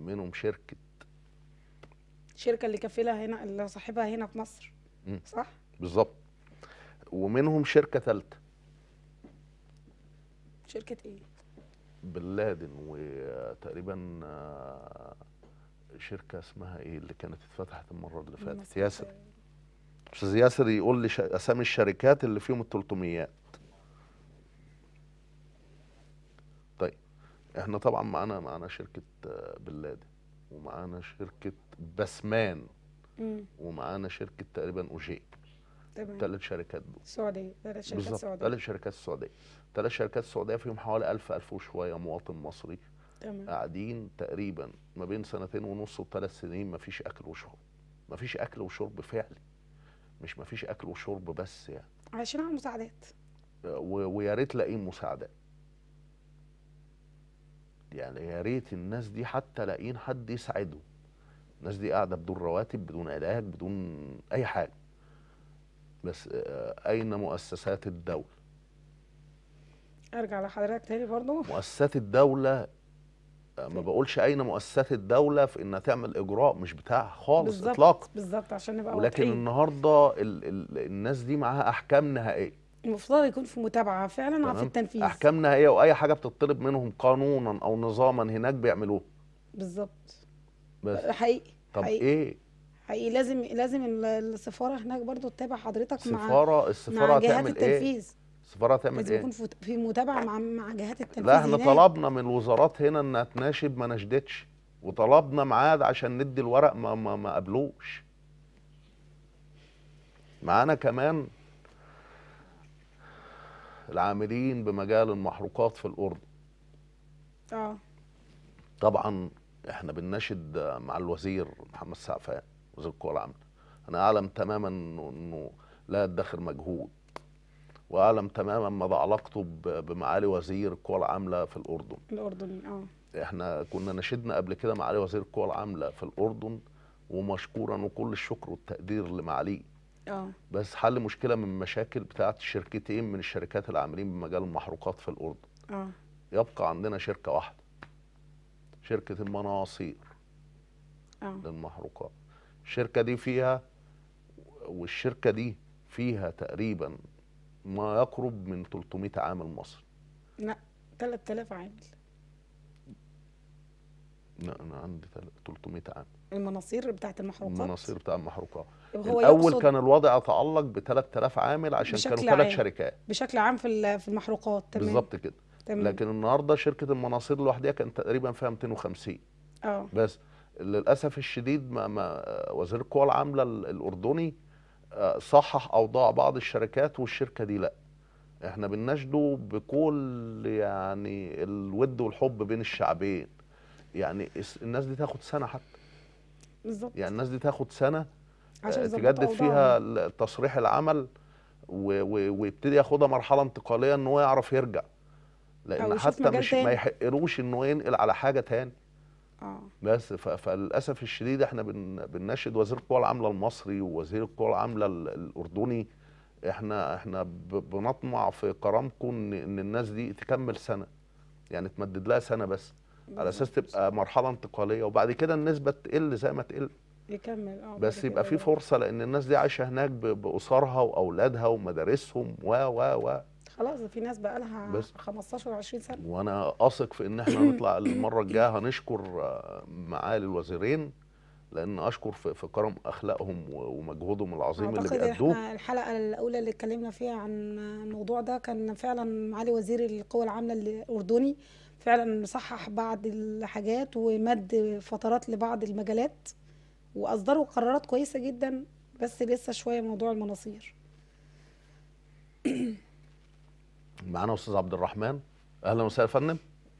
[SPEAKER 2] منهم شركه
[SPEAKER 3] الشركه اللي كفيلها هنا اللي صاحبها هنا في مصر
[SPEAKER 2] مم.
[SPEAKER 3] صح
[SPEAKER 2] بالظبط ومنهم شركه ثالثه
[SPEAKER 3] شركه ايه
[SPEAKER 2] بن لادن وتقريبا آه، شركه اسمها ايه اللي كانت اتفتحت المره اللي فاتت
[SPEAKER 3] مصر.
[SPEAKER 2] ياسر استاذ ياسر يقول لي ش- اسامي الشركات اللي فيهم ال 300 طيب احنا طبعا معانا معانا شركه آه، بن لادن ومعانا شركه بسمان
[SPEAKER 3] مم.
[SPEAKER 2] ومعانا شركه تقريبا اوجي
[SPEAKER 3] تمام
[SPEAKER 2] ثلاث شركات دول
[SPEAKER 3] السعوديه ثلاث شركات
[SPEAKER 2] بالظبط
[SPEAKER 3] سعوديه
[SPEAKER 2] ثلاث شركات السعوديه ثلاث شركات السعوديه فيهم حوالي 1000 1000 وشويه مواطن مصري
[SPEAKER 3] تمام
[SPEAKER 2] قاعدين تقريبا ما بين سنتين ونص وثلاث سنين ما فيش اكل وشرب ما فيش اكل وشرب فعلي مش ما فيش اكل وشرب بس يعني
[SPEAKER 3] عايشين على المساعدات
[SPEAKER 2] و- ويا ريت لاقيين مساعدات يعني يا ريت الناس دي حتى لاقيين حد يساعدهم الناس دي قاعده بدون رواتب بدون علاج بدون اي حاجه بس آه، اين مؤسسات الدوله
[SPEAKER 3] ارجع لحضرتك تاني برضو
[SPEAKER 2] مؤسسات الدولة آه، ما بقولش أين مؤسسات الدولة في إنها تعمل إجراء مش بتاعها خالص
[SPEAKER 3] بالظبط
[SPEAKER 2] إطلاقا
[SPEAKER 3] بالظبط عشان نبقى
[SPEAKER 2] ولكن
[SPEAKER 3] واضحين
[SPEAKER 2] النهاردة ال ال الناس دي معاها أحكام نهائية
[SPEAKER 3] المفترض يكون في متابعه فعلا في
[SPEAKER 2] تمام؟
[SPEAKER 3] التنفيذ
[SPEAKER 2] أحكام نهائية وأي حاجة بتطلب منهم قانونا أو نظاما هناك بيعملوه
[SPEAKER 3] بالظبط
[SPEAKER 2] بس
[SPEAKER 3] حقيقي
[SPEAKER 2] طب
[SPEAKER 3] حقيقي.
[SPEAKER 2] إيه
[SPEAKER 3] حقيقي لازم لازم ال- السفاره هناك برضو تتابع حضرتك مع
[SPEAKER 2] السفارة السفارة
[SPEAKER 3] مع جهات
[SPEAKER 2] هتعمل إيه؟
[SPEAKER 3] التنفيذ
[SPEAKER 2] السفارة هتعمل
[SPEAKER 3] لازم
[SPEAKER 2] إيه؟
[SPEAKER 3] يكون في في متابعه مع مع جهات التنفيذ
[SPEAKER 2] لا احنا
[SPEAKER 3] هناك.
[SPEAKER 2] طلبنا من الوزارات هنا انها تناشد ما نشدتش وطلبنا ميعاد عشان ندي الورق ما ما, ما قبلوش معانا كمان العاملين بمجال المحروقات في الاردن
[SPEAKER 3] اه
[SPEAKER 2] طبعا احنا بنناشد مع الوزير محمد سعفان وزير القوى العامله انا اعلم تماما انه إنه لا يدخر مجهود واعلم تماما مدى علاقته ب- بمعالي وزير القوى العامله في الاردن
[SPEAKER 3] الاردني اه
[SPEAKER 2] احنا كنا نشدنا قبل كده معالي وزير القوى العامله في الاردن ومشكورا وكل الشكر والتقدير لمعاليه
[SPEAKER 3] اه
[SPEAKER 2] بس حل مشكله من المشاكل بتاعت شركتين من الشركات العاملين بمجال المحروقات في الاردن
[SPEAKER 3] اه
[SPEAKER 2] يبقى عندنا شركه واحده شركه المناصير
[SPEAKER 3] اه
[SPEAKER 2] للمحروقات الشركه دي فيها والشركه دي فيها تقريبا ما يقرب من 300 عامل مصري
[SPEAKER 3] لا 3000 عامل
[SPEAKER 2] لا انا عندي تل- 300 عامل
[SPEAKER 3] المناصير بتاعت المحروقات
[SPEAKER 2] المناصير بتاع المحروقات
[SPEAKER 3] هو
[SPEAKER 2] الاول
[SPEAKER 3] يقصد
[SPEAKER 2] كان الوضع يتعلق ب 3000 عامل عشان
[SPEAKER 3] بشكل
[SPEAKER 2] كانوا ثلاث
[SPEAKER 3] عام.
[SPEAKER 2] شركات
[SPEAKER 3] بشكل عام في ال- في المحروقات تمام
[SPEAKER 2] بالظبط كده
[SPEAKER 3] تمام
[SPEAKER 2] لكن النهارده شركه المناصير لوحدها كان تقريبا فيها 250
[SPEAKER 3] اه
[SPEAKER 2] بس للاسف الشديد ما, ما وزير القوى العامله ال- الاردني آه، صحح اوضاع بعض الشركات والشركه دي لا احنا بنناشده بكل يعني الود والحب بين الشعبين يعني الس- الناس دي تاخد سنه حتى
[SPEAKER 3] بالظبط
[SPEAKER 2] يعني الناس دي تاخد سنه
[SPEAKER 3] عشان
[SPEAKER 2] آه،
[SPEAKER 3] يظبطوا
[SPEAKER 2] تجدد فيها
[SPEAKER 3] أوضاعهم.
[SPEAKER 2] ال- تصريح العمل و- و- ويبتدي ياخدها مرحله انتقاليه ان هو يعرف يرجع
[SPEAKER 3] أو
[SPEAKER 2] لان
[SPEAKER 3] يشوف
[SPEAKER 2] حتى
[SPEAKER 3] مجال
[SPEAKER 2] مش ما
[SPEAKER 3] تاني.
[SPEAKER 2] يحقلوش انه ينقل على حاجه تاني
[SPEAKER 3] اه
[SPEAKER 2] بس ف- فللاسف الشديد احنا بن بنناشد وزير القوى العامله المصري ووزير القوى العامله ال- الاردني احنا احنا ب- بنطمع في كرامكم ان ان الناس دي تكمل سنه يعني تمدد لها سنه بس على اساس تبقى مرحله انتقاليه وبعد كده النسبه تقل زي ما تقل
[SPEAKER 3] يكمل اه
[SPEAKER 2] بس
[SPEAKER 3] بعد
[SPEAKER 2] يبقى
[SPEAKER 3] كده
[SPEAKER 2] في
[SPEAKER 3] يبقى.
[SPEAKER 2] فرصه لان الناس دي عايشه هناك ب- باسرها واولادها ومدارسهم و و و
[SPEAKER 3] خلاص في ناس بقى لها
[SPEAKER 2] بس.
[SPEAKER 3] 15 و20 سنه
[SPEAKER 2] وانا اثق في ان احنا نطلع المره الجايه هنشكر آه، معالي الوزيرين لان اشكر في في كرم اخلاقهم و- ومجهودهم العظيم اللي
[SPEAKER 3] اعتقد
[SPEAKER 2] بيأدوه
[SPEAKER 3] احنا الحلقه الاولى اللي اتكلمنا فيها عن الموضوع ده كان فعلا معالي وزير القوى العامله الاردني فعلا صحح بعض الحاجات ومد فترات لبعض المجالات واصدروا قرارات كويسه جدا بس لسه شويه موضوع المناصير
[SPEAKER 2] معانا استاذ عبد الرحمن اهلا وسهلا يا فندم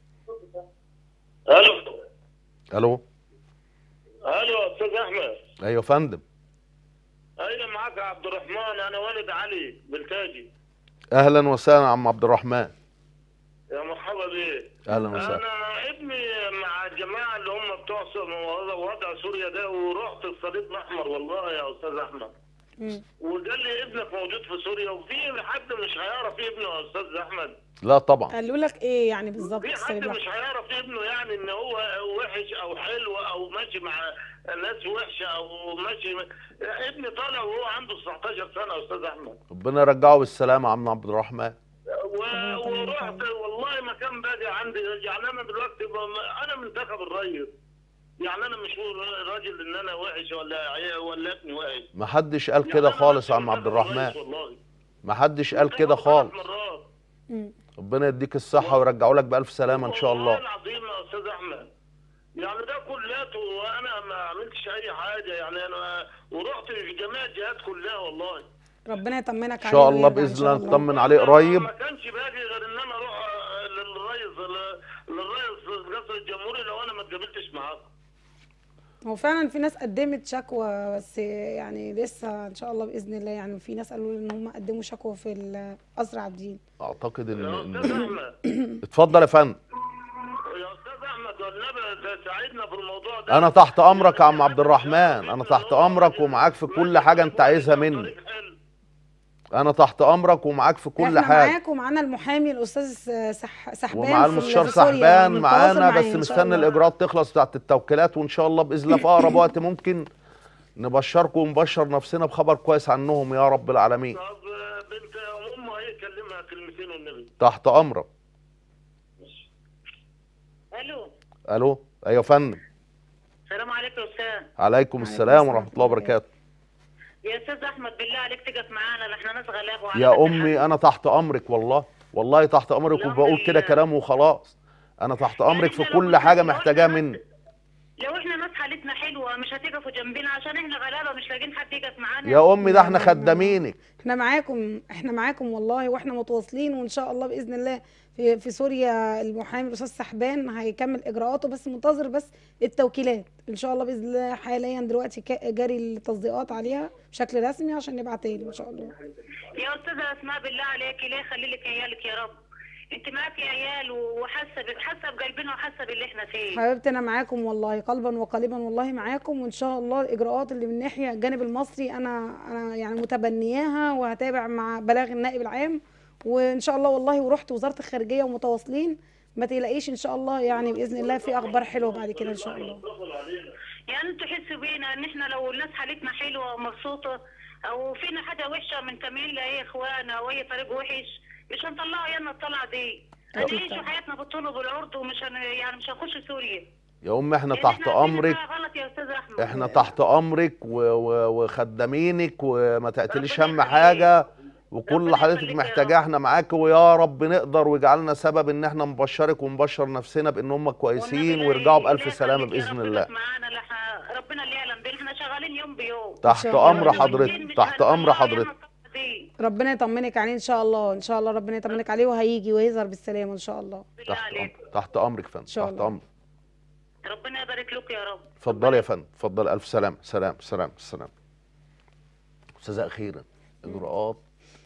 [SPEAKER 8] الو
[SPEAKER 2] الو
[SPEAKER 8] الو استاذ احمد
[SPEAKER 2] ايوه يا فندم
[SPEAKER 8] اين معاك يا عبد الرحمن انا والد علي بالتاجي
[SPEAKER 2] اهلا وسهلا يا عم عبد الرحمن
[SPEAKER 8] يا مرحبا بيه
[SPEAKER 2] اهلا وسهلا
[SPEAKER 8] انا ابني مع الجماعه اللي هم بتوع سو- وضع سوريا ده ورحت الصليب الاحمر والله يا استاذ احمد
[SPEAKER 3] مم.
[SPEAKER 8] وقال لي ابنك موجود في سوريا وفي حد مش هيعرف ابنه يا استاذ احمد
[SPEAKER 2] لا طبعا
[SPEAKER 3] قالوا لك ايه يعني بالظبط
[SPEAKER 8] في
[SPEAKER 3] السبب
[SPEAKER 8] حد مش هيعرف ابنه يعني ان هو وحش او حلو او ماشي مع ناس وحشه او ماشي ابني طالع وهو عنده 19 سنه يا استاذ احمد
[SPEAKER 2] ربنا يرجعه بالسلامه يا عم عبد الرحمن
[SPEAKER 8] و- ورحت والله ما كان بادئ عندي يعني انا دلوقتي ب- انا منتخب الريس يعني انا مش راجل ان انا وحش ولا عي- ولا ابني وحش
[SPEAKER 2] ما حدش قال كده خالص يا عم عبد الرحمن
[SPEAKER 8] والله
[SPEAKER 2] ما حدش قال كده خالص
[SPEAKER 8] مرات
[SPEAKER 2] ربنا يديك الصحه ويرجعه لك بالف سلامه ان شاء
[SPEAKER 8] والله
[SPEAKER 2] الله
[SPEAKER 8] العظيم يا استاذ احمد يعني ده كلاته وانا ما عملتش اي حاجه يعني انا ورحت في جميع الجهات كلها والله
[SPEAKER 3] ربنا يطمنك
[SPEAKER 2] ان شاء الله
[SPEAKER 3] ويرجع إن
[SPEAKER 2] باذن
[SPEAKER 3] شاء
[SPEAKER 2] الله نطمن عليه
[SPEAKER 8] ما
[SPEAKER 2] قريب
[SPEAKER 8] كانش باجي غير ان انا اروح للرئيس للرئيس قصر الجمهوري لو انا ما اتقابلتش معاه
[SPEAKER 3] هو فعلا في ناس قدمت شكوى بس يعني لسه ان شاء الله باذن الله يعني في ناس قالوا لي ان هم قدموا شكوى في القصر عابدين
[SPEAKER 2] اعتقد ان,
[SPEAKER 8] يا
[SPEAKER 2] إن...
[SPEAKER 8] استاذ احمد
[SPEAKER 2] اتفضل يا فندم
[SPEAKER 8] يا استاذ احمد والنبي تساعدنا في الموضوع ده
[SPEAKER 2] انا تحت امرك يا عم عبد الرحمن انا تحت امرك ومعاك في كل حاجه انت عايزها مني انا تحت امرك ومعاك في كل
[SPEAKER 3] احنا
[SPEAKER 2] حاجه
[SPEAKER 3] معاك ومعانا المحامي الاستاذ سح... سحبان
[SPEAKER 2] ومع
[SPEAKER 3] في-
[SPEAKER 2] المستشار
[SPEAKER 3] في سوريا.
[SPEAKER 2] سحبان
[SPEAKER 3] متواصل
[SPEAKER 2] معانا
[SPEAKER 3] معاه
[SPEAKER 2] بس
[SPEAKER 3] إن شاء
[SPEAKER 2] مستني
[SPEAKER 3] الله.
[SPEAKER 2] الاجراءات تخلص بتاعت التوكيلات وان شاء الله باذن الله في اقرب وقت ممكن نبشركم ونبشر نفسنا بخبر كويس عنهم يا رب العالمين
[SPEAKER 8] طب بنت امها هي كلمها كلمتين والنبي
[SPEAKER 2] تحت امرك
[SPEAKER 7] الو
[SPEAKER 2] الو ايوه يا فندم
[SPEAKER 7] السلام عليكم يا استاذ
[SPEAKER 2] عليكم السلام ورحمه الله وبركاته
[SPEAKER 7] يا استاذ احمد بالله عليك تقف معانا ده احنا ناس غلابه وعلى
[SPEAKER 2] يا
[SPEAKER 7] قد
[SPEAKER 2] امي انا تحت امرك والله والله تحت امرك
[SPEAKER 7] لا
[SPEAKER 2] وبقول كده
[SPEAKER 7] هي-
[SPEAKER 2] كلام وخلاص انا تحت امرك في
[SPEAKER 7] إحنا لو
[SPEAKER 2] كل
[SPEAKER 7] كنا-
[SPEAKER 2] حاجه
[SPEAKER 7] لو
[SPEAKER 2] محتاجاها
[SPEAKER 7] إحنا
[SPEAKER 2] مني
[SPEAKER 7] لو احنا ناس حالتنا حلوه مش هتقفوا جنبنا عشان احنا غلابه مش لاقيين حد يقف معانا
[SPEAKER 2] يا امي ده احنا خدامينك
[SPEAKER 3] احنا معاكم احنا معاكم والله واحنا متواصلين وان شاء الله باذن الله في, في سوريا المحامي الاستاذ سحبان هيكمل اجراءاته بس منتظر بس التوكيلات ان شاء الله باذن الله حاليا دلوقتي كا- جاري التصديقات عليها بشكل رسمي عشان نبعتها له ان شاء الله
[SPEAKER 7] يا استاذه اسماء بالله عليك ليه خلي لك عيالك يا رب انت معاكي عيال وحاسه ب- حاسه بقلبنا وحاسه باللي احنا فيه
[SPEAKER 3] حبيبتي انا معاكم والله قلبا وقالبا والله معاكم وان شاء الله الاجراءات اللي من ناحيه الجانب المصري انا انا يعني متبنياها وهتابع مع بلاغ النائب العام وان شاء الله والله ورحت وزاره الخارجيه ومتواصلين ما تقلقيش ان شاء الله يعني باذن الله في اخبار حلوه بعد كده ان شاء الله
[SPEAKER 7] يعني انتوا تحسوا بينا ان احنا لو الناس حالتنا حلوه ومبسوطه او فينا حاجه وحشه من تميل لاي اخوان او اي طريق وحش مش هنطلعوا عيالنا الطلعه دي هنعيشوا حياتنا بالطول وبالعرض ومش هن... يعني مش هنخش سوريا
[SPEAKER 2] يا امي احنا
[SPEAKER 7] لأن
[SPEAKER 2] تحت
[SPEAKER 7] إحنا عارفين
[SPEAKER 2] امرك
[SPEAKER 7] إنها غلط يا استاذ احمد
[SPEAKER 2] احنا تحت امرك و... و... وخدامينك وما تعتليش
[SPEAKER 7] ربنا
[SPEAKER 2] هم
[SPEAKER 7] يخليك.
[SPEAKER 2] حاجه وكل
[SPEAKER 7] ربنا
[SPEAKER 2] حضرتك
[SPEAKER 7] يخليك يا
[SPEAKER 2] محتاجاه احنا معاك ويا رب نقدر ويجعلنا سبب ان احنا نبشرك ونبشر نفسنا بان هم كويسين
[SPEAKER 7] والنبي
[SPEAKER 2] ويرجعوا
[SPEAKER 7] لا-
[SPEAKER 2] بالف
[SPEAKER 7] لا
[SPEAKER 2] سلامه
[SPEAKER 7] يخليك يا
[SPEAKER 2] باذن
[SPEAKER 7] رب
[SPEAKER 2] الله
[SPEAKER 7] تقف معانا لا ح- ربنا اللي يعلم بينا احنا شغالين يوم بيوم
[SPEAKER 2] تحت
[SPEAKER 3] شاء الله.
[SPEAKER 2] امر حضرتك تحت امر حضرتك
[SPEAKER 7] دي
[SPEAKER 3] ربنا يطمنك عليه ان شاء الله ان شاء الله ربنا يطمنك عليه وهيجي ويظهر بالسلامه ان شاء الله
[SPEAKER 7] بالله
[SPEAKER 2] تحت
[SPEAKER 7] عليك
[SPEAKER 2] امر تحت امرك فندم
[SPEAKER 3] شاء
[SPEAKER 2] تحت
[SPEAKER 3] الله.
[SPEAKER 2] امر
[SPEAKER 7] ربنا يبارك لك يا رب
[SPEAKER 2] اتفضلي يا فندم اتفضل الف سلام سلام سلام سلام استاذه اخيرا اجراءات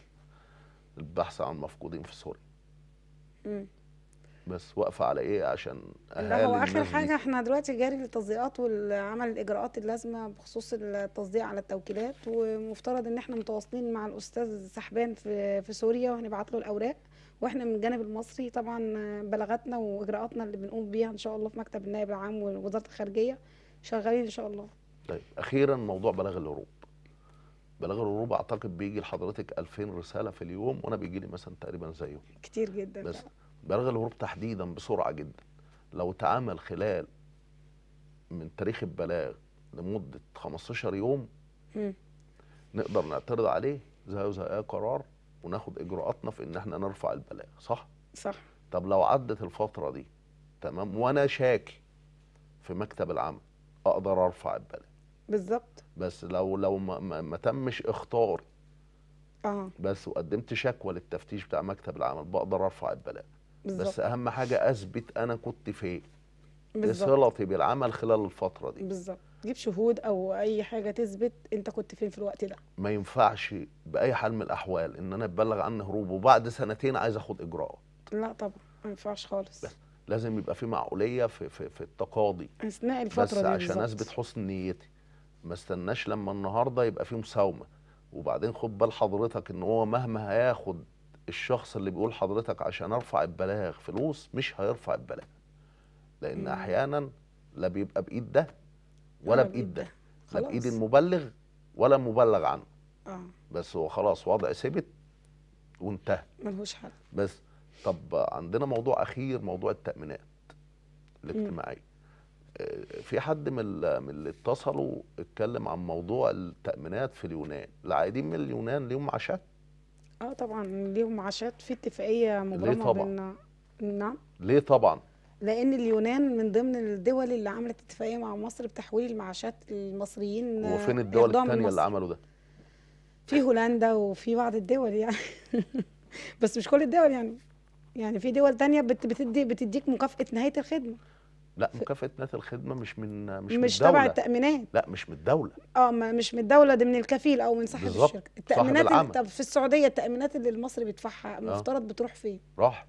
[SPEAKER 2] البحث عن مفقودين في سوريا
[SPEAKER 3] مم.
[SPEAKER 2] بس واقفه على ايه عشان
[SPEAKER 3] لا
[SPEAKER 2] اهالي
[SPEAKER 3] هو اخر
[SPEAKER 2] الناس دي.
[SPEAKER 3] حاجه احنا دلوقتي جاري التصديقات والعمل الاجراءات اللازمه بخصوص التصديق على التوكيلات ومفترض ان احنا متواصلين مع الاستاذ سحبان في في سوريا وهنبعت له الاوراق واحنا من الجانب المصري طبعا بلاغاتنا واجراءاتنا اللي بنقوم بيها ان شاء الله في مكتب النائب العام ووزاره الخارجيه شغالين ان شاء الله
[SPEAKER 2] طيب اخيرا موضوع بلاغ الهروب بلاغ الهروب اعتقد بيجي لحضرتك 2000 رساله في اليوم وانا بيجي لي مثلا تقريبا زيهم
[SPEAKER 3] كتير جدا
[SPEAKER 2] بس بلاغ الهروب تحديدا بسرعه جدا لو اتعمل خلال من تاريخ البلاغ لمده 15 يوم
[SPEAKER 3] مم.
[SPEAKER 2] نقدر نعترض عليه زيه زي اي قرار وناخد اجراءاتنا في ان احنا نرفع البلاغ صح
[SPEAKER 3] صح
[SPEAKER 2] طب لو عدت الفتره دي تمام وانا شاكي في مكتب العمل اقدر ارفع البلاغ
[SPEAKER 3] بالظبط
[SPEAKER 2] بس لو لو ما, ما, ما تمش اختاري
[SPEAKER 3] اه
[SPEAKER 2] بس وقدمت شكوى للتفتيش بتاع مكتب العمل بقدر ارفع البلاغ بس
[SPEAKER 3] بالظبط
[SPEAKER 2] اهم حاجه اثبت انا كنت فين
[SPEAKER 3] بالظبط
[SPEAKER 2] بصلتي بالعمل خلال الفتره دي
[SPEAKER 3] بالظبط جيب شهود او اي حاجه تثبت انت كنت فين في الوقت ده
[SPEAKER 2] ما ينفعش باي حال من الاحوال ان انا اتبلغ عني هروب وبعد سنتين عايز اخد اجراءات
[SPEAKER 3] لا طبعا ما ينفعش خالص
[SPEAKER 2] بس لازم يبقى في معقوليه في في, في التقاضي
[SPEAKER 3] اثناء الفتره
[SPEAKER 2] بس
[SPEAKER 3] دي
[SPEAKER 2] عشان
[SPEAKER 3] بالظبط.
[SPEAKER 2] اثبت حسن نيتي ما استناش لما النهارده يبقى في مساومه وبعدين خد بال حضرتك ان هو مهما هياخد الشخص اللي بيقول حضرتك عشان ارفع البلاغ فلوس مش هيرفع البلاغ لان
[SPEAKER 3] مم.
[SPEAKER 2] احيانا لا بيبقى بايد ده ولا
[SPEAKER 3] ولا
[SPEAKER 2] بايد
[SPEAKER 3] بإيد
[SPEAKER 2] ده
[SPEAKER 3] ده.
[SPEAKER 2] لا بايد
[SPEAKER 3] خلاص.
[SPEAKER 2] المبلغ ولا المبلغ عنه
[SPEAKER 3] اه
[SPEAKER 2] بس هو خلاص وضع ثبت وانتهى
[SPEAKER 3] ملهوش حل
[SPEAKER 2] بس طب عندنا موضوع اخير موضوع التامينات الاجتماعيه آه، في حد من ال- من اللي اتصلوا اتكلم عن موضوع التامينات في اليونان العائدين من اليونان ليهم معاشات
[SPEAKER 3] اه طبعا ليهم معاشات في اتفاقيه مبرمه
[SPEAKER 2] طبعا؟
[SPEAKER 3] بين نعم
[SPEAKER 2] ليه طبعا
[SPEAKER 3] لان اليونان من ضمن الدول اللي عملت اتفاقيه مع مصر بتحويل المعاشات المصريين
[SPEAKER 2] هو فين
[SPEAKER 3] آه،
[SPEAKER 2] الدول
[SPEAKER 3] ياخدوها من
[SPEAKER 2] التانية اللي
[SPEAKER 3] مصر.
[SPEAKER 2] عملوا ده
[SPEAKER 3] في هولندا وفي بعض الدول يعني بس مش كل الدول يعني يعني في دول تانية بت- بتدي بتديك مكافأة نهاية الخدمة
[SPEAKER 2] لا مكافاه ناس الخدمه مش من مش,
[SPEAKER 3] مش,
[SPEAKER 2] من
[SPEAKER 3] مش
[SPEAKER 2] الدولة
[SPEAKER 3] تبع التأمينات
[SPEAKER 2] لا مش من الدوله
[SPEAKER 3] اه ما مش من الدولة ده من الكفيل او من صاحب
[SPEAKER 2] بالظبط،
[SPEAKER 3] الشركة
[SPEAKER 2] صاحب
[SPEAKER 3] التأمينات اللي
[SPEAKER 2] العمل.
[SPEAKER 3] طب في السعودية التأمينات اللي المصري بيدفعها المفترض بتروح فين؟
[SPEAKER 2] راح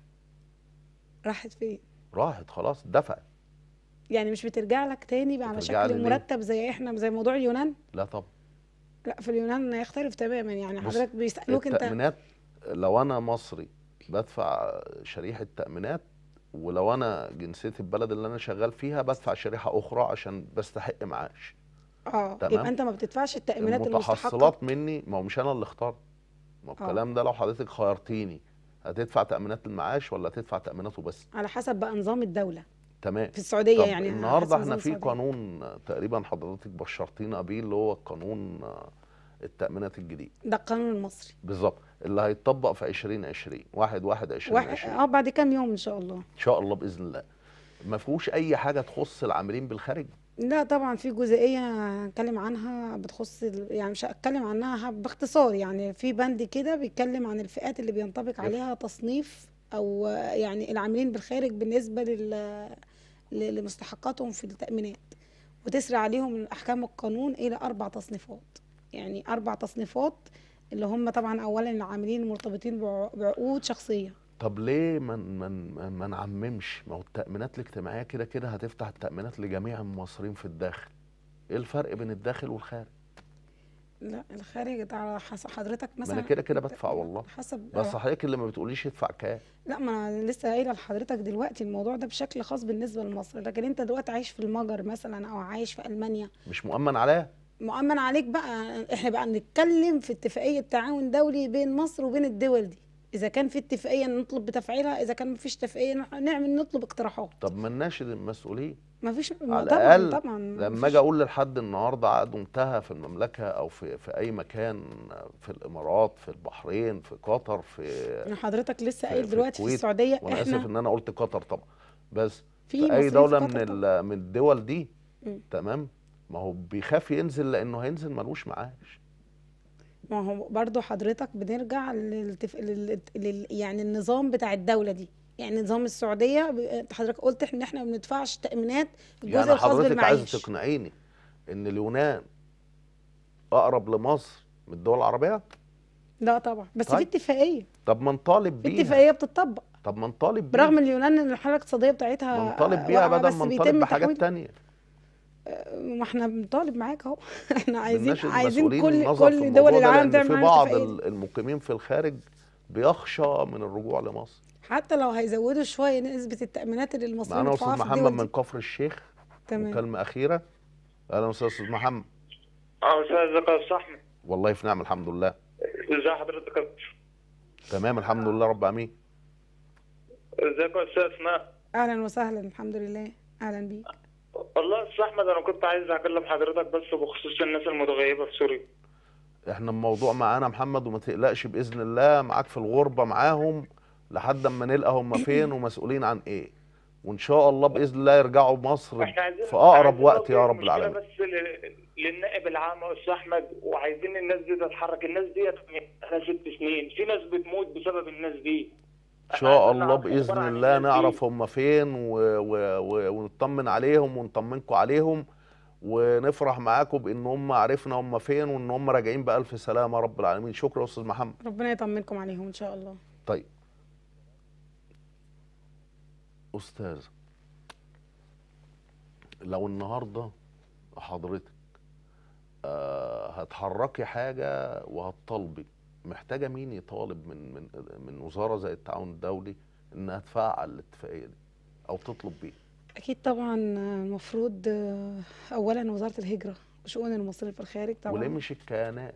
[SPEAKER 3] راحت فين؟
[SPEAKER 2] راحت خلاص دفعت
[SPEAKER 3] يعني مش بترجع لك تاني على
[SPEAKER 2] بترجع لي
[SPEAKER 3] شكل
[SPEAKER 2] ليه؟
[SPEAKER 3] مرتب زي احنا زي موضوع اليونان؟
[SPEAKER 2] لا طبعا
[SPEAKER 3] لا في اليونان يختلف تماما يعني
[SPEAKER 2] بص،
[SPEAKER 3] حضرتك بيسألوك انت
[SPEAKER 2] التأمينات لو أنا مصري بدفع شريحة تأمينات ولو أنا جنسيتي البلد اللي أنا شغال فيها بدفع شريحة أخرى عشان بستحق معاش
[SPEAKER 3] اه
[SPEAKER 2] تمام.
[SPEAKER 3] يبقى انت ما بتدفعش التأمينات المستحقة
[SPEAKER 2] المتحصلات مني ما هو مش أنا اللي اخترت ما هو
[SPEAKER 3] آه.
[SPEAKER 2] الكلام ده لو حضرتك خيرتيني هتدفع تأمينات المعاش ولا هتدفع تأميناته بس
[SPEAKER 3] على حسب بقى نظام الدولة
[SPEAKER 2] تمام
[SPEAKER 3] في السعودية
[SPEAKER 2] طب
[SPEAKER 3] يعني على
[SPEAKER 2] النهارده
[SPEAKER 3] حسب
[SPEAKER 2] احنا
[SPEAKER 3] نظام
[SPEAKER 2] في
[SPEAKER 3] السعودية.
[SPEAKER 2] قانون تقريبا حضرتك بشرتينا بيه اللي هو قانون التأمينات الجديد
[SPEAKER 3] ده القانون المصري
[SPEAKER 2] بالظبط اللي هيتطبق في 2020 واحد واحد 2020
[SPEAKER 3] واحد اه بعد كام يوم ان شاء الله
[SPEAKER 2] ان شاء الله باذن الله ما فيهوش اي حاجه تخص العاملين بالخارج
[SPEAKER 3] لا طبعا في جزئية هنتكلم عنها بتخص ال- يعني مش هتكلم عنها ه- باختصار يعني في بند كده بيتكلم عن الفئات اللي بينطبق عليها تصنيف او يعني العاملين بالخارج بالنسبة لل ل- لمستحقاتهم في التأمينات وتسري عليهم احكام القانون الى اربع تصنيفات يعني اربع تصنيفات اللي هم طبعا اولا العاملين المرتبطين بعق- بعقود شخصية
[SPEAKER 2] طب ليه ما ما ما- ما نعممش ما هو التامينات الاجتماعيه كده كده هتفتح التامينات لجميع المصريين في الداخل ايه الفرق بين الداخل والخارج
[SPEAKER 3] لا الخارج ده على حسب حضرتك
[SPEAKER 2] ما
[SPEAKER 3] مثلا
[SPEAKER 2] انا كده كده بدفع والله
[SPEAKER 3] حسب
[SPEAKER 2] بس حضرتك اللي ما بتقوليش ادفع كام
[SPEAKER 3] لا ما انا لسه قايله لحضرتك دلوقتي الموضوع ده بشكل خاص بالنسبه لمصر لكن انت دلوقتي عايش في المجر مثلا او عايش في المانيا
[SPEAKER 2] مش مؤمن عليها
[SPEAKER 3] مؤمن عليك بقى احنا بقى نتكلم في اتفاقيه تعاون دولي بين مصر وبين الدول دي اذا كان في اتفاقيه نطلب بتفعيلها اذا كان مفيش اتفاقيه نح- نعمل نطلب اقتراحات
[SPEAKER 2] طب ما نناشد المسؤولين
[SPEAKER 3] مفيش
[SPEAKER 2] على
[SPEAKER 3] طبعا
[SPEAKER 2] الاقل
[SPEAKER 3] طبعا
[SPEAKER 2] لما
[SPEAKER 3] مفيش-
[SPEAKER 2] اجي اقول لحد النهارده عقده انتهى في المملكه او في في اي مكان في الامارات في البحرين في قطر في
[SPEAKER 3] حضرتك لسه
[SPEAKER 2] في-
[SPEAKER 3] قايل
[SPEAKER 2] في
[SPEAKER 3] دلوقتي في
[SPEAKER 2] الكويت.
[SPEAKER 3] السعوديه
[SPEAKER 2] وانا اسف
[SPEAKER 3] احنا
[SPEAKER 2] ان انا قلت قطر طبعا بس
[SPEAKER 3] في
[SPEAKER 2] في, اي
[SPEAKER 3] مصريين في
[SPEAKER 2] دوله من
[SPEAKER 3] قطر
[SPEAKER 2] ال- من الدول دي
[SPEAKER 3] مم.
[SPEAKER 2] تمام ما هو بيخاف ينزل لانه هينزل ملوش معاش
[SPEAKER 3] ما هو برضو حضرتك بنرجع للتف... لل... لل... يعني النظام بتاع الدولة دي يعني نظام السعودية ب- حضرتك قلت ان احنا ما بندفعش تأمينات الجزء
[SPEAKER 2] يعني
[SPEAKER 3] الخاص
[SPEAKER 2] حضرتك عايز
[SPEAKER 3] بالمعيش
[SPEAKER 2] تقنعيني ان اليونان اقرب لمصر من الدول العربيه
[SPEAKER 3] لا طبعا بس
[SPEAKER 2] طيب.
[SPEAKER 3] في اتفاقية
[SPEAKER 2] طب ما نطالب
[SPEAKER 3] في
[SPEAKER 2] بيها
[SPEAKER 3] اتفاقية بتطبق
[SPEAKER 2] طب ما نطالب بيها
[SPEAKER 3] برغم اليونان ان الحالة الاقتصادية بتاعتها
[SPEAKER 2] ما نطالب بيها
[SPEAKER 3] واقعة،
[SPEAKER 2] بدل
[SPEAKER 3] بس
[SPEAKER 2] ما
[SPEAKER 3] بيتم
[SPEAKER 2] نطالب بحاجات
[SPEAKER 3] تحويل-
[SPEAKER 2] تانية
[SPEAKER 3] ما احنا بنطالب معاك اهو احنا عايزين
[SPEAKER 2] بنناشد
[SPEAKER 3] عايزين
[SPEAKER 2] المسؤولين
[SPEAKER 3] كل
[SPEAKER 2] النظر في
[SPEAKER 3] كل
[SPEAKER 2] الموضوع
[SPEAKER 3] دول
[SPEAKER 2] ده
[SPEAKER 3] العالم
[SPEAKER 2] لأن
[SPEAKER 3] تعمل
[SPEAKER 2] في
[SPEAKER 3] معانا
[SPEAKER 2] بعض
[SPEAKER 3] اتفاقية
[SPEAKER 2] ال- المقيمين في الخارج بيخشى من الرجوع لمصر
[SPEAKER 3] حتى لو هيزودوا شوية نسبة التأمينات اللي المصريين
[SPEAKER 2] معانا
[SPEAKER 3] بيدفعوها
[SPEAKER 2] استاذ
[SPEAKER 3] في
[SPEAKER 2] محمد
[SPEAKER 3] الدول
[SPEAKER 2] من
[SPEAKER 3] دي
[SPEAKER 2] كفر الشيخ
[SPEAKER 3] تمام
[SPEAKER 2] مكالمه اخيره اهلا وسهلا استاذ محمد
[SPEAKER 11] اه استاذ ازيك يا استاذ احمد
[SPEAKER 2] والله في نعم الحمد لله
[SPEAKER 11] ازي حضرتك يا دكتور؟
[SPEAKER 2] تمام الحمد لله رب العالمين
[SPEAKER 11] ازيك يا استاذ اسماء
[SPEAKER 3] اهلا وسهلا الحمد لله اهلا بيك
[SPEAKER 11] والله يا استاذ احمد انا كنت عايز اكلم حضرتك بس بخصوص الناس المتغيبه في سوريا
[SPEAKER 2] احنا الموضوع معانا محمد وما تقلقش باذن الله معاك في الغربه معاهم لحد اما نلقى هم فين ومسؤولين عن ايه وان شاء الله باذن الله يرجعوا مصر
[SPEAKER 11] احنا عايزين
[SPEAKER 2] في اقرب
[SPEAKER 11] عايزين
[SPEAKER 2] وقت يا
[SPEAKER 11] نوجه
[SPEAKER 2] رب
[SPEAKER 11] المشكلة
[SPEAKER 2] العالمين
[SPEAKER 11] بس ل- للنائب العام يا استاذ احمد وعايزين الناس دي تتحرك الناس دي احنا ست سنين في ناس بتموت بسبب الناس دي
[SPEAKER 2] ان شاء
[SPEAKER 11] عايزين
[SPEAKER 2] الله
[SPEAKER 11] نعرف
[SPEAKER 2] باذن
[SPEAKER 11] أخبار عن
[SPEAKER 2] الله
[SPEAKER 11] الناس دي.
[SPEAKER 2] نعرف هم فين و... و... و... ونطمن عليهم ونطمنكم عليهم ونفرح معاكم بان هم عرفنا هم فين وان هم راجعين بالف سلامه يا رب العالمين شكرا يا استاذ محمد
[SPEAKER 3] ربنا يطمنكم عليهم ان شاء الله
[SPEAKER 2] طيب استاذ لو النهارده حضرتك آه هتحركي حاجه وهتطالبي محتاجه مين يطالب من من من وزاره زي التعاون الدولي انها تفعل الاتفاقيه دي او تطلب بيه
[SPEAKER 3] اكيد طبعا المفروض آه، اولا وزاره الهجره وشؤون المصريين في الخارج طبعا
[SPEAKER 2] وليه مش الكيانات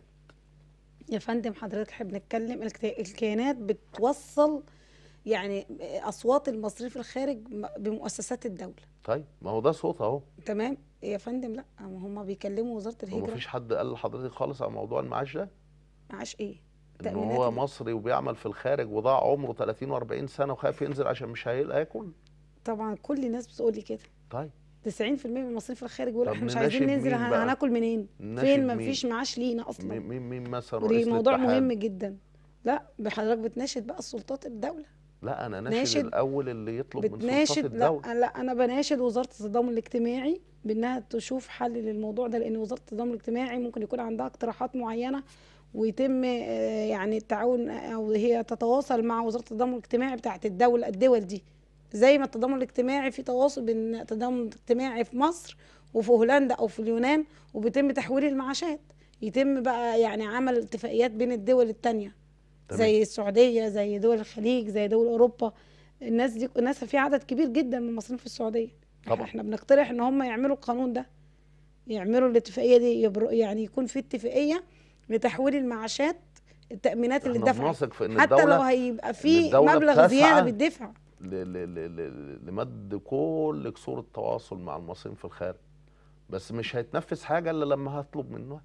[SPEAKER 3] يا فندم حضرتك احنا بنتكلم الكت- الكيانات بتوصل يعني اصوات المصريين في الخارج م- بمؤسسات الدوله
[SPEAKER 2] طيب ما هو ده صوت اهو
[SPEAKER 3] تمام يا فندم لا ما هم بيكلموا وزاره
[SPEAKER 2] هو
[SPEAKER 3] الهجره
[SPEAKER 2] مفيش حد قال لحضرتك خالص على موضوع المعاش ده
[SPEAKER 3] معاش ايه
[SPEAKER 2] ان
[SPEAKER 3] تأمينات
[SPEAKER 2] هو
[SPEAKER 3] ال-
[SPEAKER 2] مصري وبيعمل في الخارج وضاع عمره 30 و40 سنه وخايف ينزل عشان مش هيلاقي ياكل
[SPEAKER 3] طبعا كل الناس بتقول لي كده
[SPEAKER 2] طيب
[SPEAKER 3] 90% من المصريين في الخارج بيقولوا
[SPEAKER 2] طب
[SPEAKER 3] احنا مش عايزين
[SPEAKER 2] نناشد
[SPEAKER 3] ننزل
[SPEAKER 2] مين
[SPEAKER 3] ه-
[SPEAKER 2] بقى؟
[SPEAKER 3] هناكل منين
[SPEAKER 2] نناشد
[SPEAKER 3] فين ما
[SPEAKER 2] مين؟
[SPEAKER 3] فيش معاش لينا اصلا
[SPEAKER 2] مين مين مين مثلا
[SPEAKER 3] ودي
[SPEAKER 2] رئيس
[SPEAKER 3] موضوع
[SPEAKER 2] الاتحاد؟
[SPEAKER 3] مهم جدا لا حضرتك بتناشد بقى السلطات الدوله
[SPEAKER 2] لا انا ناشد
[SPEAKER 3] ناشد-
[SPEAKER 2] الاول اللي يطلب من سلطات
[SPEAKER 3] بتناشد
[SPEAKER 2] الدوله
[SPEAKER 3] لا لا انا بناشد وزاره التضامن الاجتماعي بانها تشوف حل للموضوع ده لان وزاره التضامن الاجتماعي ممكن يكون عندها اقتراحات معينه ويتم آه، يعني التعاون او هي تتواصل مع وزاره التضامن الاجتماعي بتاعت الدوله الدول دي زي ما التضامن الاجتماعي في تواصل بين التضامن الاجتماعي في مصر وفي هولندا او في اليونان وبيتم تحويل المعاشات يتم بقى يعني عمل اتفاقيات بين الدول التانية
[SPEAKER 2] تمام.
[SPEAKER 3] زي السعوديه زي دول الخليج زي دول اوروبا الناس دي الناس في عدد كبير جدا من المصريين في السعوديه
[SPEAKER 2] طبعا.
[SPEAKER 3] احنا بنقترح ان هم يعملوا القانون ده يعملوا الاتفاقيه دي يبر... يعني يكون في اتفاقيه لتحويل المعاشات التامينات اللي
[SPEAKER 2] احنا
[SPEAKER 3] اتدفعت
[SPEAKER 2] بنثق في ان
[SPEAKER 3] حتى
[SPEAKER 2] الدوله
[SPEAKER 3] لو هيبقى في
[SPEAKER 2] الدولة
[SPEAKER 3] مبلغ
[SPEAKER 2] بتسعى
[SPEAKER 3] زياده بيدفع
[SPEAKER 2] ل- ل- ل- ل- لمد كل كسور التواصل مع المصريين في الخارج بس مش هيتنفذ حاجه الا لما هطلب منه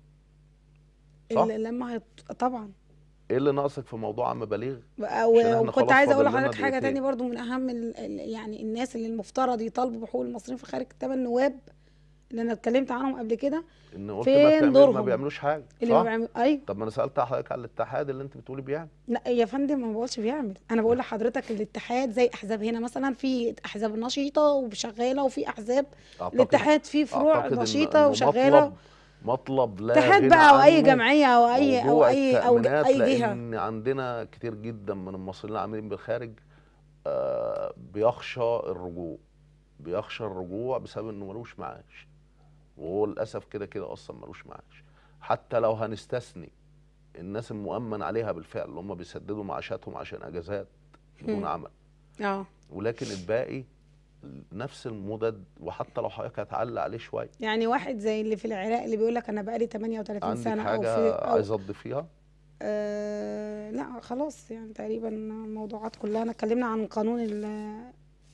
[SPEAKER 2] صح؟
[SPEAKER 3] اللي لما هيط... طبعا
[SPEAKER 2] ايه اللي ناقصك في موضوع عم بليغ
[SPEAKER 3] و-
[SPEAKER 2] عشان احنا
[SPEAKER 3] وكنت
[SPEAKER 2] خلاص
[SPEAKER 3] عايزه اقول
[SPEAKER 2] فاضل لنا
[SPEAKER 3] لحضرتك حاجه
[SPEAKER 2] دقيقتين.
[SPEAKER 3] تاني برضو من اهم ال... ال- يعني الناس اللي المفترض يطالبوا بحقوق المصريين في الخارج ثمان نواب اللي انا اتكلمت عنهم قبل كده
[SPEAKER 2] ان قلت
[SPEAKER 3] فين
[SPEAKER 2] ما, بتعمل ما
[SPEAKER 3] دورهم؟
[SPEAKER 2] بيعملوش حاجه
[SPEAKER 3] اللي ما
[SPEAKER 2] صح؟
[SPEAKER 3] بيعمل ايوه
[SPEAKER 2] طب ما انا سالت حضرتك على الاتحاد اللي انت بتقولي بيعمل
[SPEAKER 3] لا يا فندم ما بقولش بيعمل انا بقول لحضرتك الاتحاد زي احزاب هنا مثلا في احزاب نشيطه وشغاله وفي احزاب
[SPEAKER 2] أعتقد-
[SPEAKER 3] الاتحاد فيه فروع
[SPEAKER 2] أعتقد إن-
[SPEAKER 3] نشيطه
[SPEAKER 2] إنه
[SPEAKER 3] وشغاله
[SPEAKER 2] مطلب مطلب لا
[SPEAKER 3] اتحاد
[SPEAKER 2] غنى
[SPEAKER 3] بقى او اي
[SPEAKER 2] عنه
[SPEAKER 3] جمعيه او اي او
[SPEAKER 2] موضوع
[SPEAKER 3] اي او ج-
[SPEAKER 2] التأمينات
[SPEAKER 3] اي جهه
[SPEAKER 2] لان عندنا كتير جدا من المصريين العاملين بالخارج آه، بيخشى الرجوع بيخشى الرجوع بسبب انه ملوش معاش وهو للاسف كده كده اصلا ملوش معاش حتى لو هنستثني الناس المؤمن عليها بالفعل اللي هم بيسددوا معاشاتهم عشان اجازات بدون
[SPEAKER 3] مم.
[SPEAKER 2] عمل
[SPEAKER 3] اه
[SPEAKER 2] ولكن الباقي نفس المدد وحتى لو حضرتك هتعلق عليه شويه
[SPEAKER 3] يعني واحد زي اللي في العراق اللي بيقول لك انا بقالي 38
[SPEAKER 2] عندك
[SPEAKER 3] سنه او
[SPEAKER 2] حاجه
[SPEAKER 3] في أو
[SPEAKER 2] عايز اضيفيها
[SPEAKER 3] آه لا خلاص يعني تقريبا الموضوعات كلها انا اتكلمنا عن قانون ال-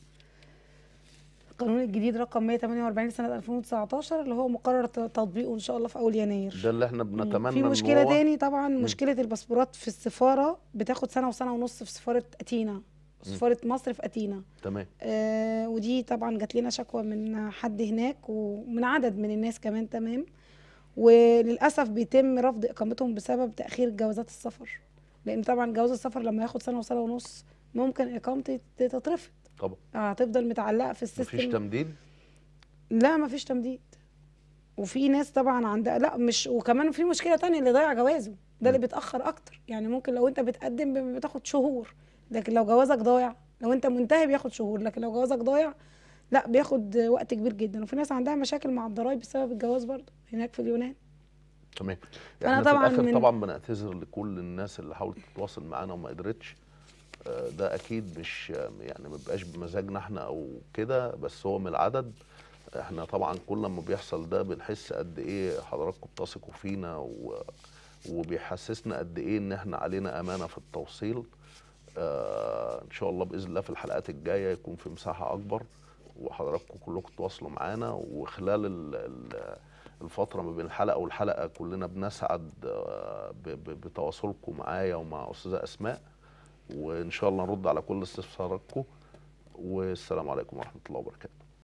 [SPEAKER 3] القانون الجديد رقم 148 سنه 2019 اللي هو مقرر ت- تطبيقه ان شاء الله في اول يناير
[SPEAKER 2] ده اللي احنا
[SPEAKER 3] مم.
[SPEAKER 2] بنتمنى
[SPEAKER 3] في
[SPEAKER 2] إن
[SPEAKER 3] مشكله
[SPEAKER 2] هو-
[SPEAKER 3] تاني طبعا مشكله الباسبورات في السفاره بتاخد سنه وسنه ونص في سفاره اتينا سفاره مصر في اتينا
[SPEAKER 2] تمام
[SPEAKER 3] آه ودي طبعا جات لنا شكوى من حد هناك ومن عدد من الناس كمان تمام وللاسف بيتم رفض اقامتهم بسبب تاخير جوازات السفر لان طبعا جواز السفر لما ياخد سنه وسنه ونص ممكن اقامتي تترفض
[SPEAKER 2] طبعا
[SPEAKER 3] آه، هتفضل متعلقه في
[SPEAKER 2] مفيش
[SPEAKER 3] السيستم
[SPEAKER 2] تمديد
[SPEAKER 3] لا مفيش تمديد وفي ناس طبعا عندها لا مش وكمان في مشكله تانية اللي ضيع جوازه ده اللي بيتاخر اكتر يعني ممكن لو انت بتقدم ب- بتاخد شهور لكن لو جوازك ضايع لو انت منتهي بياخد شهور لكن لو جوازك ضايع لا بياخد وقت كبير جدا وفي ناس عندها مشاكل مع الضرايب بسبب الجواز برضه هناك في اليونان
[SPEAKER 2] تمام
[SPEAKER 3] أنا
[SPEAKER 2] احنا في
[SPEAKER 3] طبعاً
[SPEAKER 2] الاخر
[SPEAKER 3] من-
[SPEAKER 2] طبعا بنعتذر لكل الناس اللي حاولت تتواصل معانا وما قدرتش آه، ده اكيد مش يعني ما بيبقاش بمزاجنا احنا او كده بس هو من العدد احنا طبعا كل ما بيحصل ده بنحس قد ايه حضراتكم بتثقوا فينا و... وبيحسسنا قد ايه ان احنا علينا امانه في التوصيل آه ان شاء الله باذن الله في الحلقات الجايه يكون في مساحه اكبر وحضراتكم كلكم تواصلوا معانا وخلال ال... ال... الفتره ما بين الحلقه والحلقه كلنا بنسعد آه، ب... ب... بتواصلكم معايا ومع استاذه اسماء وان شاء الله نرد على كل استفساراتكم والسلام عليكم ورحمه الله وبركاته